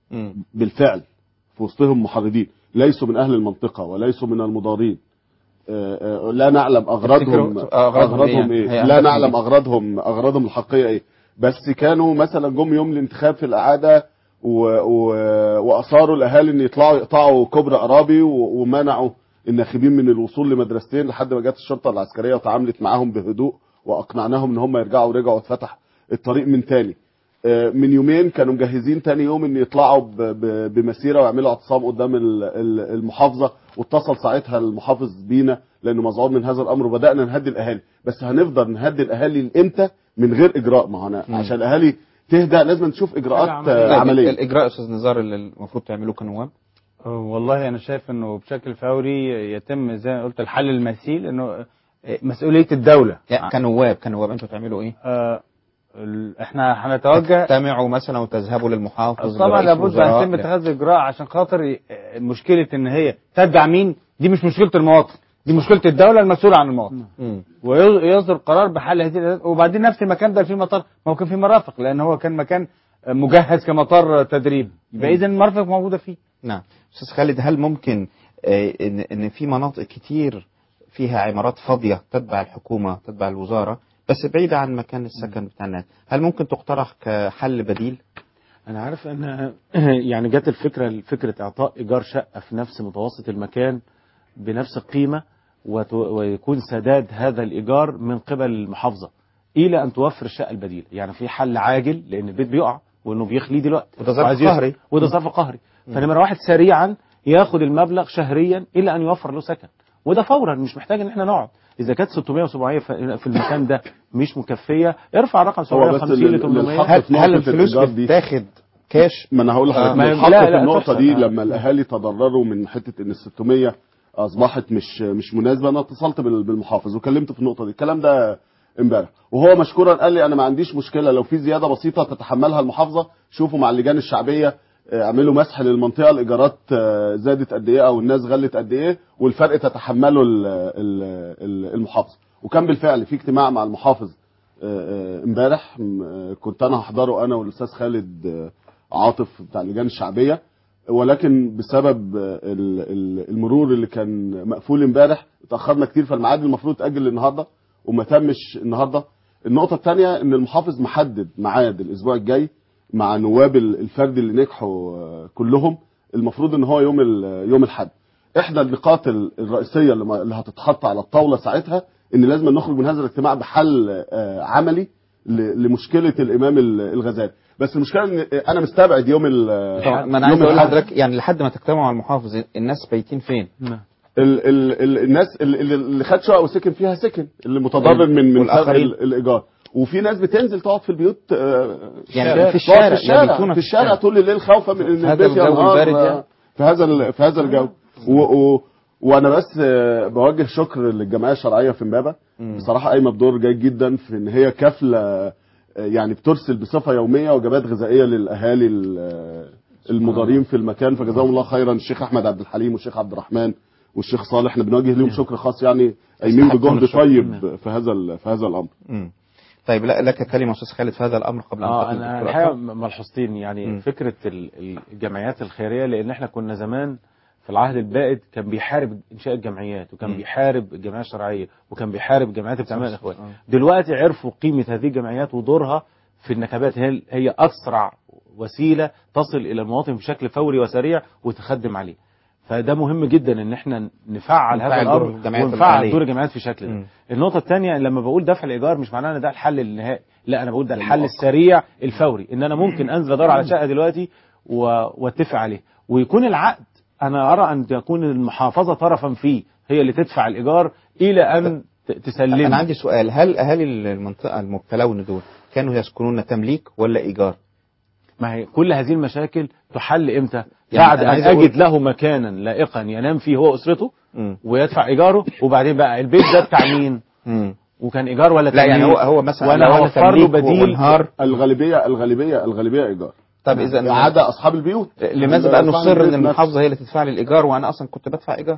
بالفعل في وسطهم محرضين ليسوا من اهل المنطقه وليسوا من المضارين آه، آه، لا نعلم اغراضهم تفتكروا أغراضهم اغراضهم إيه؟ ايه هي لا أهدافهم نعلم إيه؟ اغراضهم اغراضهم الحقيقيه ايه بس كانوا مثلا جم يوم الانتخاب في الاعاده و... و... واصروا الاهالي ان يطلعوا يقطعوا كوبري اراضي و... ومنعوا الناخبين من الوصول لمدرستين لحد ما جت الشرطه العسكريه وتعاملت معاهم بهدوء واقنعناهم ان هم يرجعوا رجعوا اتفتح الطريق من تاني آه، من يومين كانوا مجهزين تاني يوم ان يطلعوا ب... ب... بمسيره ويعملوا اعتصام قدام ال- ال- المحافظه واتصل ساعتها المحافظ بينا لانه مذعور من هذا الامر وبدانا نهدي الاهالي بس هنفضل نهدي الاهالي امتى من غير اجراء ما هو أنا عشان الاهالي تهدى لازم نشوف اجراءات آه، طيب، عمليه الاجراء يا استاذ نزار اللي المفروض تعملوه كنواب والله انا شايف انه بشكل فوري يتم زي ما قلت الحل المثيل انه مسؤوليه الدوله يعني كنواب كنواب انتوا تعملوا ايه؟ آه ال- احنا هنتوجه تجتمعوا مثلا وتذهبوا للمحافظ طبعا لرئيس لابد الوزراء، ان يتم اتخاذ اجراء عشان خاطر ي- مشكله ان هي تتبع مين دي مش مشكله المواطن دي مشكله الدوله المسؤوله عن المواطن مم. ويصدر قرار بحل هذه الأزمة. وبعدين نفس المكان ده في مطار ما هو كان في مرافق لان هو كان مكان مجهز كمطار تدريب يبقى مم. اذا المرافق موجوده فيه نعم استاذ خالد هل ممكن آه، ان ان في مناطق كتير فيها عمارات فاضيه تتبع الحكومه تتبع الوزاره بس بعيده عن مكان السكن بتاع الناس هل ممكن تقترح كحل بديل انا عارف ان يعني جت الفكره فكره اعطاء ايجار شقه في نفس متوسط المكان بنفس القيمه وت- ويكون سداد هذا الايجار من قبل المحافظه الى ان توفر الشقه البديله يعني في حل عاجل لان البيت بيقع وانه بيخليه دلوقتي وده ظرف وعايز يصرف. قهري. وده ظرف قهري فنمره واحد سريعا ياخد المبلغ شهريا الى ان يوفر له سكن وده فورا مش محتاج ان احنا نقعد اذا كانت 600 و700 في في المكان ده مش مكفيه ارفع رقم هو بس 750 ل اللي- اللي 800 اتحط في نقطة الإيجار دي- كاش ما انا هقول آه، لحضرتك ما- الحق لا، في لا، النقطه تحصل. دي آه. لما الاهالي تضرروا من حته ان ال 600 اصبحت مش مش مناسبه انا اتصلت بال- بالمحافظ وكلمته في النقطه دي الكلام ده امبارح وهو مشكورا قال لي انا ما عنديش مشكله لو في زياده بسيطه تتحملها المحافظه شوفوا مع اللجان الشعبيه آه، اعملوا مسح للمنطقه الايجارات آه، زادت قد ايه او الناس غلت قد ايه والفرق تتحمله ال- ال- ال- المحافظ وكان بالفعل في اجتماع مع المحافظ آه، آه، امبارح م- آه، كنت انا هحضره انا والاستاذ خالد آه، عاطف بتاع اللجان الشعبيه ولكن بسبب آه، ال- ال- المرور اللي كان مقفول امبارح اتاخرنا كتير فالميعاد المفروض اتاجل النهارده وما تمش النهارده النقطه الثانيه ان المحافظ محدد ميعاد الاسبوع الجاي مع نواب ال- الفرد اللي نجحوا آه، كلهم المفروض ان هو يوم ال- يوم الاحد احدى النقاط ال- الرئيسيه اللي ما- اللي هتتحط على الطاوله ساعتها ان لازم نخرج من هذا الاجتماع بحل آه، عملي ل- لمشكله الامام ال- الغزالي بس المشكله ان انا مستبعد يوم ال طبعا ما انا عايز اقول لحضرتك يعني لحد ما تجتمعوا مع المحافظ الناس بايتين فين؟ ال ال ال الناس اللي, اللي خد شقه وسكن فيها سكن اللي متضرر من من فرق والآخرين؟ ال- الايجار وفي ناس بتنزل تقعد في البيوت آه، يعني في تقعد الشارع، في الشارع يبيتون في في الشارع الشارع. طول الليل خوفا من في ان هذا البيت الجو ينهار البارد آه، يعني. في هذا ال- في هذا الجو و و وانا بس آه، بوجه شكر للجمعيه الشرعيه في امبابه بصراحه قايمه بدور جيد جدا في ان هي كافله آه، يعني بترسل بصفه يوميه وجبات غذائيه للاهالي ال- آه، المضارين في المكان فجزاهم الله خيرا الشيخ احمد عبد الحليم والشيخ عبد الرحمن والشيخ صالح احنا بنوجه لهم شكر خاص يعني قايمين يستحقون بجهد الشكر. طيب في هذا ال- في هذا الامر مم. طيب لا لك كلمه استاذ خالد في هذا الامر قبل ان اه تنتقل انا للدكتور الحقيقه أكرم. ملحوظتين يعني مم. فكره ال- ال- الجمعيات الخيريه لان احنا كنا زمان في العهد البائد كان بيحارب انشاء الجمعيات وكان مم. بيحارب الجمعيه الشرعيه وكان بيحارب الجمعيات اللي بتعملها صح، الاخوان آه. دلوقتي عرفوا قيمه هذه الجمعيات ودورها في النكبات هي هي اسرع وسيله تصل الى المواطن بشكل فوري وسريع وتخدم عليه فده مهم جدا ان احنا نفعل هذا نفعل دور الامر الجمعيات ونفعل المالية. دور الجمعيات في شكل ده مم. النقطه الثانيه لما بقول دفع الايجار مش معناه ان ده الحل النهائي لا انا بقول ده الحل المؤقت. السريع الفوري ان انا ممكن انزل ادور على شقه دلوقتي و- واتفق عليه ويكون العقد انا ارى ان تكون المحافظه طرفا فيه هي اللي تدفع الايجار الى ان ت- تسلمه انا عندي سؤال هل اهالي المنطقه المبتلون دول كانوا يسكنون تمليك ولا ايجار؟ ما هي كل هذه المشاكل تحل امتى؟ يعني بعد أنا ان عايز أقول- اجد له مكانا لائقا ينام فيه هو واسرته مم. ويدفع ايجاره وبعدين بقى البيت ده بتاع مين؟ مم. وكان ايجار ولا لا يعني تمليك؟ هو هو مثلا وانا لو هو اوفر له تمليك بديل وانهار الغالبيه الغالبيه الغالبيه ايجار طب اذا ما عدا اصحاب البيوت لماذا بقى صاحب نصر ان البيت المحافظه هي اللي تدفع لي الايجار وانا اصلا كنت بدفع ايجار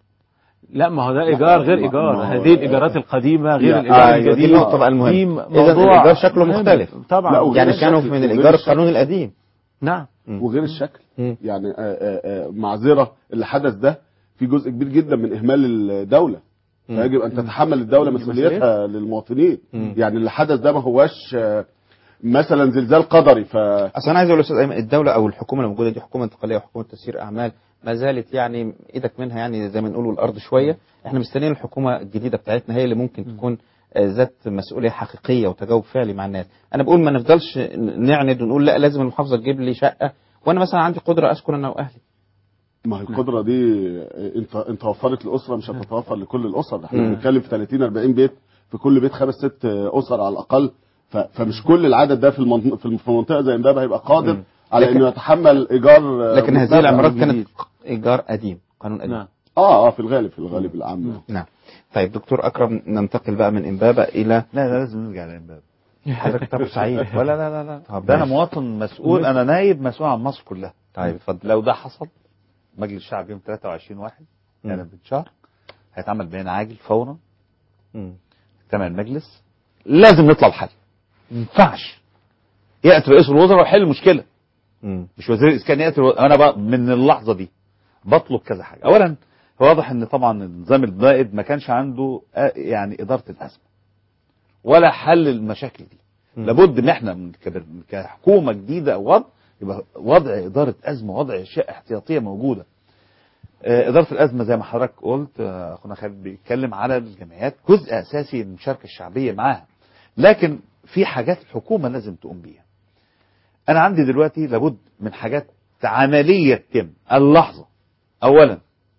لا ما هو ده ايجار غير ما- ايجار ما هو- هذه الايجارات القديمه غير يا- الايجار أيوة، دي الجديد النقطة بقى المهمة. دي إذا موضوع الإيجار شكله مهم. مختلف. طبعا لا، وغير يعني كانوا الشكل- من وغير الايجار الشكل. القانوني القديم نعم وغير الشكل يعني آه، آه، آه، معذره اللي حدث ده في جزء كبير جدا من اهمال الدوله فيجب ان تتحمل الدوله مسؤوليتها للمواطنين يعني اللي حدث ده ما هواش آه، مثلا زلزال قدري ف اصل انا عايز اقول لاستاذ ايمن الدوله او الحكومه اللي موجوده دي حكومه انتقاليه وحكومه تسيير اعمال ما زالت يعني ايدك منها يعني زي ما نقول الارض شويه احنا مستنيين الحكومه الجديده بتاعتنا هي اللي ممكن تكون آه، ذات مسؤوليه حقيقيه وتجاوب فعلي مع الناس انا بقول ما نفضلش نعند ونقول لا لازم المحافظه تجيب لي شقه وانا مثلا عندي قدره اسكن انا واهلي ما هي القدره دي آه، انت انت وفرت الاسره مش هتتوفر لكل الاسر احنا مم. بنتكلم في 30 40 بيت في كل بيت خمس ست آه، اسر على الاقل ف- فمش كل العدد ده في المنطقه في المنطقه زي امبابه هيبقى قادر مم. على لكن- انه يتحمل ايجار آه، لكن هذه مرتفع. العمارات كانت ايجار قديم قانون قديم نعم. اه اه في الغالب في الغالب العام نعم طيب دكتور اكرم ننتقل بقى من امبابه الى لا لا لازم نرجع لامبابه حضرتك طب سعيد ولا لا لا لا طب ده انا ماشي. مواطن مسؤول انا نايب مسؤول عن مصر كلها طيب اتفضل لو ده حصل مجلس الشعب يوم 23 واحد يعني مم. من شهر هيتعمل بيان عاجل فورا مم. اجتمع المجلس لازم نطلع بحل ما ينفعش ياتي رئيس الوزراء ويحل المشكله مم. مش وزير الاسكان ياتي الو- انا بقى من اللحظه دي بطلب كذا حاجه اولا واضح ان طبعا النظام النائب ما كانش عنده آه، يعني اداره الازمه ولا حل المشاكل دي مم. لابد ان احنا من كبر- كحكومه جديده او وضع يبقى وضع اداره ازمه وضع اشياء احتياطيه موجوده آه، اداره الازمه زي ما حضرتك قلت آه، اخونا خالد بيتكلم على الجمعيات جزء اساسي من المشاركه الشعبيه معاها لكن في حاجات الحكومه لازم تقوم بيها انا عندي دلوقتي لابد من حاجات عمليه تتم اللحظه اولا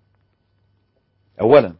اولا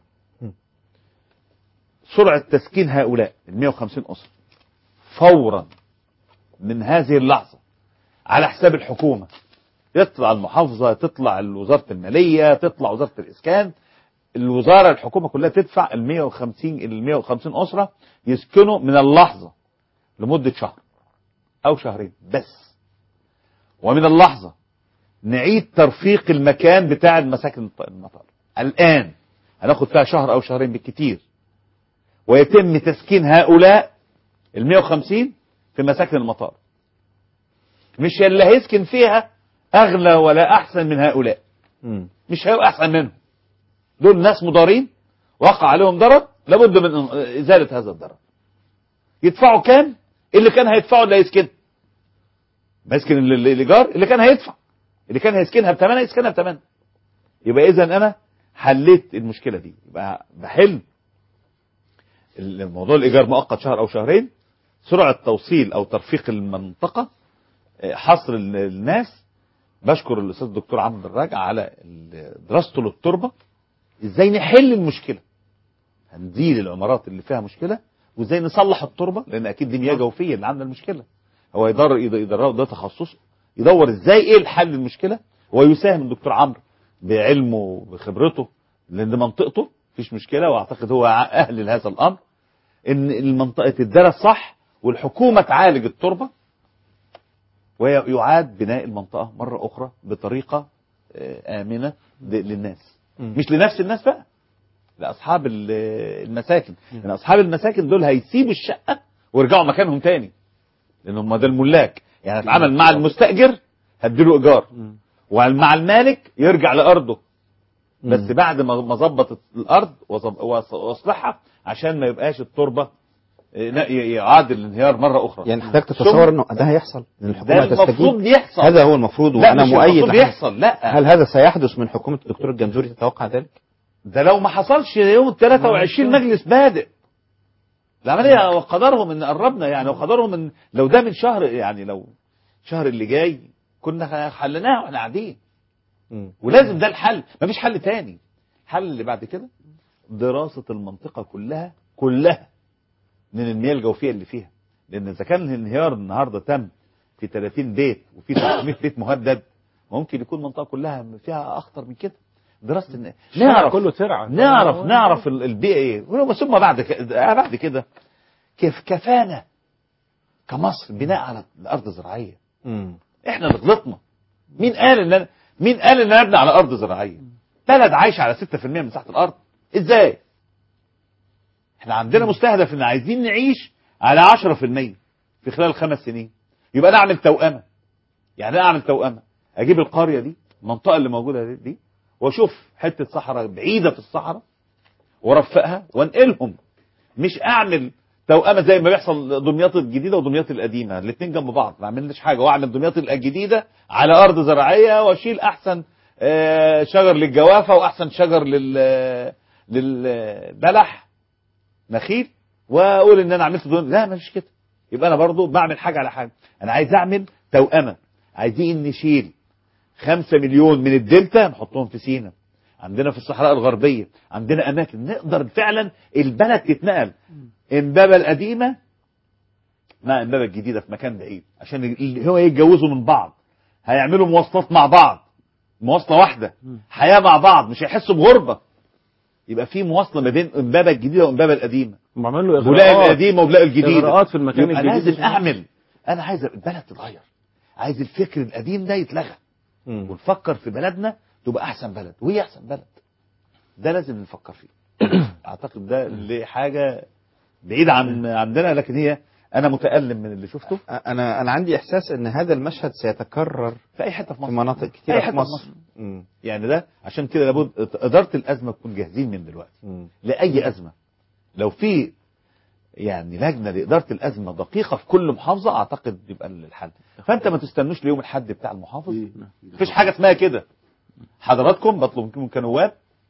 سرعه تسكين هؤلاء ال 150 اسره فورا من هذه اللحظه على حساب الحكومه يطلع المحافظه تطلع وزاره الماليه تطلع وزاره الاسكان الوزاره الحكومه كلها تدفع ال 150 ال 150 اسره يسكنوا من اللحظه لمده شهر او شهرين بس ومن اللحظه نعيد ترفيق المكان بتاع المساكن المطار الان هناخد فيها شهر او شهرين بالكتير ويتم تسكين هؤلاء ال 150 في مساكن المطار مش اللي هيسكن فيها اغلى ولا احسن من هؤلاء مم. مش هيبقى احسن منهم دول ناس مضارين وقع عليهم ضرر لابد من ازاله هذا الضرر يدفعوا كام اللي كان هيدفعه اللي هيسكن مسكن ال- ال- الايجار اللي كان هيدفع اللي كان هيسكنها بثمنها يسكنها بثمنها يبقى اذا انا حليت المشكله دي يبقى بحل الموضوع الايجار مؤقت شهر او شهرين سرعه توصيل او ترفيق المنطقه آه، حصر ال- الناس بشكر الاستاذ الدكتور عمرو دراج على ال- دراسته للتربه ازاي نحل المشكله هنزيل العمارات اللي فيها مشكله وازاي نصلح التربه لان اكيد دي مياه جوفيه اللي عندنا المشكله هو يدور يدور ده تخصصه يدور ازاي ايه الحل المشكله ويساهم الدكتور عمرو بعلمه وبخبرته لان منطقته مفيش مشكله واعتقد هو اهل لهذا الامر ان المنطقه تدرس صح والحكومه تعالج التربه ويعاد بناء المنطقه مره اخرى بطريقه آه، امنه ل- للناس مش لنفس الناس بقى لاصحاب ال- المساكن لان اصحاب المساكن دول هيسيبوا الشقه ويرجعوا مكانهم تاني لان هم ده الملاك يعني اتعامل مع المستاجر هديله ايجار ومع المالك يرجع لارضه بس بعد ما ما ظبط الارض وظب- وص- واصلحها عشان ما يبقاش التربه آه، لا، ي- يعاد الانهيار مره اخرى يعني حضرتك تتصور انه ده هيحصل ان الحكومه ده المفروض تستجيب يحصل. هذا هو المفروض لا، وانا مش مؤيد المفروض لحضرتك. يحصل، لا. هل هذا سيحدث من حكومه الدكتور الجمزوري تتوقع ذلك؟ ده لو ما حصلش يوم 23 مجلس بادئ العملية وقدرهم ان قربنا يعني وقدرهم ان لو ده من شهر يعني لو الشهر اللي جاي كنا حلناه واحنا قاعدين ولازم ده الحل مفيش حل تاني الحل اللي بعد كده دراسة المنطقة كلها كلها من المياه الجوفية اللي فيها لان اذا كان الانهيار النهارده تم في 30 بيت وفي 300 بيت مهدد ممكن يكون المنطقة كلها فيها اخطر من كده دراسه الن- الشارع نعرف كله ترعى. نعرف هو- نعرف ال- البيئه ايه ولو- ثم بعد كده بعد كده كيف كفانا كمصر بناء على الارض الزراعيه احنا اللي غلطنا مين قال ان أنا مين قال ان انا ابني على ارض زراعيه بلد عايشه على 6% من مساحه الارض ازاي احنا عندنا مستهدف ان عايزين نعيش على 10% في خلال خمس سنين يبقى انا اعمل توأمه يعني انا اعمل توأمه اجيب القريه دي المنطقه اللي موجوده دي, دي واشوف حته صحراء بعيده في الصحراء وارفقها وانقلهم مش اعمل توأمه زي ما بيحصل دمياط الجديده ودمياط القديمه الاثنين جنب بعض ما عملناش حاجه واعمل دمياط الجديده على ارض زراعيه واشيل احسن آه، شجر للجوافه واحسن شجر لل للبلح نخيل واقول ان انا عملت دون لا مش كده يبقى انا برضو بعمل حاجه على حاجه انا عايز اعمل توأمه عايزين نشيل خمسة مليون من الدلتا نحطهم في سينا عندنا في الصحراء الغربية عندنا أماكن نقدر فعلا البلد تتنقل إمبابة القديمة مع إمبابة الجديدة في مكان بعيد عشان ال- هو يتجوزوا من بعض هيعملوا مواصلات مع بعض مواصلة واحدة حياة مع بعض مش هيحسوا بغربة يبقى في مواصلة ما بين إمبابة الجديدة وإمبابة القديمة وعمل له بولاق إغراءات. القديمة وبولاق الجديدة إغراءات في المكان يبقى الجديد لازم أعمل أنا عايز البلد تتغير عايز الفكر القديم ده يتلغى ونفكر في بلدنا تبقى أحسن بلد وهي أحسن بلد ده لازم نفكر فيه أعتقد ده اللي حاجة بعيدة عن عندنا لكن هي أنا متألم من اللي شفته انا انا عندي احساس ان هذا المشهد سيتكرر في أي حتة في مصر في مناطق أي كثيره حتة في مصر مم. يعني ده عشان كده لابد إدارة الأزمة تكون جاهزين من دلوقتي لأي أزمة لو في يعني لجنة لإدارة الأزمة دقيقة في كل محافظة أعتقد يبقى الحل فأنت ما تستنوش ليوم الحد بتاع المحافظ مفيش حاجة اسمها كده حضراتكم بطلب منكم كنواب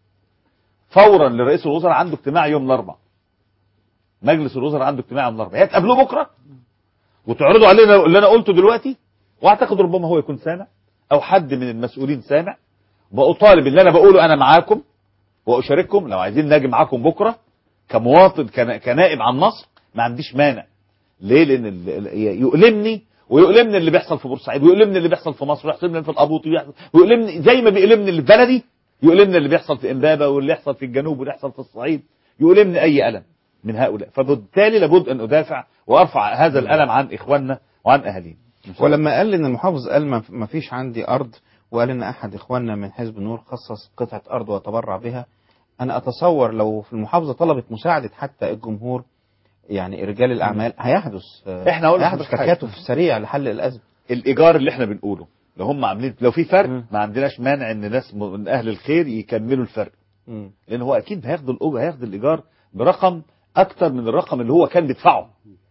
فورا لرئيس الوزراء عنده اجتماع يوم الأربعاء مجلس الوزراء عنده اجتماع يوم الأربعاء يا تقابلوه بكرة وتعرضوا علينا اللي أنا قلته دلوقتي وأعتقد ربما هو يكون سامع أو حد من المسؤولين سامع وأطالب اللي أنا بقوله أنا معاكم وأشارككم لو عايزين ناجي معاكم بكرة كمواطن كنا- كنائب عن مصر ما عنديش مانع ليه لان ال- ال- يؤلمني ويؤلمني اللي بيحصل في بورسعيد ويؤلمني اللي بيحصل في مصر ويحصلني في الابوط ويحصل- ويؤلمني زي ما بيؤلمني اللي في بلدي يؤلمني اللي بيحصل في امبابه واللي يحصل في الجنوب واللي يحصل في الصعيد يؤلمني اي الم من هؤلاء فبالتالي لابد ان ادافع وارفع هذا الالم عن اخواننا وعن اهالينا ولما قال ان المحافظ قال ما- ما فيش عندي ارض وقال ان احد اخواننا من حزب النور خصص قطعه ارض وتبرع بها انا اتصور لو في المحافظه طلبت مساعده حتى الجمهور يعني رجال الاعمال هيحدث آه، احنا قلنا هيحدث مفيش حاجة. تكاتف سريع لحل الازمه الايجار اللي احنا بنقوله لو هم عاملين لو في فرق ما عندناش مانع ان ناس م- من اهل الخير يكملوا الفرق لان هو اكيد هياخد الاجر هياخد الايجار برقم اكتر من الرقم اللي هو كان بيدفعه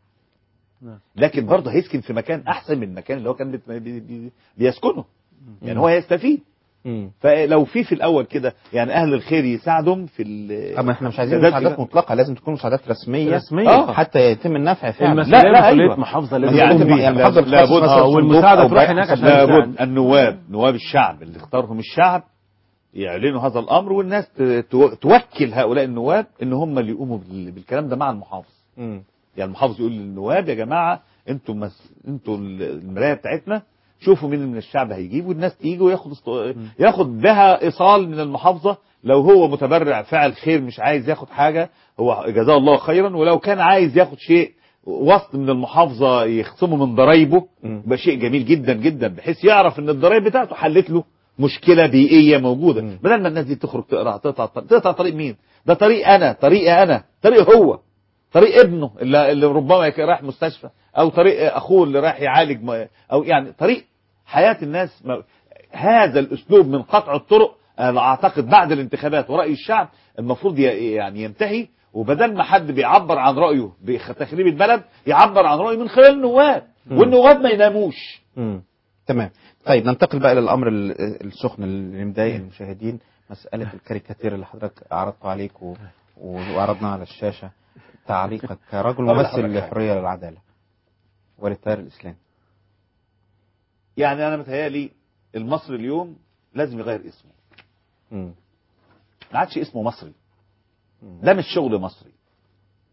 لكن برضه هيسكن في مكان احسن من المكان اللي هو كان بيت- بي- بي- بيسكنه يعني هو هيستفيد فلو في في الاول كده يعني اهل الخير يساعدهم في ال- اما احنا مش عايزين سداد مساعدات كده. مطلقه لازم تكون مساعدات رسميه رسمية. آه. حتى يتم النفع فعلا المسؤولية مسؤولية محافظة لازم يعني تكون بيها. يعني محافظه بتخصص لابد مثلا صندوق والمساعدة أو تروح بنك هناك عشان لابد تساعد. النواب نواب الشعب اللي اختارهم الشعب يعلنوا هذا الامر والناس ت- تو- توكل هؤلاء النواب ان هم اللي يقوموا بال- بالكلام ده مع المحافظ يعني المحافظ يقول للنواب يا جماعه انتوا مس... انتوا المرايه بتاعتنا شوفوا مين من الشعب هيجيب والناس تيجي وياخد است... ياخد بها ايصال من المحافظه لو هو متبرع فاعل خير مش عايز ياخد حاجه هو جزاه الله خيرا ولو كان عايز ياخد شيء وسط من المحافظه يخصمه من ضرايبه يبقى شيء جميل جدا جدا بحيث يعرف ان الضرايب بتاعته حلت له مشكله بيئيه موجوده بدل ما الناس دي تخرج تقرا تقطع تقطع طريق مين ده طريق انا طريقي انا طريق هو طريق ابنه اللي, اللي ربما يك- رايح مستشفى او طريق اخوه اللي رايح يعالج م- او يعني طريق حياه الناس ما- هذا الاسلوب من قطع الطرق انا اعتقد بعد الانتخابات وراي الشعب المفروض ي- يعني ينتهي وبدل ما حد بيعبر عن رايه بتخريب البلد يعبر عن رايه من خلال النواب مم. والنواب ما يناموش مم. تمام طيب ننتقل بقى الى الامر ال- السخن اللي مضايق المشاهدين مساله الكاريكاتير اللي حضرتك عرضته عليك و... وعرضناه على الشاشه تعليقك كرجل أقول ممثل لحضرتك حاجة. للحريه والعداله وللتيار الاسلامي يعني انا متهيألي المصري اليوم لازم يغير اسمه مم. ما عادش اسمه مصري ده مش شغل مصري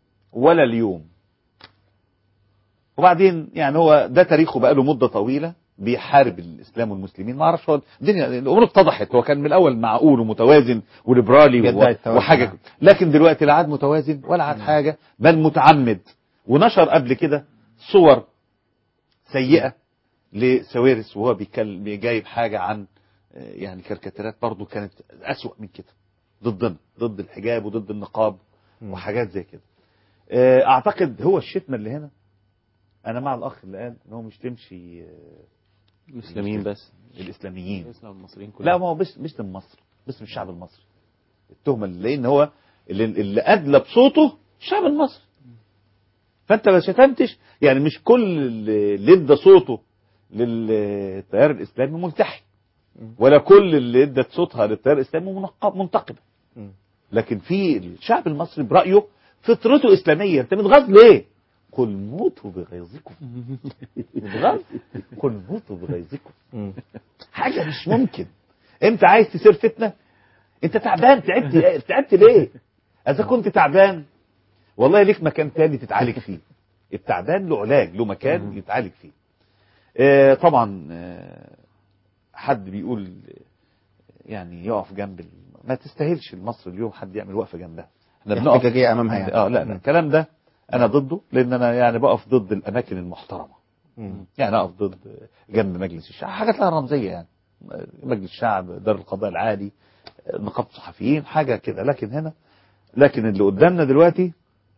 ولا اليوم وبعدين يعني هو ده تاريخه بقاله مدة طويلة بيحارب الاسلام والمسلمين ما اعرفش هو الدنيا الامور اتضحت هو كان من الاول معقول ومتوازن وليبرالي بيدعي و- التوازن. وحاجه لكن دلوقتي لا عاد متوازن ولا عاد حاجه بل متعمد ونشر قبل كده صور سيئه لسويرس وهو بيتكلم جايب حاجه عن آه، يعني كاريكاتيرات برضو كانت اسوأ من كده ضدنا ضد الحجاب وضد النقاب وحاجات زي كده آه، اعتقد هو الشتمه اللي هنا انا مع الاخ اللي قال ان هو مش تمشي المسلمين بس الاسلاميين الاسلام المصريين لا ما هو بس مش مصر بس الشعب المصري التهمه اللي لان هو اللي, اللي ادلى بصوته الشعب المصري فانت ما شتمتش يعني مش كل اللي اللي ادى صوته للتيار الاسلامي ملتحي ولا كل اللي ادت صوتها للتيار الاسلامي منقب منتقبه لكن في الشعب المصري برايه فطرته اسلاميه انت متغاظ ليه؟ قل موتوا بغيظكم متغاظ قل موتوا بغيظكم حاجه مش ممكن انت عايز تثير فتنه انت تعبان تعبت تعبت ليه اذا كنت تعبان والله ليك مكان تاني تتعالج فيه التعبان له علاج له مكان يتعالج فيه آه طبعا آه حد بيقول يعني يقف جنب ال... ما تستاهلش مصر اليوم حد يعمل وقفه جنبها احنا بنقف احتجاجية أمامها يعني. اه لا لا الكلام ده انا ضده لان انا يعني بقف ضد الاماكن المحترمه يعني اقف ضد جنب مجلس الشعب حاجات لها رمزيه يعني مجلس الشعب دار القضاء العالي نقابه الصحفيين حاجه كده لكن هنا لكن اللي قدامنا دلوقتي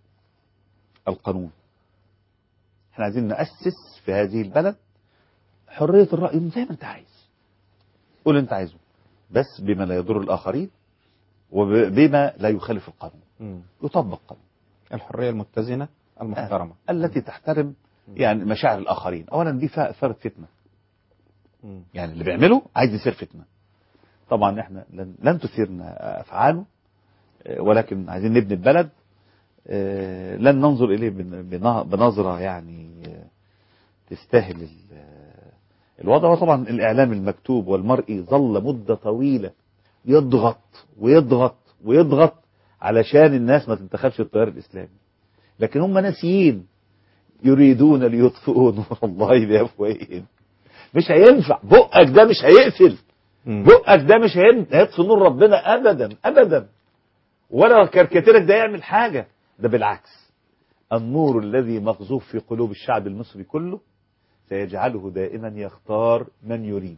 القانون احنا عايزين نأسس في هذه البلد حرية الرأي زي ما انت عايز قول انت عايزه بس بما لا يضر الآخرين وبما لا يخالف القانون يطبق قانون الحرية المتزنة المحترمة التي تحترم يعني مشاعر الآخرين أولا دي فيها إثارة فتنة يعني اللي بيعمله عايز يصير فتنة طبعا احنا لن, لن تثيرنا أفعاله آه، ولكن عايزين نبني البلد آه، لن ننظر إليه بن- بنا- بنظرة يعني آه، تستاهل ال- آه، الوضع وطبعا الإعلام المكتوب والمرئي ظل مدة طويلة يضغط ويضغط ويضغط علشان الناس ما تنتخبش التيار الإسلامي لكن هم ناسيين يريدون ليطفئوا نور الله بأفواههم مش هينفع بقك ده مش هيقفل بقك ده مش هين- هيطفي نور ربنا ابدا ابدا ولا كركتيرك ده يعمل حاجه ده بالعكس النور الذي مقذوف في قلوب الشعب المصري كله سيجعله دائما يختار من يريد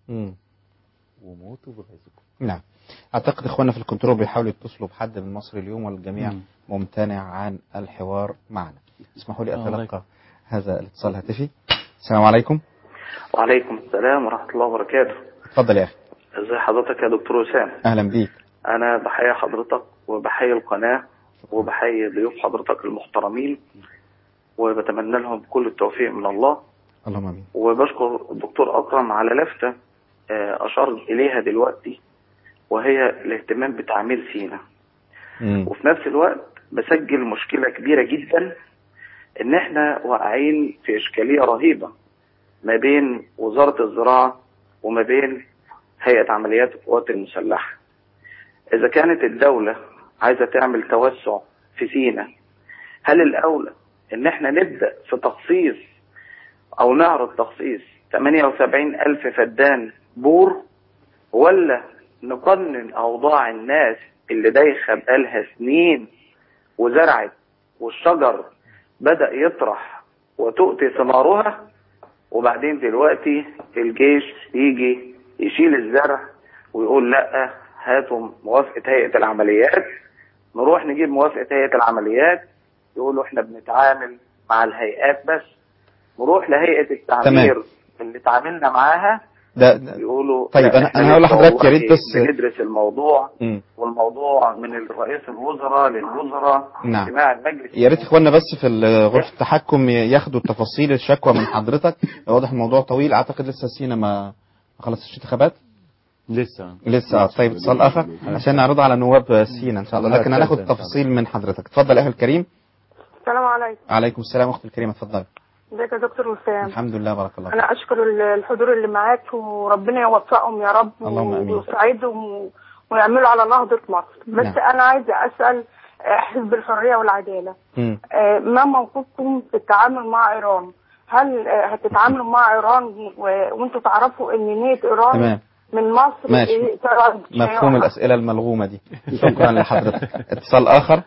وموتوا بغيظكم نعم اعتقد اخواننا في الكنترول بيحاولوا يتصلوا بحد من مصر اليوم والجميع مم. ممتنع عن الحوار معنا اسمحوا لي آه، اتلقى هذا الاتصال الهاتفي السلام عليكم وعليكم السلام ورحمة الله وبركاته اتفضل يا اخي ازي حضرتك يا دكتور وسام اهلا بيك انا بحيي حضرتك وبحيي القناة وبحيي ضيوف حضرتك المحترمين وبتمنى لهم كل التوفيق من الله اللهم امين وبشكر الدكتور أكرم على لفتة آه، أشار إليها دلوقتي وهي الاهتمام بتعمير سينا وفي نفس الوقت بسجل مشكلة كبيرة جدا إن إحنا واقعين في إشكالية رهيبة ما بين وزارة الزراعة وما بين هيئة عمليات القوات المسلحة إذا كانت الدولة عايزة تعمل توسع في سينا هل الأولى إن إحنا نبدأ في تخصيص أو نعرض تخصيص 78 ألف فدان بور ولا نقنن أوضاع الناس اللي دايخة بقالها سنين وزرعت والشجر بدأ يطرح وتؤتي ثمارها وبعدين دلوقتي الجيش يجي يشيل الزرع ويقول لا هاتوا موافقة هيئة العمليات نروح نجيب موافقة هيئة العمليات يقولوا احنا بنتعامل مع الهيئات بس نروح لهيئة التعمير تمام. اللي تعاملنا معاها ده, ده يقولوا طيب لا، انا إحنا انا هقول لسه لحضرتك يا ريت والله بس بندرس الموضوع مم. والموضوع من رئيس الوزراء للوزراء نعم. اجتماع المجلس يا ريت اخواننا بس في ال- غرفه التحكم ياخدوا تفاصيل الشكوى من حضرتك واضح الموضوع طويل اعتقد لسه سينا ما ما خلصتش انتخابات لسه لسه طيب اتصال اخر عشان نعرضها على نواب سينا ان شاء الله لكن هناخد تفاصيل من حضرتك اتفضل يا اخي الكريم السلام عليكم عليكم السلام اختي الكريمه اتفضل ازيك يا دكتور وسام الحمد لله بارك الله انا اشكر ال- الحضور اللي معاك وربنا يوفقهم يا رب اللهم آمين. ويساعدهم و- ويعملوا على نهضة مصر بس نعم. انا عايزة اسأل آه، حزب الحرية والعدالة مم. آه، ما موقفكم في التعامل مع ايران هل آه، هتتعاملوا مع ايران و- وانتوا تعرفوا ان نيه ايران تمام من مصر ماشي. إيه، ترى مفهوم الأسئلة الملغومة دي شكرا لحضرتك اتصال آخر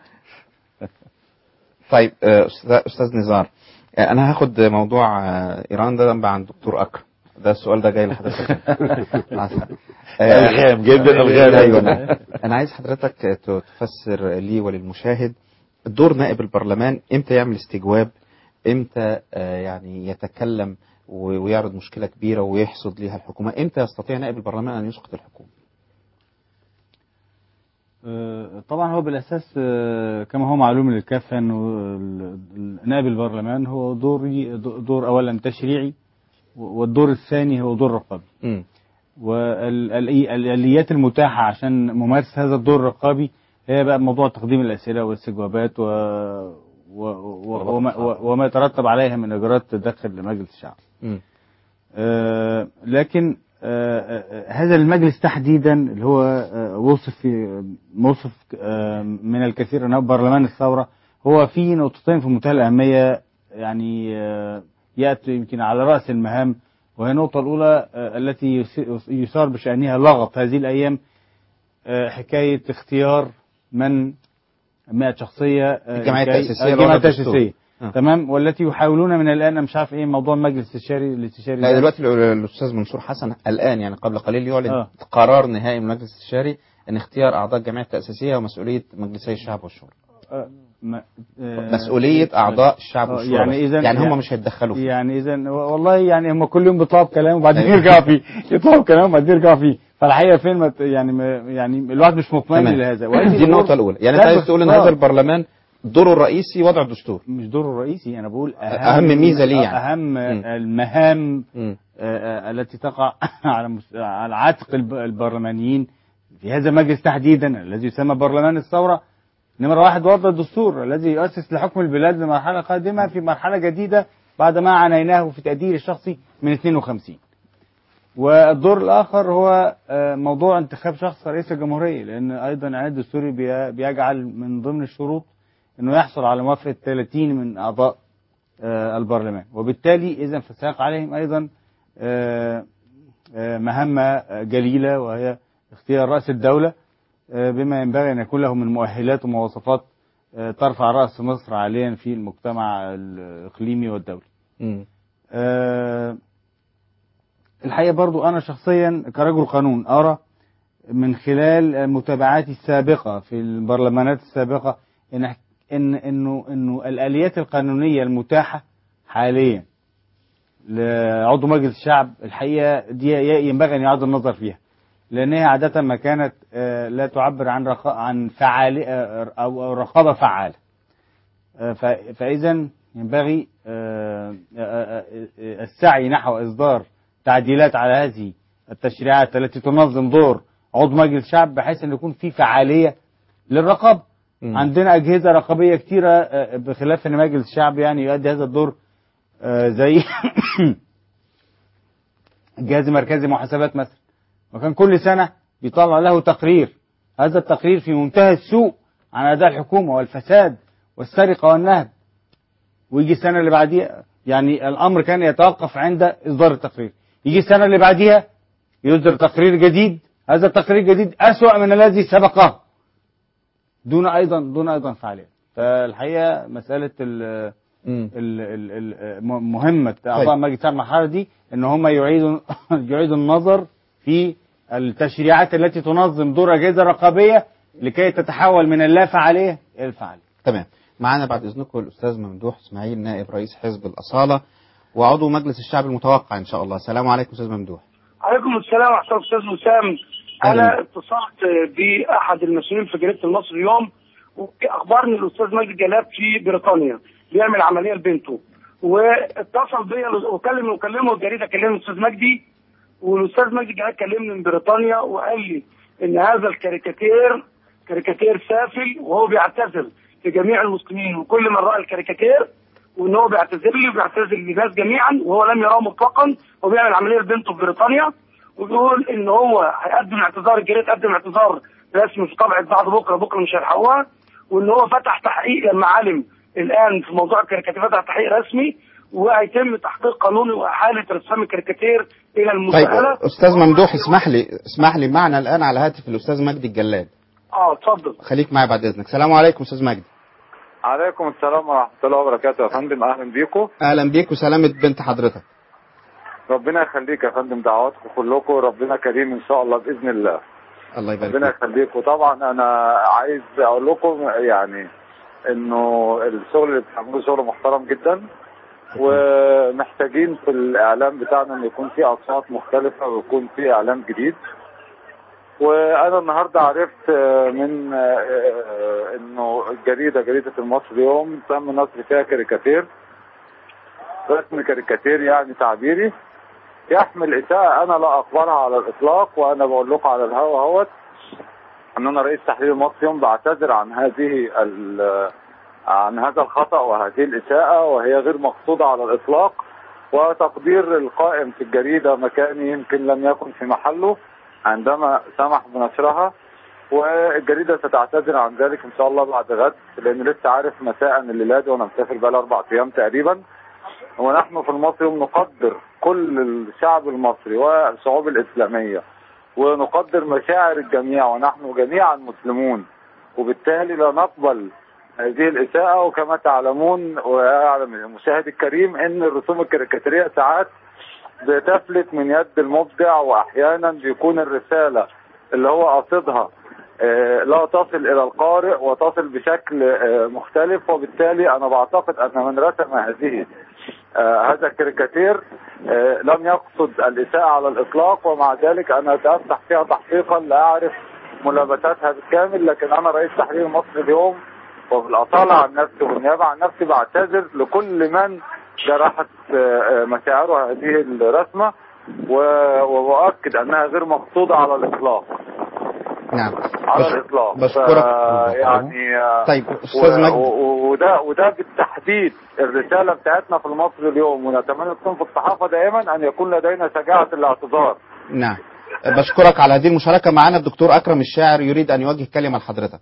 طيب آه، أستاذ أستاذ نزار آه، أنا هاخد موضوع آه، إيران ده بقى عند دكتور أكرم ده السؤال ده جاي لحضرتك ألغام، جايب لي الألغام. أيوة أنا عايز حضرتك ت- تفسر لي وللمشاهد دور نائب البرلمان إمتى يعمل استجواب إمتى آه، يعني يتكلم و- ويعرض مشكلة كبيرة ويحصد ليها الحكومة إمتى يستطيع نائب البرلمان أن يسقط الحكومة آه، طبعا هو بالاساس آه، كما هو معلوم للكافه انه ال- ال- نائب البرلمان هو دور دور اولا تشريعي والدور الثاني هو دور رقابي والاليات المتاحه عشان ممارسه هذا الدور الرقابي هي بقى موضوع تقديم الاسئله والاستجوابات و... و... و... وما... و- وما يترتب عليها من اجراءات تدخل لمجلس الشعب آه، لكن آه، آه، هذا المجلس تحديدا اللي هو آه، وصف في موصف آه، من الكثير انه برلمان الثوره هو في نقطتين في منتهى الاهميه يعني آه، ياتي يمكن على راس المهام وهي النقطه الاولى آه، التي يس- يثار بشانها لغط هذه الايام آه، حكايه اختيار من 100 شخصيه آه، الجمعية لكي- التأسيسية الجمعية لوضع الدستور. التأسيسية آه. تمام والتي يحاولون من الان مش عارف ايه موضوع المجلس الاستشاري الاستشاري لا ده. دلوقتي ال- الاستاذ منصور حسن الان يعني قبل قليل يعلن آه. قرار نهائي من المجلس الاستشاري ان اختيار اعضاء الجمعيه التاسيسيه ومسؤوليه مجلسي الشعب والشورى آه، ما- آه، مسؤوليه اعضاء الشعب آه، والشورى يعني بس. اذا يعني هم مش هيتدخلوا فيه يعني اذا والله يعني هم كل يوم بيطلعوا بكلام وبعدين أيوة. يرجعوا فيه يطلعوا بكلام وبعدين يرجعوا فيه فالحقيقه فين ما ت- يعني ما يعني الواحد مش مطمئن تمام. لهذا دي النقطه الاولى يعني انت لا عايز تقول ان باختصار. هذا البرلمان دوره الرئيسي وضع الدستور مش دوره الرئيسي انا بقول أهم ميزة ليه يعني. اهم المهام آه، آه، التي تقع على مس- على عاتق الب- البرلمانيين في هذا المجلس تحديدا الذي يسمى برلمان الثوره نمرة واحد وضع الدستور الذي يؤسس لحكم البلاد لمرحلة قادمة في مرحلة جديدة بعد ما عانيناه في تقدير الشخصي من 52 والدور الآخر هو آه، موضوع انتخاب شخص رئيس الجمهورية لأن أيضا العناد الدستوري بي- بيجعل من ضمن الشروط أنه يحصل على موافقة 30 من أعضاء آه، البرلمان وبالتالي إذا فسيقع عليهم أيضا آه، آه، مهمة آه، جليلة وهي اختيار رأس الدولة آه، بما ينبغي أن يكون له من مؤهلات ومواصفات آه، ترفع رأس مصر عاليا في المجتمع الإقليمي والدولي آه، الحقيقة برضو أنا شخصيا كرجل قانون أرى من خلال متابعاتي السابقة في البرلمانات السابقة إن إن إنه إنه الآليات القانونية المتاحة حاليا لعضو مجلس الشعب الحقيقة دي ينبغي أن يعاد النظر فيها لأنها عادة ما كانت آه، لا تعبر عن رخاء عن فعال آه، أو أو رقابة فعالة آه، ف- فإذا ينبغي آه، آه، آه، آه، السعي نحو إصدار تعديلات على هذه التشريعات التي تنظم دور عضو مجلس الشعب بحيث أن يكون في فعالية للرقابة عندنا أجهزة رقابية كتيرة آه، بخلاف أن مجلس الشعب يعني يؤدي هذا الدور آه، زي الجهاز المركزي محاسبات مثلا وكان كل سنة بيطلع له تقرير هذا التقرير في منتهى السوء عن أداء الحكومة والفساد والسرقة والنهب ويجي السنة اللي بعديها يعني الأمر كان يتوقف عند إصدار التقرير يجي السنة اللي بعديها يصدر تقرير جديد هذا التقرير الجديد أسوأ من الذي سبقه دون أيضا دون أيضا فعالية فالحقيقة مسألة ال ال ال ال م- مهمة أعضاء طيب. مجلس المرحلة دي إن هم يعيدوا يعيدوا النظر في التشريعات التي تنظم دور أجهزة رقابية لكي تتحول من اللا فعالية إلى الفعالية تمام معانا بعد اذنكم الاستاذ ممدوح اسماعيل نائب رئيس حزب الاصاله وعضو مجلس الشعب المتوقع ان شاء الله السلام عليكم استاذ ممدوح عليكم السلام ورحمه الله استاذ وسام أهلا. انا اتصلت باحد المسؤولين في جريده المصري اليوم واخبرني الاستاذ مجدي جلاب في بريطانيا بيعمل عمليه لبنته واتصل بيا وكلم وكلمه الجريده كلمني الاستاذ مجدي والاستاذ مجدي جلاب كلمني من بريطانيا وقال لي ان هذا الكاريكاتير كاريكاتير سافل وهو بيعتذر لجميع المسلمين وكل من راى الكاريكاتير وان هو بيعتذر لي وبيعتذر للناس جميعا وهو لم يراه مطلقا وبيعمل عمليه لبنته في بريطانيا وبيقول ان هو هيقدم اعتذار الجريده تقدم اعتذار رسمي في طبعه بعد بكره بكره مش هيلحقوها وان هو فتح تحقيق لما علم الان في موضوع الكاريكاتير فتح تحقيق رسمي وهيتم تحقيق قانوني واحاله رسام الكاريكاتير الى طيب المساءله استاذ ممدوح اسمح لي اسمح لي معنا الان على هاتف الاستاذ مجدي الجلاد اه اتفضل خليك معي بعد اذنك السلام عليكم استاذ مجدي عليكم السلام ورحمة الله وبركاته يا فندم أهلا بيكم اهلا بيك وسلامه بنت حضرتك ربنا يخليك يا فندم دعواتكم كلكم ربنا كريم إن شاء الله بإذن الله الله يبارك ربنا فيك يخليك وطبعا أنا عايز أقول لكم يعني إنه الشغل اللي بتعملوه شغل محترم جدا ومحتاجين في الإعلام بتاعنا إن يكون في أصوات مختلفة ويكون في إعلام جديد وانا النهارده عرفت آه، من آه، آه، انه الجريده جريده المصري اليوم تم نشر فيها كاريكاتير رسم كاريكاتير يعني تعبيري يحمل اساءه انا لا اقبلها على الاطلاق وانا بقول لكم على الهوا اهوت ان انا رئيس تحرير المصري اليوم بعتذر عن هذه ال- عن هذا الخطا وهذه الاساءه وهي غير مقصوده على الاطلاق وتقدير القائم في الجريده مكاني يمكن لم يكن في محله عندما سمح بنشرها والجريده ستعتذر عن ذلك ان شاء الله بعد غد لان لسه عارف مساء الليله دي وانا مسافر بقى اربع ايام تقريبا ونحن في المصري نقدر كل الشعب المصري والشعوب الاسلاميه ونقدر مشاعر الجميع ونحن جميعا مسلمون وبالتالي لا نقبل هذه الإساءة وكما تعلمون ويعلم المشاهد الكريم أن الرسوم الكاريكاتيرية ساعات بتفلت من يد المبدع وأحيانا بيكون الرسالة اللي هو قاصدها آه، لا تصل إلى القارئ وتصل بشكل آه، مختلف وبالتالي أنا بعتقد أن من رسم هذه آه، هذا الكاريكاتير آه، لم يقصد الإساءة على الإطلاق ومع ذلك أنا سأفتح فيها تحقيقا لأعرف ملابساتها بالكامل لكن أنا رئيس تحرير مصر اليوم وبالأصالة عن نفسي والنيابة عن نفسي بعتذر لكل من جرحت آه، آه، مشاعره هذه الرسمة و- وبؤكد أنها غير مقصودة على الإطلاق نعم على بش- الإطلاق بشكرك. ف- يعني آه، طيب استاذ و- مجدي و- وده وده بالتحديد الرساله بتاعتنا في المصري اليوم ونتمنى تكون في الصحافه دائما ان يكون لدينا شجاعه الاعتذار نعم بشكرك على هذه المشاركه معنا الدكتور اكرم الشاعر يريد ان يوجه كلمه لحضرتك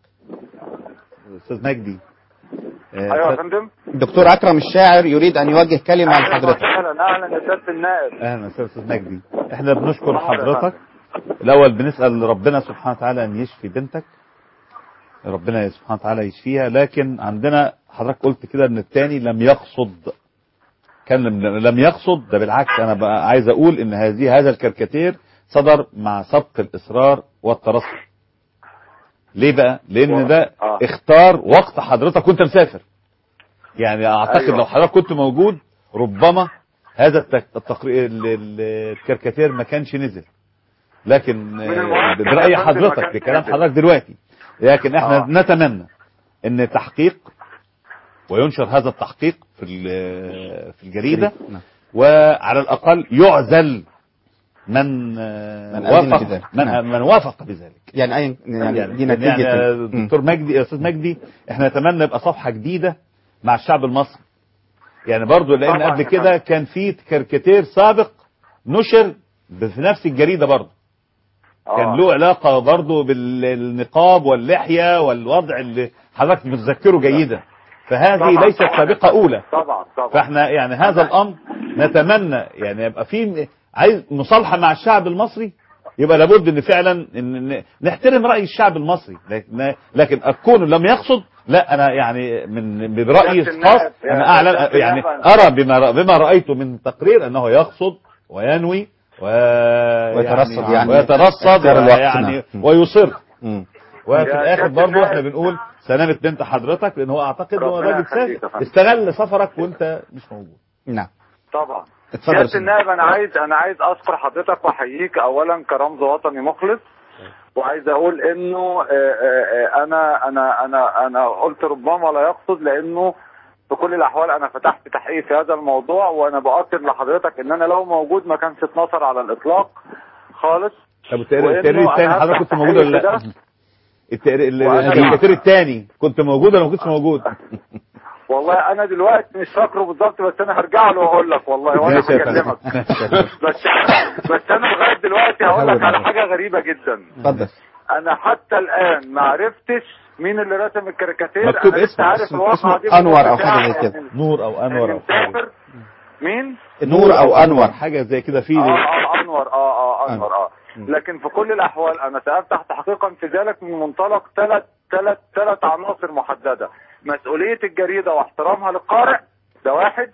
استاذ مجدي ايوه يا فندم الدكتور اكرم الشاعر يريد ان يوجه كلمه لحضرتك اهلا اهلا يا سياده النائب اهلا وسهلا استاذ مجدي احنا بنشكر حضرتك الاول بنسال ربنا سبحانه وتعالى ان يشفي بنتك ربنا سبحانه وتعالى يشفيها لكن عندنا حضرتك قلت كده ان الثاني لم يقصد كان لم, لم يقصد ده بالعكس انا بقى عايز اقول ان هذه هذا الكاريكاتير صدر مع سبق الاصرار والترصد ليه بقى لان ده اختار وقت حضرتك وانت مسافر يعني اعتقد أيوة. لو حضرتك كنت موجود ربما هذا التك- التقرير ال- ال- الكاريكاتير ما كانش نزل لكن آه، المؤكد برأي يا فندم ما حضرتك كانش بكلام نزل. حضرتك دلوقتي لكن احنا آه. نتمنى ان تحقيق وينشر هذا التحقيق في ال- في الجريدة نعم. وعلى الأقل يعزل من آه، من أذن وافق بذلك. من, نعم. من وافق بذلك يعني اي يعني, يعني, دي يعني نتيجه يا دكتور مجدي يا استاذ مجدي احنا نتمنى يبقى صفحه جديده مع الشعب المصري يعني برضو لان طبعاً قبل يا كده كان في كاريكاتير سابق نشر في نفس الجريده برضو كان له علاقه برضو بالنقاب واللحيه والوضع اللي حضرتك متذكره جيدا فهذه طبعاً. ليست سابقه اولى طبعا طبعا فاحنا يعني هذا الامر نتمنى يعني يبقى في عايز مصالحه مع الشعب المصري يبقى لابد ان فعلا ان إن نحترم راي الشعب المصري لكن لكن اكون لم يقصد لا انا يعني من برايي سيادة الخاص النائب، يا انا اعلن سيادة يعني النائب. ارى بما بما رايته من تقرير انه يقصد وينوي و ويترصد يعني ويترصد اختيار الوقت، يعني نعم. ويصر مم. وفي يا الاخر سيادة برضه النائب. احنا بنقول سلامه بنت حضرتك لان هو اعتقد هو ربنا راجل يخليك سافر يا فندم. استغل سفرك وانت مش موجود نعم طبعا اتفضل يا سياده سيدي. النائب انا عايز انا عايز اشكر حضرتك واحييك اولا كرمز وطني مخلص وعايز اقول انه آه، آه، آه، انا انا انا انا قلت ربما لا يقصد لانه في كل الاحوال انا فتحت تحقيق في هذا الموضوع وانا باكد لحضرتك ان انا لو موجود ما كانش اتنصر على الاطلاق خالص طب التقرير وإنه التقرير الثاني أنا حضرتك هفتح كنت موجود ولا تحقيق لا؟ في ده. التقرير ال- وأنا- الكاريكاتير الثاني كنت موجود ولا ما كنتش موجود؟ والله انا دلوقتي مش فاكره بالظبط بس انا هرجع له واقول لك والله وانا ماشي يا فندم. بكلمك بس بس انا لغايه دلوقتي هقول لك على حاجه غريبه جدا اتفضل انا حتى الان ما عرفتش مين اللي رسم الكاريكاتير مكتوب انا لسه اسمه عارف اسمه, الواقعه اسمه دي من أنور أو البتاع حاجة زي كده. يعني نور او انور او حاجة. مسافر مين؟ نور او انور حاجه زي كده في اه اه انور اه اه انور اه لكن في كل الاحوال انا سافتح تحقيقا في ذلك من منطلق ثلاث ثلاث ثلاث عناصر محدده مسؤوليه الجريده واحترامها للقارئ ده واحد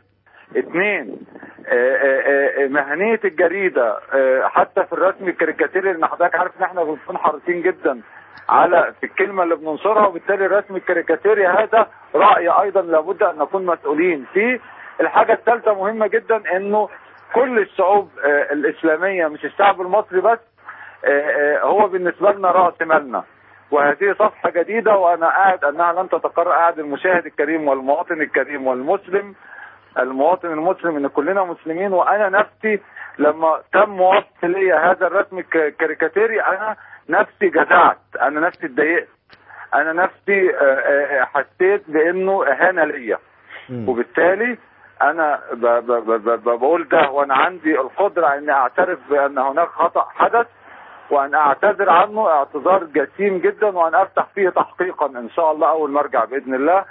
اثنين آه، آه، آه، مهنيه الجريده آه، حتى في الرسم الكاريكاتيري لان حضرتك عارف ان احنا بنكون حريصين جدا على في الكلمه اللي بننشرها وبالتالي الرسم الكاريكاتيري هذا راي ايضا لابد ان نكون مسؤولين فيه الحاجه الثالثه مهمه جدا انه كل الشعوب آه، الاسلاميه مش الشعب المصري بس آه، آه، هو بالنسبه لنا راس مالنا وهذه صفحه جديده وانا قاعد انها لن تتكرر قاعد المشاهد الكريم والمواطن الكريم والمسلم المواطن المسلم ان كلنا مسلمين وانا نفسي لما تم وصف لي هذا الرسم الكاريكاتيري انا نفسي جزعت انا نفسي اتضايقت انا نفسي آه، آه، حسيت بانه اهانه ليا وبالتالي انا ب ب ب ب بقول ده وانا عندي القدره اني اعترف بان هناك خطا حدث وان اعتذر عنه اعتذار جسيم جدا وان افتح فيه تحقيقا ان شاء الله اول ما ارجع باذن الله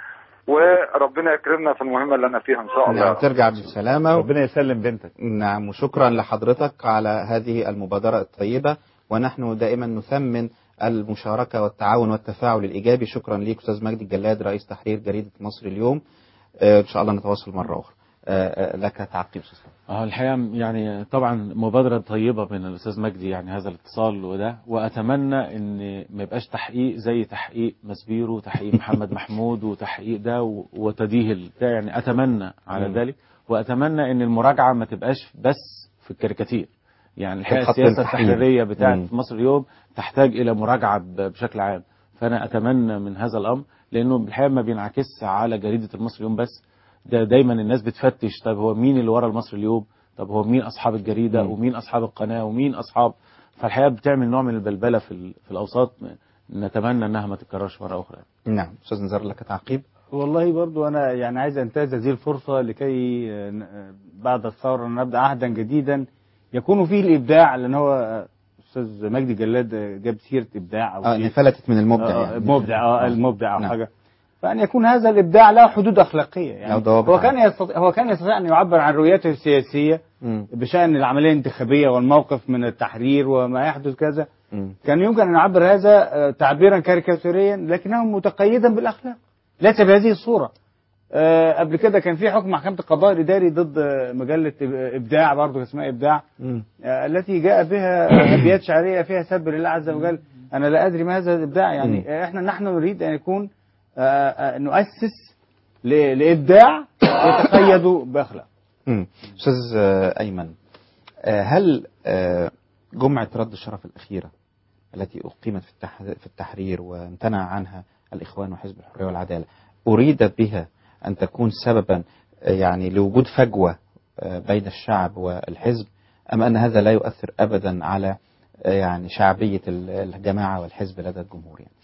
وربنا يكرمنا في المهمه اللي انا فيها ان شاء الله نعم ترجع بالسلامة ربنا يسلم بنتك نعم وشكرا لحضرتك على هذه المبادرة الطيبة ونحن دائما نثمن المشاركة والتعاون والتفاعل الإيجابي شكرا ليك أستاذ مجدي الجلاد رئيس تحرير جريدة مصر اليوم آه، إن شاء الله نتواصل مرة أخرى آه، آه، لك تعقيب أستاذ اه الحقيقه يعني طبعا مبادره طيبه من الاستاذ مجدي يعني هذا الاتصال وده واتمنى ان ما يبقاش تحقيق زي تحقيق مسبيرو وتحقيق محمد محمود وتحقيق ده و- وتديه ال- ده يعني اتمنى على مم. ذلك واتمنى ان المراجعه ما تبقاش بس في الكاريكاتير يعني الحقيقه خط السياسه التحرير. التحريريه بتاعت مم. مصر اليوم تحتاج الى مراجعه ب- بشكل عام فانا اتمنى من هذا الامر لانه الحقيقه ما بينعكسش على جريده المصري اليوم بس ده دايما الناس بتفتش طب هو مين اللي ورا المصري اليوم طب هو مين اصحاب الجريده مم. ومين اصحاب القناه ومين اصحاب فالحقيقه بتعمل نوع من البلبله في ال- في الاوساط نتمنى انها ما تتكررش مره اخرى نعم أستاذ نزار لك تعقيب والله برضو أنا يعني عايز أنتهز هذه الفرصة لكي آه، ن- آه، بعد الثورة نبدأ عهدا جديدا يكون فيه الإبداع لأن هو آه، أستاذ مجدي جلاد آه، جاب سيرة إبداع أو آه سيرة- إن فلتت من المبدع آه، يعني المبدع اه المبدع او نعم. حاجه فان يكون هذا الابداع له حدود اخلاقيه يعني له ضوابط هو كان يستطيع هو كان يستطيع ان يعبر عن رؤيته السياسيه مم. بشان العمليه الانتخابيه والموقف من التحرير وما يحدث كذا مم. كان يمكن ان يعبر هذا آه، تعبيرا كاريكاتوريا لكنه متقيدا بالاخلاق ليس بهذه الصوره آه، قبل كده كان في حكم محكمه القضاء الاداري ضد آه، مجله إب- ابداع برضه اسمها ابداع مم. آه، التي جاء بها ابيات شعريه فيها سب لله عز وجل انا لا ادري ما هذا الابداع يعني آه، احنا نحن نريد ان يكون آه، آه، نؤسس ل- لابداع يتقيد باخلاق مم. أستاذ آه، أيمن آه، هل آه، جمعة رد الشرف الأخيرة التي أقيمت في التح- في التحرير وامتنع عنها الإخوان وحزب الحرية والعدالة أريد بها أن تكون سببا آه، يعني لوجود فجوة آه، بين الشعب والحزب أم أن هذا لا يؤثر أبدا على آه، يعني شعبية ال- الجماعة والحزب لدى الجمهور يعني.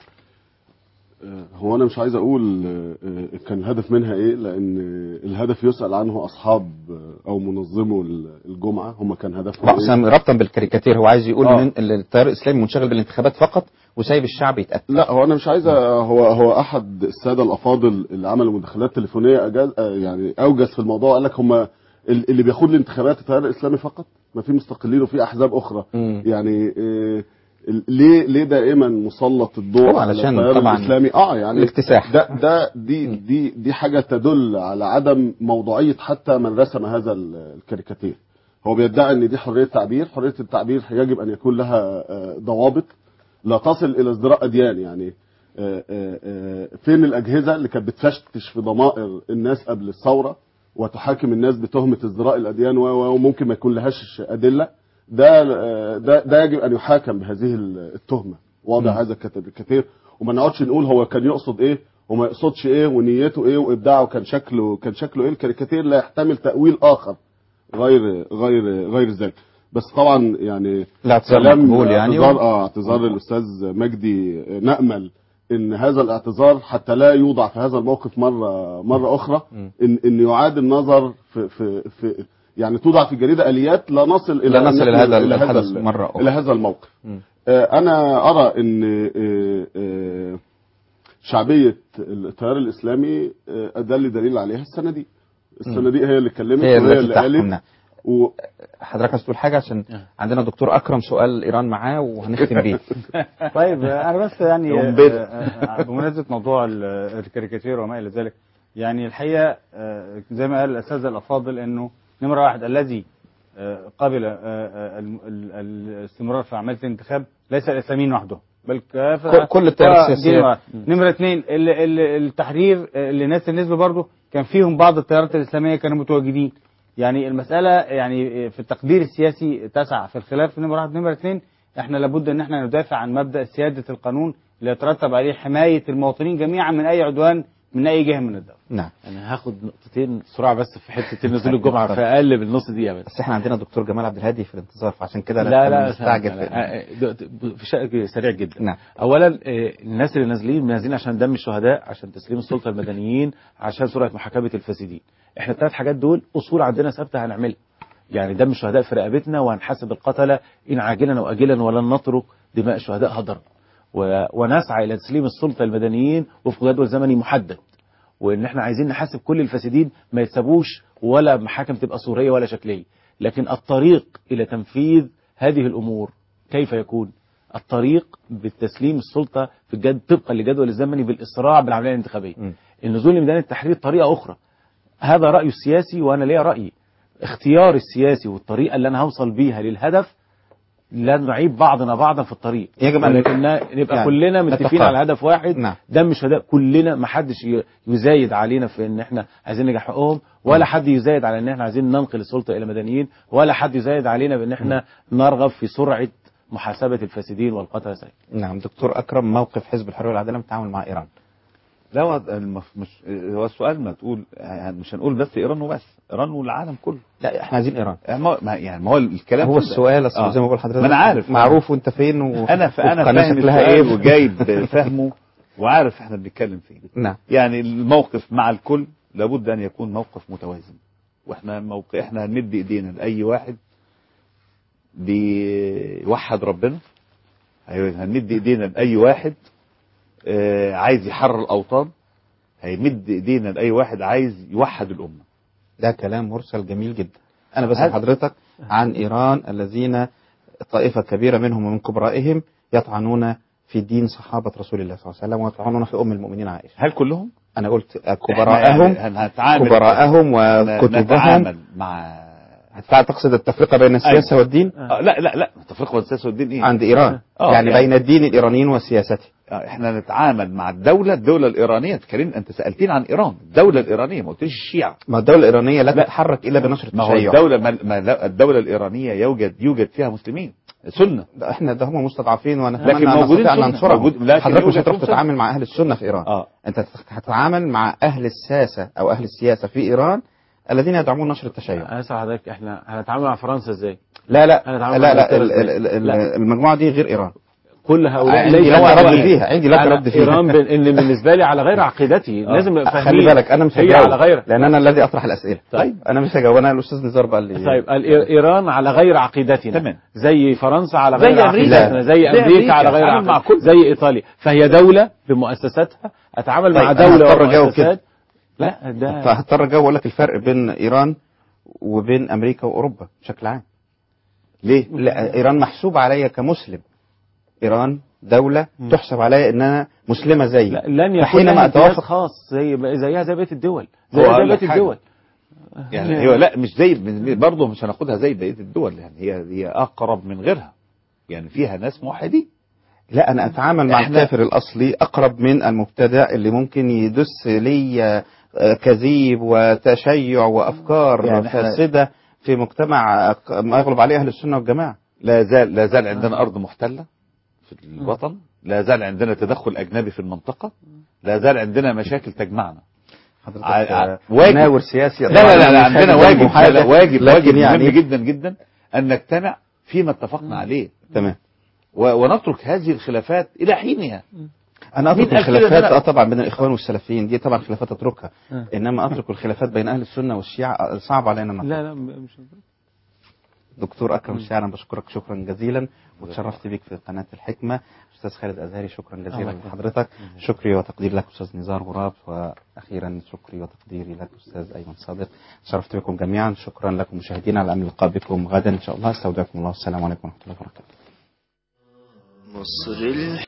آه، هو انا مش عايز اقول آه، آه، كان الهدف منها ايه لان آه، الهدف يسال عنه اصحاب آه، او منظمو ال- الجمعه هم كان هدفهم رأسا ربطا بالكاريكاتير هو عايز يقول آه. ان التيار الاسلامي منشغل بالانتخابات فقط وسايب الشعب يتقتل لا هو انا مش عايز أ- هو هو احد الساده الافاضل اللي عملوا مداخلات تليفونيه أجاز آه، يعني اوجز في الموضوع قال لك هم ال- اللي بياخد الانتخابات التيار الاسلامي فقط ما في مستقلين وفي احزاب اخرى يعني آه، ال- ليه ليه دائما مسلط الضوء طبعا على علشان التيار طبعا الاسلامي اه يعني الاكتساح. ده ده دي دي دي حاجه تدل على عدم موضوعيه حتى من رسم هذا ال- الكاريكاتير هو بيدعي ان دي حريه تعبير حريه التعبير يجب ان يكون لها آه، ضوابط لا تصل الى ازدراء اديان يعني آه، آه، آه، فين الاجهزه اللي كانت بتفتش في ضمائر الناس قبل الثوره وتحاكم الناس بتهمه ازدراء الاديان و- و- وممكن ما يكون لهاش ادله ده آه، ده ده يجب ان يحاكم بهذه التهمه واضح مم. هذا الكاريكاتير وما نقعدش نقول هو كان يقصد ايه وما يقصدش ايه ونيته ايه وابداعه كان شكله كان شكله ايه الكاريكاتير لا يحتمل تاويل اخر غير غير غير ذلك بس طبعا يعني الاعتذار كلام مقبول يعني اعتذار و- اه اعتذار الاستاذ مجدي آه، نامل ان هذا الاعتذار حتى لا يوضع في هذا الموقف مره مره اخرى ان ان يعاد النظر في في في يعني توضع في الجريده اليات لا نصل الى لا أن نصل إلى نحن- هذا إلى الحدث ال- مرة أخرى. الى هذا الموقف مم. آه، انا ارى ان آه، آه، شعبيه التيار الاسلامي آه، ده اللي دليل عليها السنه دي الصناديق هي اللي اتكلمت هي وهي التي اللي تحكم قالت نعم. و... حضرتك عايز تقول حاجه عشان عندنا دكتور اكرم سؤال ايران معاه وهنختم بيه طيب انا بس يعني يوم آه، بدء. آه، بمناسبه موضوع ال- الكاريكاتير وما الى ذلك يعني الحقيقه آه، زي ما قال الاساتذه الافاضل انه نمره واحد الذي آه، قبل آه، آه، الم- ال- ال- الاستمرار في عمليه الانتخاب ليس الاسلاميين وحدهم بل كافه كل- كل التيارات آه، السياسية. دين واحد. نمره اثنين ال- ال- التحرير آه، اللي الناس اللي نزلوا برضه كان فيهم بعض التيارات الاسلاميه كانوا متواجدين يعني المساله يعني في التقدير السياسي تسع في الخلاف نمره واحد نمره اثنين احنا لابد ان احنا ندافع عن مبدا سياده القانون اللي يترتب عليه حمايه المواطنين جميعا من اي عدوان من اي جهه من الدوله نعم انا هاخد نقطتين سرعه بس في حته نزول الجمعه في اقل من نص دقيقه بس بس احنا عندنا دكتور جمال عبد الهادي في الانتظار فعشان كده لا لا مستعجل لا، في- لا، لا، في شيء سريع جدا نعم. اولا آه، الناس اللي نازلين نازلين عشان دم الشهداء عشان تسليم السلطه المدنيين عشان سرعه محاكمه الفاسدين احنا الثلاث حاجات دول اصول عندنا ثابته هنعملها يعني دم الشهداء في رقبتنا وهنحاسب القتله ان عاجلا او اجلا ولن نترك دماء الشهداء هدرا و- ونسعى الى تسليم السلطه المدنيين وفق جدول زمني محدد وان احنا عايزين نحاسب كل الفاسدين ما يتسابوش ولا محاكم تبقى صوريه ولا شكليه لكن الطريق الى تنفيذ هذه الامور كيف يكون الطريق بالتسليم السلطه في الجد طبقا لجدول الزمني بالاسراع بالعمليه الانتخابيه النزول لميدان التحرير طريقه اخرى هذا رايه السياسي وانا ليا رايي اختيار السياسي والطريقه اللي انا هوصل بيها للهدف لا نعيب بعضنا بعضا في الطريق يجب أن- ولكن نبقى يعني كلنا متفقين نتفق. على هدف واحد نعم. دم الشهداء كلنا ما حدش ي- يزايد علينا في ان احنا عايزين نجح حقوقهم ولا حد يزايد على ان احنا عايزين ننقل السلطه الى مدنيين ولا حد يزايد علينا بان احنا نرغب في سرعه محاسبه الفاسدين والقتله سريعا نعم دكتور اكرم موقف حزب الحريه والعداله من التعامل مع ايران لا هو المف... مش هو السؤال ما تقول يعني مش هنقول بس ايران وبس ايران والعالم كله لا احنا عايزين ايران يعني ما ما- يعني ما هو الكلام هو كده. السؤال اصل آه. زي ما بقول لحضرتك ما انا عارف معروف وانت فين و... انا ف... انا والقناة فاهم شكلها السؤال ايه وجايب فهمه وعارف احنا بنتكلم فيه نعم يعني الموقف مع الكل لابد ان يكون موقف متوازن واحنا موقع احنا هنمد ايدينا لاي واحد بيوحد ربنا أيوة، هنمد ايدينا لاي واحد آه، عايز يحرر الاوطان هيمد ايدينا لاي واحد عايز يوحد الامه ده كلام مرسل جميل جدا انا بسال هذا- حضرتك عن ايران الذين طائفه كبيره منهم ومن كبرائهم يطعنون في دين صحابه رسول الله صلى الله عليه وسلم ويطعنون في ام المؤمنين عائشه هل كلهم انا قلت إحنا كبراءهم يعني هنتعامل كبراءهم وكتبهم نتعامل مع هتفع- تقصد التفرقه بين السياسه أيوة. والدين آه لا لا لا التفرقه بين السياسه والدين ايه عند ايران آه، يعني بين الدين الايرانيين وسياسته آه، احنا نتعامل مع الدوله الدوله الايرانيه كريم انت سالتني عن ايران الدوله الايرانيه ما قلتليش الشيعه ما الدوله الايرانيه لا تتحرك الا بنشر ما هو التشيع الدوله ما ما لا الدوله الايرانيه يوجد يوجد فيها مسلمين سنه ده احنا ده هم مستضعفين ونتمنى لكن ان موجودين نستطيع ان سنة. ننصرهم موجود- لكن حضرتك مش يوجد هتروح سنة. تتعامل مع اهل السنه في ايران اه انت هتتعامل مع اهل الساسه او اهل السياسه في ايران الذين يدعمون نشر التشيع انا اسال حضرتك احنا هنتعامل مع فرنسا ازاي؟ لا لا هنتعامل لا مع لا إنجلترا ال- إزاي؟ ال- ال- لا. المجموعه دي غير ايران كل هؤلاء عندي ليس لك واحد رد واحد. فيها، عندي لك أنا رد فيها. ايران ب- ان بالنسبه لي على غير عقيدتي لازم نبقى خلي فاهمين بالك انا مش هي هجاوب على غير لان انا الذي اطرح الاسئله طيب. انا مش هجاوب انا الاستاذ نزار بقى اللي طيب الإي- ايران على غير عقيدتنا تمام. زي فرنسا على زي غير أمريكا. عقيدتنا زي زي امريكا أمريكا. على غير أتعامل مع عقيدتنا زي ايطاليا فهي دوله بمؤسساتها اتعامل مع طيب، أنا دوله هضطر أجاوب ومؤسسات لا ده فهضطر اجاوب اقول لك الفرق بين ايران وبين امريكا واوروبا بشكل عام ليه؟ لا ايران محسوب عليا كمسلم ايران دوله تحسب عليا ان انا مسلمه زي لا لن يكون فحينما لها امتياز اتوافق خاص زي زيها زي بقيه الدول هو زيها زي أقول لك بقيه حاجة. الدول يعني هو لا مش زي برضه مش هناخدها زي بقيه الدول يعني هي هي اقرب من غيرها يعني فيها ناس موحدين لا انا اتعامل مع إحنا- الكافر الاصلي اقرب من المبتدع اللي ممكن يدس لي آه، كذيب وتشيع وافكار يعني إحنا- فاسده في مجتمع آه، ما يغلب عليه اهل السنه والجماعه لا زال لا زال عندنا ارض محتله في الوطن لا زال عندنا تدخل اجنبي في المنطقه لا زال عندنا مشاكل تجمعنا حضرتك ع- ع- آه، واجب مناور سياسي لا لا لا, لا مش عندنا هذا واجب المحادة، لا لا واجب لكن واجب يعني مهم جدا جدا ان نجتمع فيما اتفقنا عليه تمام و- ونترك هذه الخلافات الى حينها انا اترك مين قال كده الخلافات ده لا؟ اه طبعا بين الاخوان والسلفيين دي طبعا خلافات اتركها آه. انما اترك الخلافات بين اهل السنه والشيعه صعب علينا نترك. لا لا مش دكتور اكرم الشاعر انا بشكرك شكرا جزيلا وتشرفت بك في قناه الحكمه استاذ خالد ازهري شكرا جزيلا الله يكرمك. لحضرتك شكري وتقدير لك استاذ نزار غراب واخيرا شكري وتقديري لك استاذ ايمن صادق شرفت بكم جميعا شكرا لكم مشاهدينا على امل اللقاء بكم غدا ان شاء الله استودعكم الله والسلام عليكم ورحمه الله وبركاته مصر